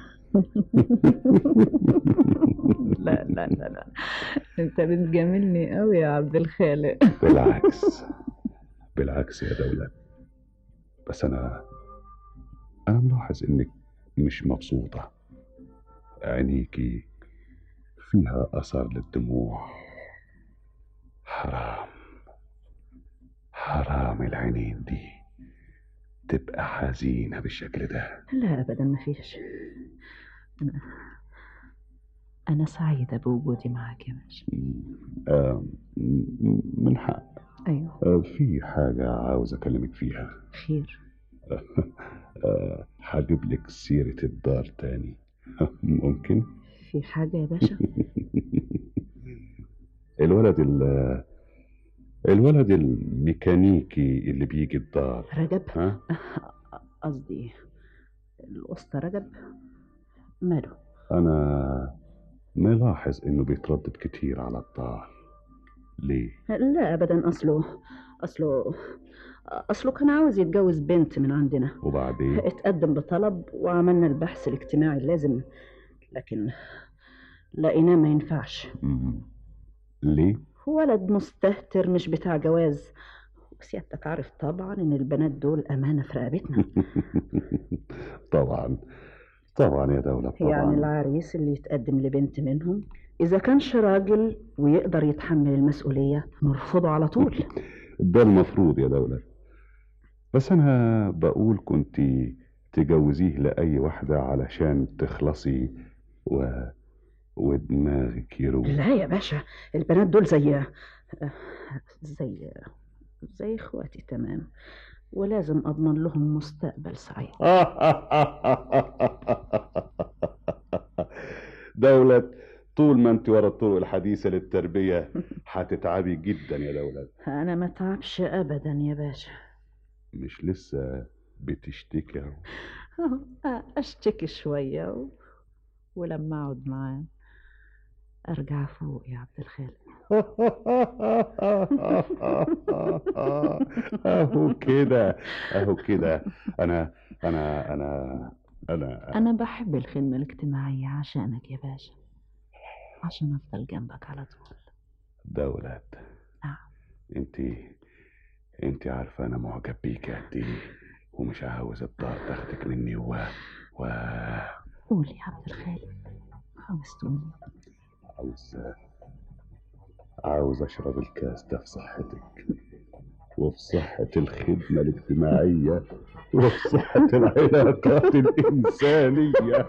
[SPEAKER 12] لا لا لا لا انت بتجاملني قوي يا عبد الخالق
[SPEAKER 9] بالعكس بالعكس يا دولة بس أنا أنا ملاحظ إنك مش مبسوطة عينيكي فيها أثر للدموع حرام حرام العينين دي تبقى حزينة بالشكل ده
[SPEAKER 6] لا ابدا ما فيش انا انا سعيده بوجودي معك يا باشا
[SPEAKER 9] آه م- من حق
[SPEAKER 6] ايوه
[SPEAKER 9] آه في حاجة عاوز أكلمك فيها
[SPEAKER 6] خير
[SPEAKER 9] آه هجيب لك سيرة الدار تاني ممكن
[SPEAKER 6] في حاجه يا باشا
[SPEAKER 9] الولد ال الولد الميكانيكي اللي بيجي الدار
[SPEAKER 6] رجب
[SPEAKER 9] ها
[SPEAKER 6] قصدي الاسطى رجب ماله
[SPEAKER 9] أنا ملاحظ إنه بيتردد كتير على الدار ليه؟
[SPEAKER 6] لا ابدا اصله اصله اصله كان عاوز يتجوز بنت من عندنا
[SPEAKER 9] وبعدين
[SPEAKER 6] اتقدم بطلب وعملنا البحث الاجتماعي اللازم لكن لقيناه ما ينفعش
[SPEAKER 9] مم. ليه؟
[SPEAKER 6] ولد مستهتر مش بتاع جواز وسيادتك عارف طبعا ان البنات دول امانه في رقبتنا
[SPEAKER 9] طبعا طبعا يا دولة طبعا
[SPEAKER 6] يعني العريس اللي يتقدم لبنت منهم اذا كانش راجل ويقدر يتحمل المسؤوليه نرفضه على طول
[SPEAKER 9] ده المفروض يا دولة بس أنا بقول كنت تجوزيه لأي واحدة علشان تخلصي و... ودماغك يروق
[SPEAKER 6] لا يا باشا البنات دول زي زي زي اخواتي تمام ولازم اضمن لهم مستقبل سعيد
[SPEAKER 9] دولة طول ما انت ورا الطرق الحديثة للتربية هتتعبي جدا يا دولة
[SPEAKER 6] انا ما تعبش ابدا يا باشا
[SPEAKER 9] مش لسه بتشتكي اهو
[SPEAKER 12] اشتكي شوية و... ولما اقعد معاه ارجع فوق يا عبد الخالق
[SPEAKER 9] اهو كده اهو كده انا انا انا انا
[SPEAKER 12] انا بحب الخدمة الاجتماعية عشانك يا باشا عشان افضل جنبك على طول
[SPEAKER 9] دولت
[SPEAKER 12] نعم.
[SPEAKER 9] انت انت عارفه انا معجب بيك قد ايه ومش عاوز الدار تاخدك مني و و
[SPEAKER 12] قول يا عبد الخالق عاوزتوني
[SPEAKER 9] عاوز عاوز اشرب الكاس ده في صحتك وفي صحة الخدمة الاجتماعية وفي صحة العلاقات الإنسانية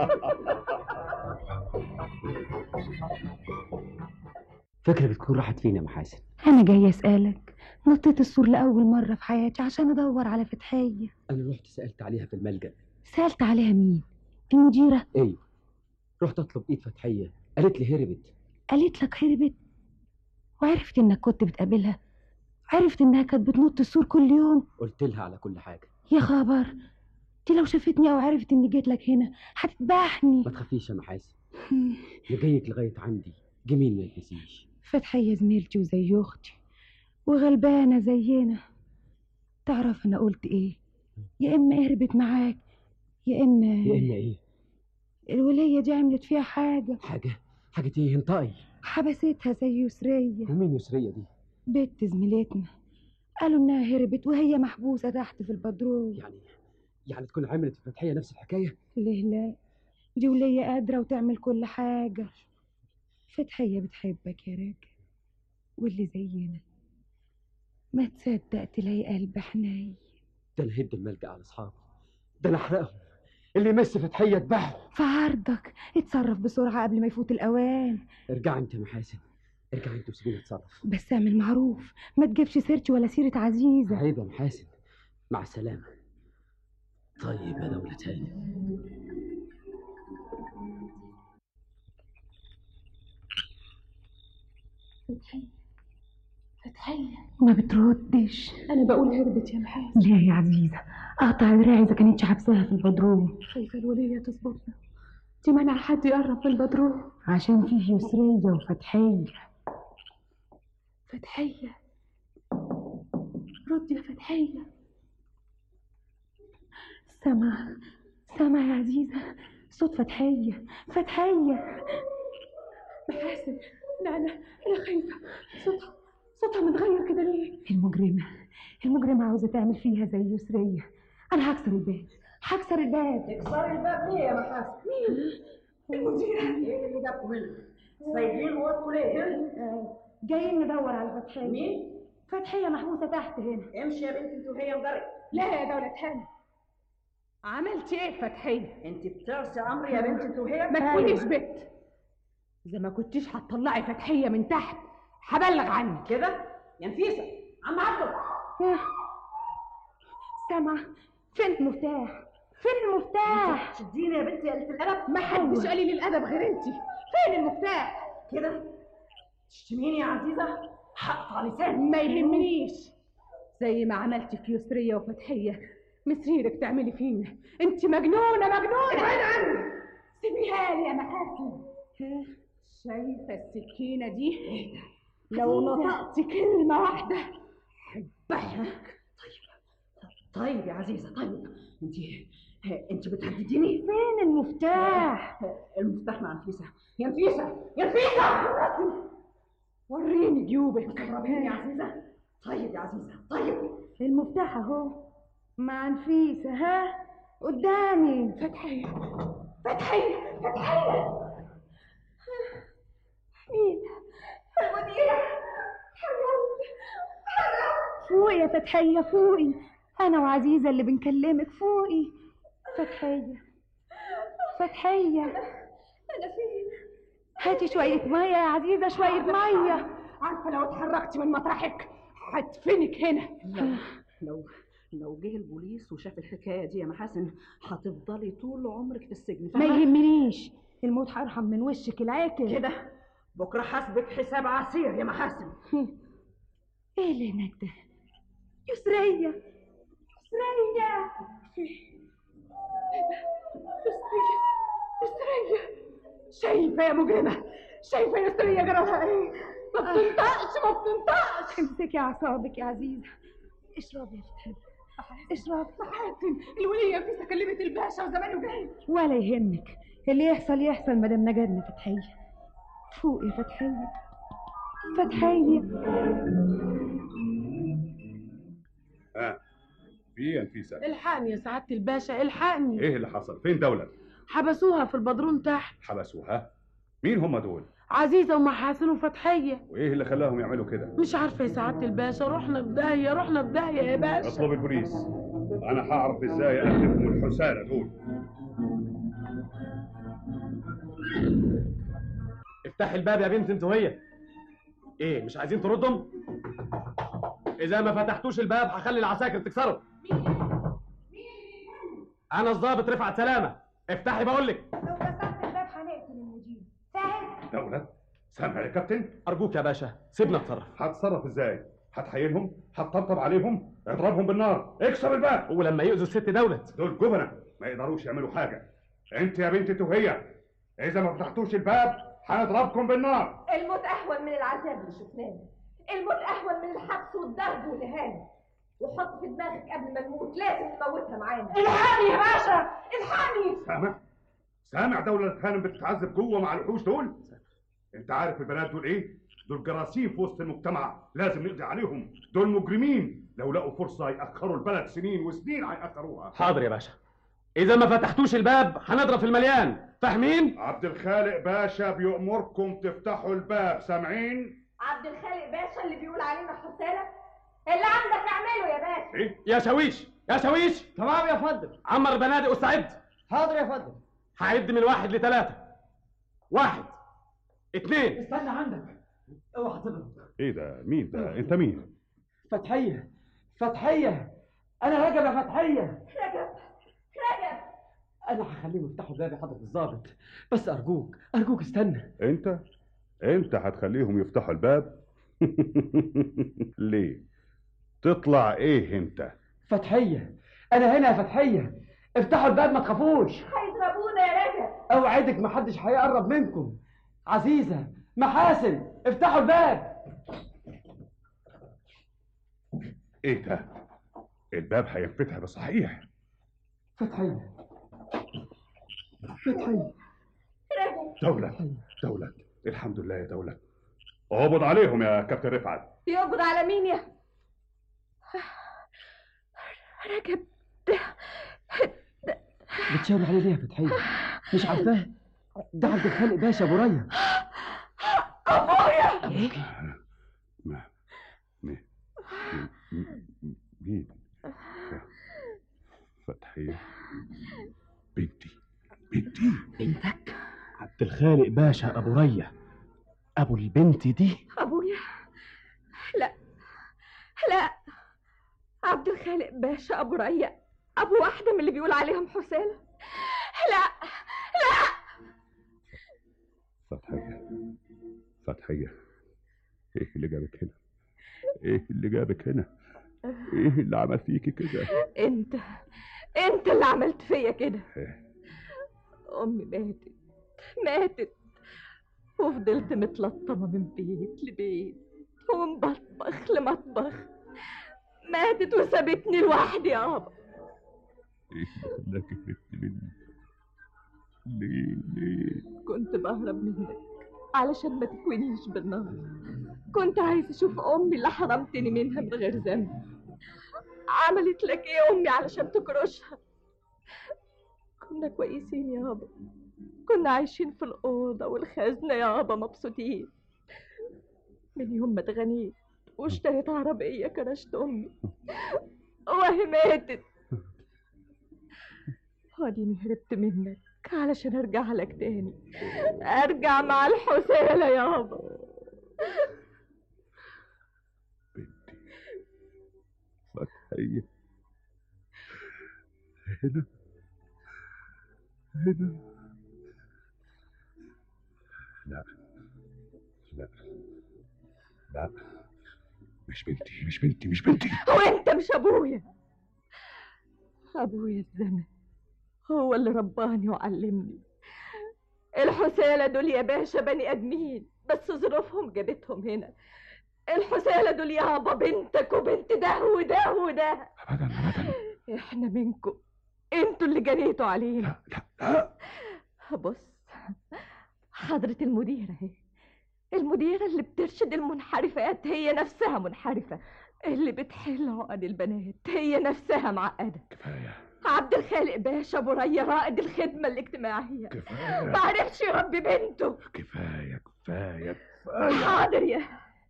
[SPEAKER 11] فكرة بتكون راحت فين يا محاسن
[SPEAKER 8] أنا جاية أسألك نطيت السور لأول مرة في حياتي عشان أدور على فتحية
[SPEAKER 11] أنا رحت سألت عليها في الملجأ
[SPEAKER 8] سألت عليها مين؟ المديرة
[SPEAKER 11] أيوة رحت أطلب إيد فتحية قالت لي هربت
[SPEAKER 8] قالت لك هربت وعرفت إنك كنت بتقابلها عرفت إنها كانت بتنط السور كل يوم
[SPEAKER 11] قلت لها على كل حاجة
[SPEAKER 8] يا خبر دي لو شافتني أو عرفت إني جيت لك هنا هتذبحني
[SPEAKER 11] ما تخافيش يا محاسن اللي جايك لغاية عندي جميل ما يتنسيش
[SPEAKER 8] فتحية زميلتي وزي أختي وغلبانة زينا تعرف أنا قلت إيه يا إما هربت معاك يا إما
[SPEAKER 11] يا إما إيه
[SPEAKER 8] الولية دي عملت فيها حاجة
[SPEAKER 11] حاجة حاجة إيه انطقي
[SPEAKER 8] حبستها زي يسرية
[SPEAKER 11] ومين يسرية دي
[SPEAKER 8] بنت زميلتنا قالوا إنها هربت وهي محبوسة تحت في البدروم
[SPEAKER 11] يعني يعني تكون عملت في فتحية نفس الحكاية
[SPEAKER 8] ليه لا دي ولية قادرة وتعمل كل حاجة فتحية بتحبك يا راجل واللي زينا ما تصدق تلاقي قلب حنين
[SPEAKER 11] ده أنا هد الملجأ على أصحابي ده أنا أحرقهم اللي يمس فتحية اتبعه
[SPEAKER 8] في عرضك اتصرف بسرعة قبل ما يفوت الأوان
[SPEAKER 11] ارجع أنت يا محاسن ارجع أنت وسيبيني أتصرف
[SPEAKER 8] بس اعمل معروف ما تجيبش سيرتي ولا سيرة عزيزة
[SPEAKER 11] عيب يا محاسن مع السلامة طيب يا دولة هاني
[SPEAKER 8] فتحية ما بتردش
[SPEAKER 7] انا بقول هربت يا محاسن
[SPEAKER 8] ليه يا عزيزة اقطع دراعي اذا كانتش حبسها في البدروم
[SPEAKER 7] خايفة الولية تظبطنا دي منع حد يقرب من البدروم
[SPEAKER 8] عشان فيه يسرية وفتحية
[SPEAKER 7] فتحية رد يا فتحية
[SPEAKER 8] سمع سمع يا عزيزة صوت فتحية فتحية
[SPEAKER 7] محاسن لا انا انا خايفة صوتها صوتها متغير كده ليه
[SPEAKER 8] المجرمة المجرمة عاوزة تعمل فيها زي يسرية أنا هكسر الباب هكسر الباب
[SPEAKER 6] تكسري الباب ليه يا محاسن؟
[SPEAKER 7] مين؟ المديرة
[SPEAKER 6] ايه اللي جابكم هنا؟ سايبين وقتكم ليه؟
[SPEAKER 8] آه، جايين ندور على فتحية
[SPEAKER 6] مين؟
[SPEAKER 8] فتحية محبوسة تحت هنا
[SPEAKER 6] امشي يا بنتي انت وهي مدرب
[SPEAKER 7] لا يا دولة هاني عملتي ايه فتحية؟
[SPEAKER 6] انت بتعصي امري يا بنتي انت وهي
[SPEAKER 7] ما تكونيش بت إذا ما كنتيش هتطلعي فتحية من تحت هبلغ عنك
[SPEAKER 6] كده يا نفيسة عم عبده
[SPEAKER 8] سمع فين المفتاح فين المفتاح
[SPEAKER 6] شديني يا بنتي يا قلة الأدب
[SPEAKER 7] ما حدش قليل الأدب غير انت فين المفتاح؟
[SPEAKER 6] كده تشتميني يا عزيزة هقطع لساني
[SPEAKER 7] ما يهمنيش زي ما عملتي في يسرية وفتحية مسيرك تعملي فينا انت مجنونة مجنونة
[SPEAKER 6] ابعد عني
[SPEAKER 7] سيبيها لي يا محاسن شايفة السكينة دي لو نطقتي كلمة واحدة هذبحك
[SPEAKER 6] طيب يا عزيزة طيب انت انت بتهدديني
[SPEAKER 8] فين المفتاح
[SPEAKER 6] المفتاح مع نفيسة يا نفيسة يا نفيسة
[SPEAKER 7] وريني جيوبك
[SPEAKER 6] قربيني يا عزيزة طيب يا عزيزة طيب
[SPEAKER 8] المفتاح اهو مع نفيسة ها قدامي
[SPEAKER 7] فتحية فتحية فتحية
[SPEAKER 8] مين
[SPEAKER 15] المديرة حرمت حرمت
[SPEAKER 8] فوقي يا فتحية فوقي أنا وعزيزة اللي بنكلمك فوقي فتحية فتحية
[SPEAKER 15] أنا فين؟
[SPEAKER 8] هاتي شوية مية يا عزيزة شوية مية
[SPEAKER 7] عارفة لو اتحركتي من مطرحك هدفنك هنا
[SPEAKER 6] لو لو لو جه البوليس وشاف الحكاية دي يا محاسن هتفضلي طول عمرك في السجن
[SPEAKER 8] ما
[SPEAKER 6] فاهمة؟
[SPEAKER 8] يهمنيش الموت هيرحم من وشك العاكل
[SPEAKER 6] كده بكرة حاسبك حساب عسير يا محاسن
[SPEAKER 8] ايه اللي هناك ده يسرية يسرية
[SPEAKER 15] نسرية نسرية شايفة يا مجرمة شايفة يا نسرية جرالها ايه ما بتنطقش ما بتنطقش
[SPEAKER 8] امسكي اعصابك يا عزيزه اشربي يا فتحي اشربي
[SPEAKER 15] محاتم الولية في كلمت الباشا وزمانه جاي
[SPEAKER 8] ولا يهمك اللي يحصل يحصل مدام نجدنا فتحيه فوقي يا فتحيه فتحيه
[SPEAKER 9] ها في ايه يا نفيسه
[SPEAKER 10] الحقني يا سعادة الباشا الحقني
[SPEAKER 9] ايه اللي حصل فين دولة
[SPEAKER 10] حبسوها في البدرون تحت
[SPEAKER 9] حبسوها مين هم دول
[SPEAKER 10] عزيزة ومحاسن وفتحية
[SPEAKER 9] وايه اللي خلاهم يعملوا كده
[SPEAKER 10] مش عارفة يا سعادة الباشا رحنا في داهية رحنا في داهية يا باشا
[SPEAKER 9] اطلب البوليس انا هعرف ازاي اخلفهم الحسالة دول
[SPEAKER 16] افتحي الباب يا بنت انت وهي ايه مش عايزين تردهم اذا ما فتحتوش الباب هخلي العساكر تكسره انا الضابط رفعت سلامه افتحي بقول لك
[SPEAKER 15] لو فتحت الباب هنقتل المدير فاهم
[SPEAKER 9] دولة سامع يا كابتن
[SPEAKER 16] ارجوك يا باشا سيبنا اتصرف
[SPEAKER 9] هتصرف ازاي هتحيلهم هتطبطب عليهم اضربهم بالنار اكسر الباب
[SPEAKER 16] ولما يؤذوا الست دولت
[SPEAKER 9] دول جبنة ما يقدروش يعملوا حاجة انت يا بنت توهية اذا ما فتحتوش الباب هنضربكم بالنار
[SPEAKER 15] الموت اهون من العذاب اللي شفناه الموت اهون من الحبس والضرب والاهانه وحط في دماغك قبل ما نموت لازم نموتها معانا الحقني يا باشا الحقني
[SPEAKER 9] سامع سامع دولة خانم بتتعذب جوه مع الوحوش دول انت عارف البنات دول ايه دول جراثيم في وسط المجتمع لازم نقضي عليهم دول مجرمين لو لقوا فرصة يأخروا البلد سنين وسنين هيأخروها
[SPEAKER 16] حاضر يا باشا اذا ما فتحتوش الباب هنضرب في المليان فاهمين
[SPEAKER 9] عبد الخالق باشا بيأمركم تفتحوا الباب سامعين
[SPEAKER 15] عبد الخالق باشا اللي بيقول علينا حسالة اللي عندك اعمله يا باشا
[SPEAKER 9] ايه
[SPEAKER 16] يا شاويش يا شاويش
[SPEAKER 13] تمام يا فندم
[SPEAKER 16] عمر البنادق واستعد
[SPEAKER 13] حاضر يا فندم
[SPEAKER 16] هعد من واحد لثلاثة واحد اتنين
[SPEAKER 13] استنى عندك اوعى تضرب
[SPEAKER 9] ايه ده مين ده انت مين
[SPEAKER 13] فتحية فتحية انا رجب يا فتحية
[SPEAKER 15] رجب رجب
[SPEAKER 13] انا هخليهم يفتحوا باب يا حضرة الضابط بس ارجوك ارجوك استنى
[SPEAKER 9] انت انت هتخليهم يفتحوا الباب ليه تطلع ايه انت
[SPEAKER 13] فتحية انا هنا يا فتحية افتحوا الباب ما تخافوش
[SPEAKER 15] هيضربونا يا رجب
[SPEAKER 13] اوعدك محدش هيقرب منكم عزيزة محاسن افتحوا الباب
[SPEAKER 9] ايه ده الباب هينفتح بصحيح
[SPEAKER 13] فتحية فتحية
[SPEAKER 15] رجب
[SPEAKER 9] دولة دولة الحمد لله يا دولة اقبض عليهم يا كابتن رفعت
[SPEAKER 15] يقبض على مين يا رجب ده
[SPEAKER 13] بتشاور عليه ليه يا فتحية مش عارفاه ده عبد الخالق باشا ابو ريا
[SPEAKER 15] ابويا
[SPEAKER 9] ما مين مين فتحية بنتي بنتي
[SPEAKER 16] بنتك عبد الخالق باشا ابو ريا ابو البنت دي
[SPEAKER 2] أبويا لا لا عبد الخالق باشا أبو ريا أبو واحدة من اللي بيقول عليهم حسالة لا لا
[SPEAKER 9] فتحية فتحية ايه اللي جابك هنا ايه اللي جابك هنا ايه اللي عمل فيكي كده
[SPEAKER 2] أنت أنت اللي عملت فيا كده
[SPEAKER 9] إيه؟
[SPEAKER 2] أمي ماتت ماتت وفضلت متلطمة من بيت لبيت ومن مطبخ لمطبخ ماتت وسابتني لوحدي يابا
[SPEAKER 9] ايه اللي خلاك هربت مني ليه ليه
[SPEAKER 2] كنت بهرب منك علشان ما تكوينيش بالنار كنت عايز اشوف امي اللي حرمتني منها من غير ذنب عملت لك ايه امي علشان تكرشها كنا كويسين يابا كنا عايشين في الأوضة والخزنة يابا مبسوطين من يوم ما اتغنيت واشتريت عربية كرشت أمي وهي ماتت واديني هربت منك علشان ارجع لك تاني ارجع مع الحسالة يابا
[SPEAKER 9] فتحية هنا هنا لا لا لا مش بنتي مش بنتي مش بنتي
[SPEAKER 2] وانت مش ابويا ابويا الزمن هو اللي رباني وعلمني الحسالة دول يا باشا بني ادمين بس ظروفهم جابتهم هنا الحسالة دول يابا بنتك وبنت ده وده وده
[SPEAKER 9] ابدا ابدا
[SPEAKER 2] احنا منكم انتوا اللي جنيتوا علينا
[SPEAKER 9] لا
[SPEAKER 2] بص حضرة المديرة اهي المديرة اللي بترشد المنحرفات هي نفسها منحرفة اللي بتحل عقد البنات هي نفسها معقدة
[SPEAKER 9] كفاية
[SPEAKER 2] عبد الخالق باشا ابو ريا رائد الخدمة الاجتماعية
[SPEAKER 9] كفاية
[SPEAKER 2] ما عرفش يربي بنته
[SPEAKER 9] كفاية كفاية
[SPEAKER 2] حاضر يا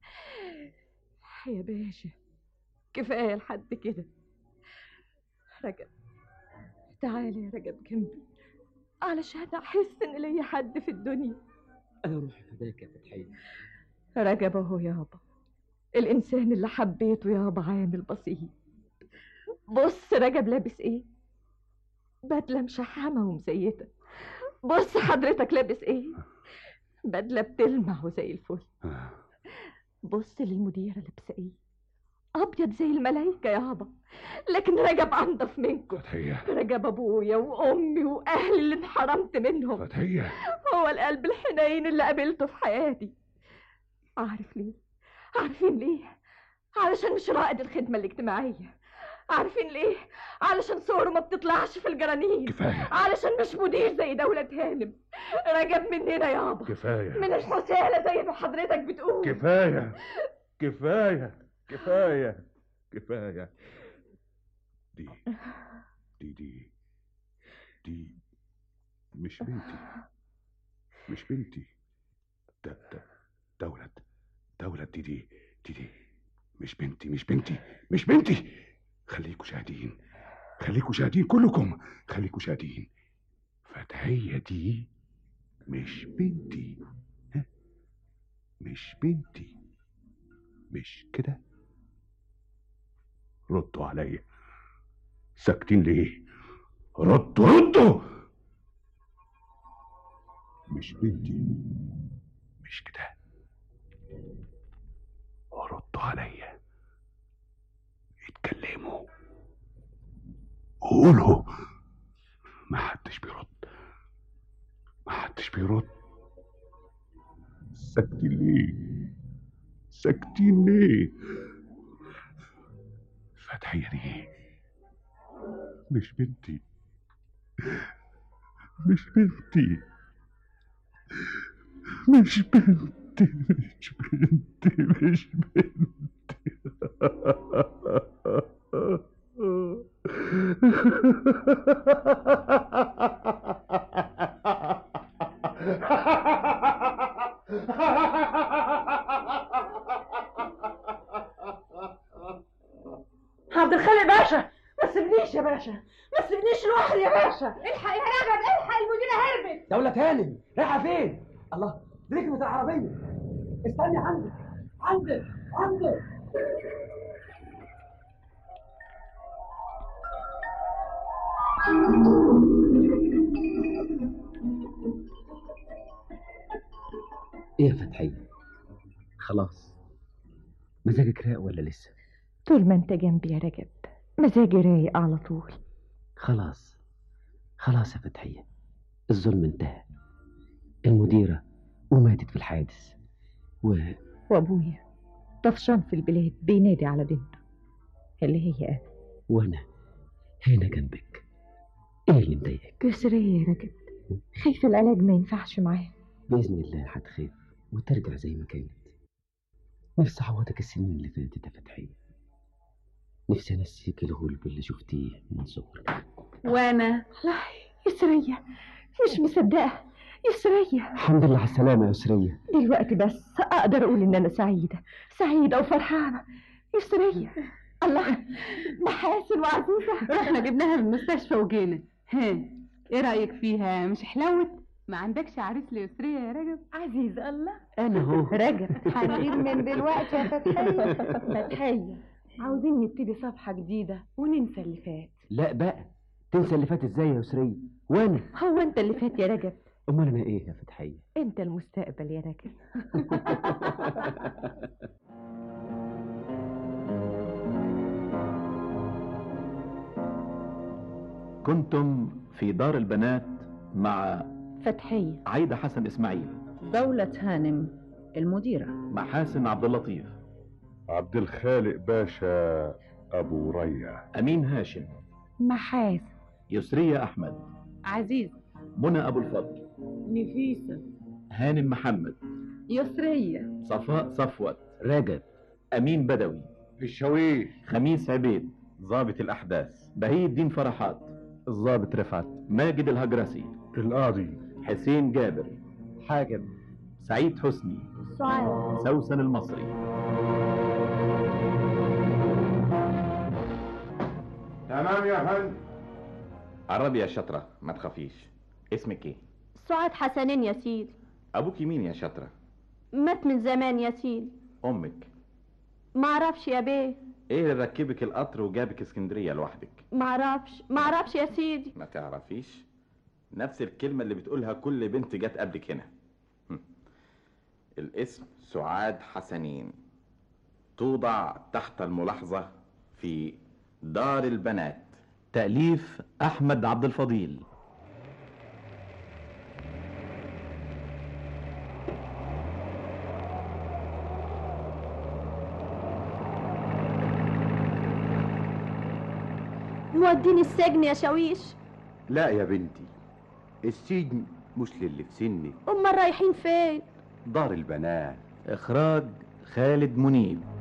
[SPEAKER 2] يا باشا كفاية لحد كده رجب تعالى يا رجب جنبي علشان احس ان ليا حد في الدنيا
[SPEAKER 11] انا روحي فداك يا فتحية
[SPEAKER 2] رجب اهو يابا الانسان اللي حبيته يابا عامل بسيط بص رجب لابس ايه بدله مشحمه ومزيته بص حضرتك لابس ايه بدله بتلمع وزي الفل بص للمديره لابسه ايه ابيض زي الملايكه يابا لكن رجب انضف منكم
[SPEAKER 9] فتحية
[SPEAKER 2] رجب ابويا وامي واهلي اللي انحرمت منهم
[SPEAKER 9] فتحية
[SPEAKER 2] هو القلب الحنين اللي قابلته في حياتي عارف ليه عارفين ليه علشان مش رائد الخدمة الاجتماعية عارفين ليه علشان صوره ما بتطلعش في الجرانين
[SPEAKER 9] كفاية
[SPEAKER 2] علشان مش مدير زي دولة هانم رجب مننا يابا
[SPEAKER 9] كفاية
[SPEAKER 2] من الحسالة زي ما حضرتك بتقول
[SPEAKER 9] كفاية كفاية كفاية كفاية دي دي دي دي مش بنتي مش بنتي ده ده دولة دولة دي دي دي دي مش بنتي مش بنتي مش بنتي خليكوا شاهدين خليكوا شاهدين كلكم خليكوا شاهدين فتحية دي مش بنتي ها؟ مش بنتي مش كده ردوا عليا ساكتين ليه ردوا ردوا مش بنتي مش كده ردوا عليا اتكلموا قولوا ما حدش بيرد ما حدش بيرد ساكتين ليه ساكتين ليه فتحية دي مش بنتي مش بنتي مش بنتي مش بنتي مش بنتي
[SPEAKER 6] عبد الخالق باشا ما تسيبنيش يا باشا ما تسيبنيش لوحدي يا باشا
[SPEAKER 15] الحق يا رجب الحق المديرة هربت
[SPEAKER 13] دولة هانم رايحة فين؟ الله دي ركبت العربية استني عندك عندك عندك
[SPEAKER 11] ايه يا فتحية خلاص مزاجك رايق ولا لسه
[SPEAKER 2] طول ما انت جنبي يا رجب مزاجي رايق على طول
[SPEAKER 11] خلاص خلاص يا فتحية الظلم انتهى المديرة وماتت في الحادث و
[SPEAKER 2] وابويا طفشان في البلاد بينادي على بنته اللي هي انا
[SPEAKER 11] وانا هنا جنبك ايه اللي مضايقك
[SPEAKER 2] كسرية يا رجب خايف العلاج ما ينفعش معاه
[SPEAKER 11] بإذن الله هتخف وترجع زي ما كانت نفسي أعوضك السنين اللي فاتت يا فتحية نفسي أنسيك الغلب اللي شفتيه من صغرك
[SPEAKER 2] وانا لا يسرية مش مصدقة يسرية
[SPEAKER 11] الحمد لله على السلامة يا يسرية
[SPEAKER 2] دلوقتي بس اقدر اقول ان انا سعيدة سعيدة وفرحانة يسرية الله محاسن وعزيزة
[SPEAKER 7] رحنا جبناها من المستشفى وجينا ها ايه رأيك فيها مش حلوت ما عندكش عريس ليسرية يا رجب
[SPEAKER 2] عزيز الله
[SPEAKER 11] أنا هو
[SPEAKER 2] رجب
[SPEAKER 8] هنغير من دلوقتي يا فتحية
[SPEAKER 2] فتحية عاوزين نبتدي صفحة جديدة وننسى اللي فات
[SPEAKER 11] لا بقى تنسى اللي فات ازاي يا يسرية وانا
[SPEAKER 2] هو انت اللي فات يا رجب
[SPEAKER 11] امال انا ايه يا فتحية
[SPEAKER 2] انت المستقبل يا رجب
[SPEAKER 17] كنتم في دار البنات مع
[SPEAKER 12] فتحية
[SPEAKER 17] عايدة حسن إسماعيل
[SPEAKER 6] دولة هانم المديرة
[SPEAKER 17] محاسن عبد اللطيف
[SPEAKER 9] عبد الخالق باشا أبو ريا
[SPEAKER 17] أمين هاشم
[SPEAKER 8] محاس
[SPEAKER 17] يسرية أحمد
[SPEAKER 7] عزيز
[SPEAKER 17] منى أبو الفضل
[SPEAKER 7] نفيسة
[SPEAKER 17] هانم محمد
[SPEAKER 7] يسرية
[SPEAKER 17] صفاء صفوت
[SPEAKER 11] رجب
[SPEAKER 17] أمين بدوي
[SPEAKER 9] الشويش
[SPEAKER 17] خميس عبيد
[SPEAKER 5] ضابط الأحداث
[SPEAKER 17] بهي الدين فرحات
[SPEAKER 16] الضابط رفعت
[SPEAKER 17] ماجد الهجرسي
[SPEAKER 3] القاضي
[SPEAKER 17] حسين جابر
[SPEAKER 16] حاجب
[SPEAKER 17] سعيد حسني
[SPEAKER 15] سعاد
[SPEAKER 17] سوسن المصري
[SPEAKER 1] تمام يا فندم
[SPEAKER 5] قربي يا شطرة ما تخافيش اسمك ايه
[SPEAKER 15] سعاد حسنين يا سيدي
[SPEAKER 5] ابوكي مين يا شطرة
[SPEAKER 15] مات من زمان يا سيدي
[SPEAKER 5] امك
[SPEAKER 15] معرفش يا بيه
[SPEAKER 5] ايه اللي ركبك القطر وجابك اسكندرية لوحدك
[SPEAKER 15] معرفش معرفش يا سيدي
[SPEAKER 5] ما تعرفيش نفس الكلمة اللي بتقولها كل بنت جت قبلك هنا هم. الاسم سعاد حسنين توضع تحت الملاحظة في دار البنات
[SPEAKER 17] تأليف أحمد عبد الفضيل
[SPEAKER 15] موديني السجن يا شاويش
[SPEAKER 18] لا يا بنتي السجن مش للي في سنك
[SPEAKER 15] امال رايحين فين
[SPEAKER 18] دار البنات
[SPEAKER 17] إخراج خالد منيب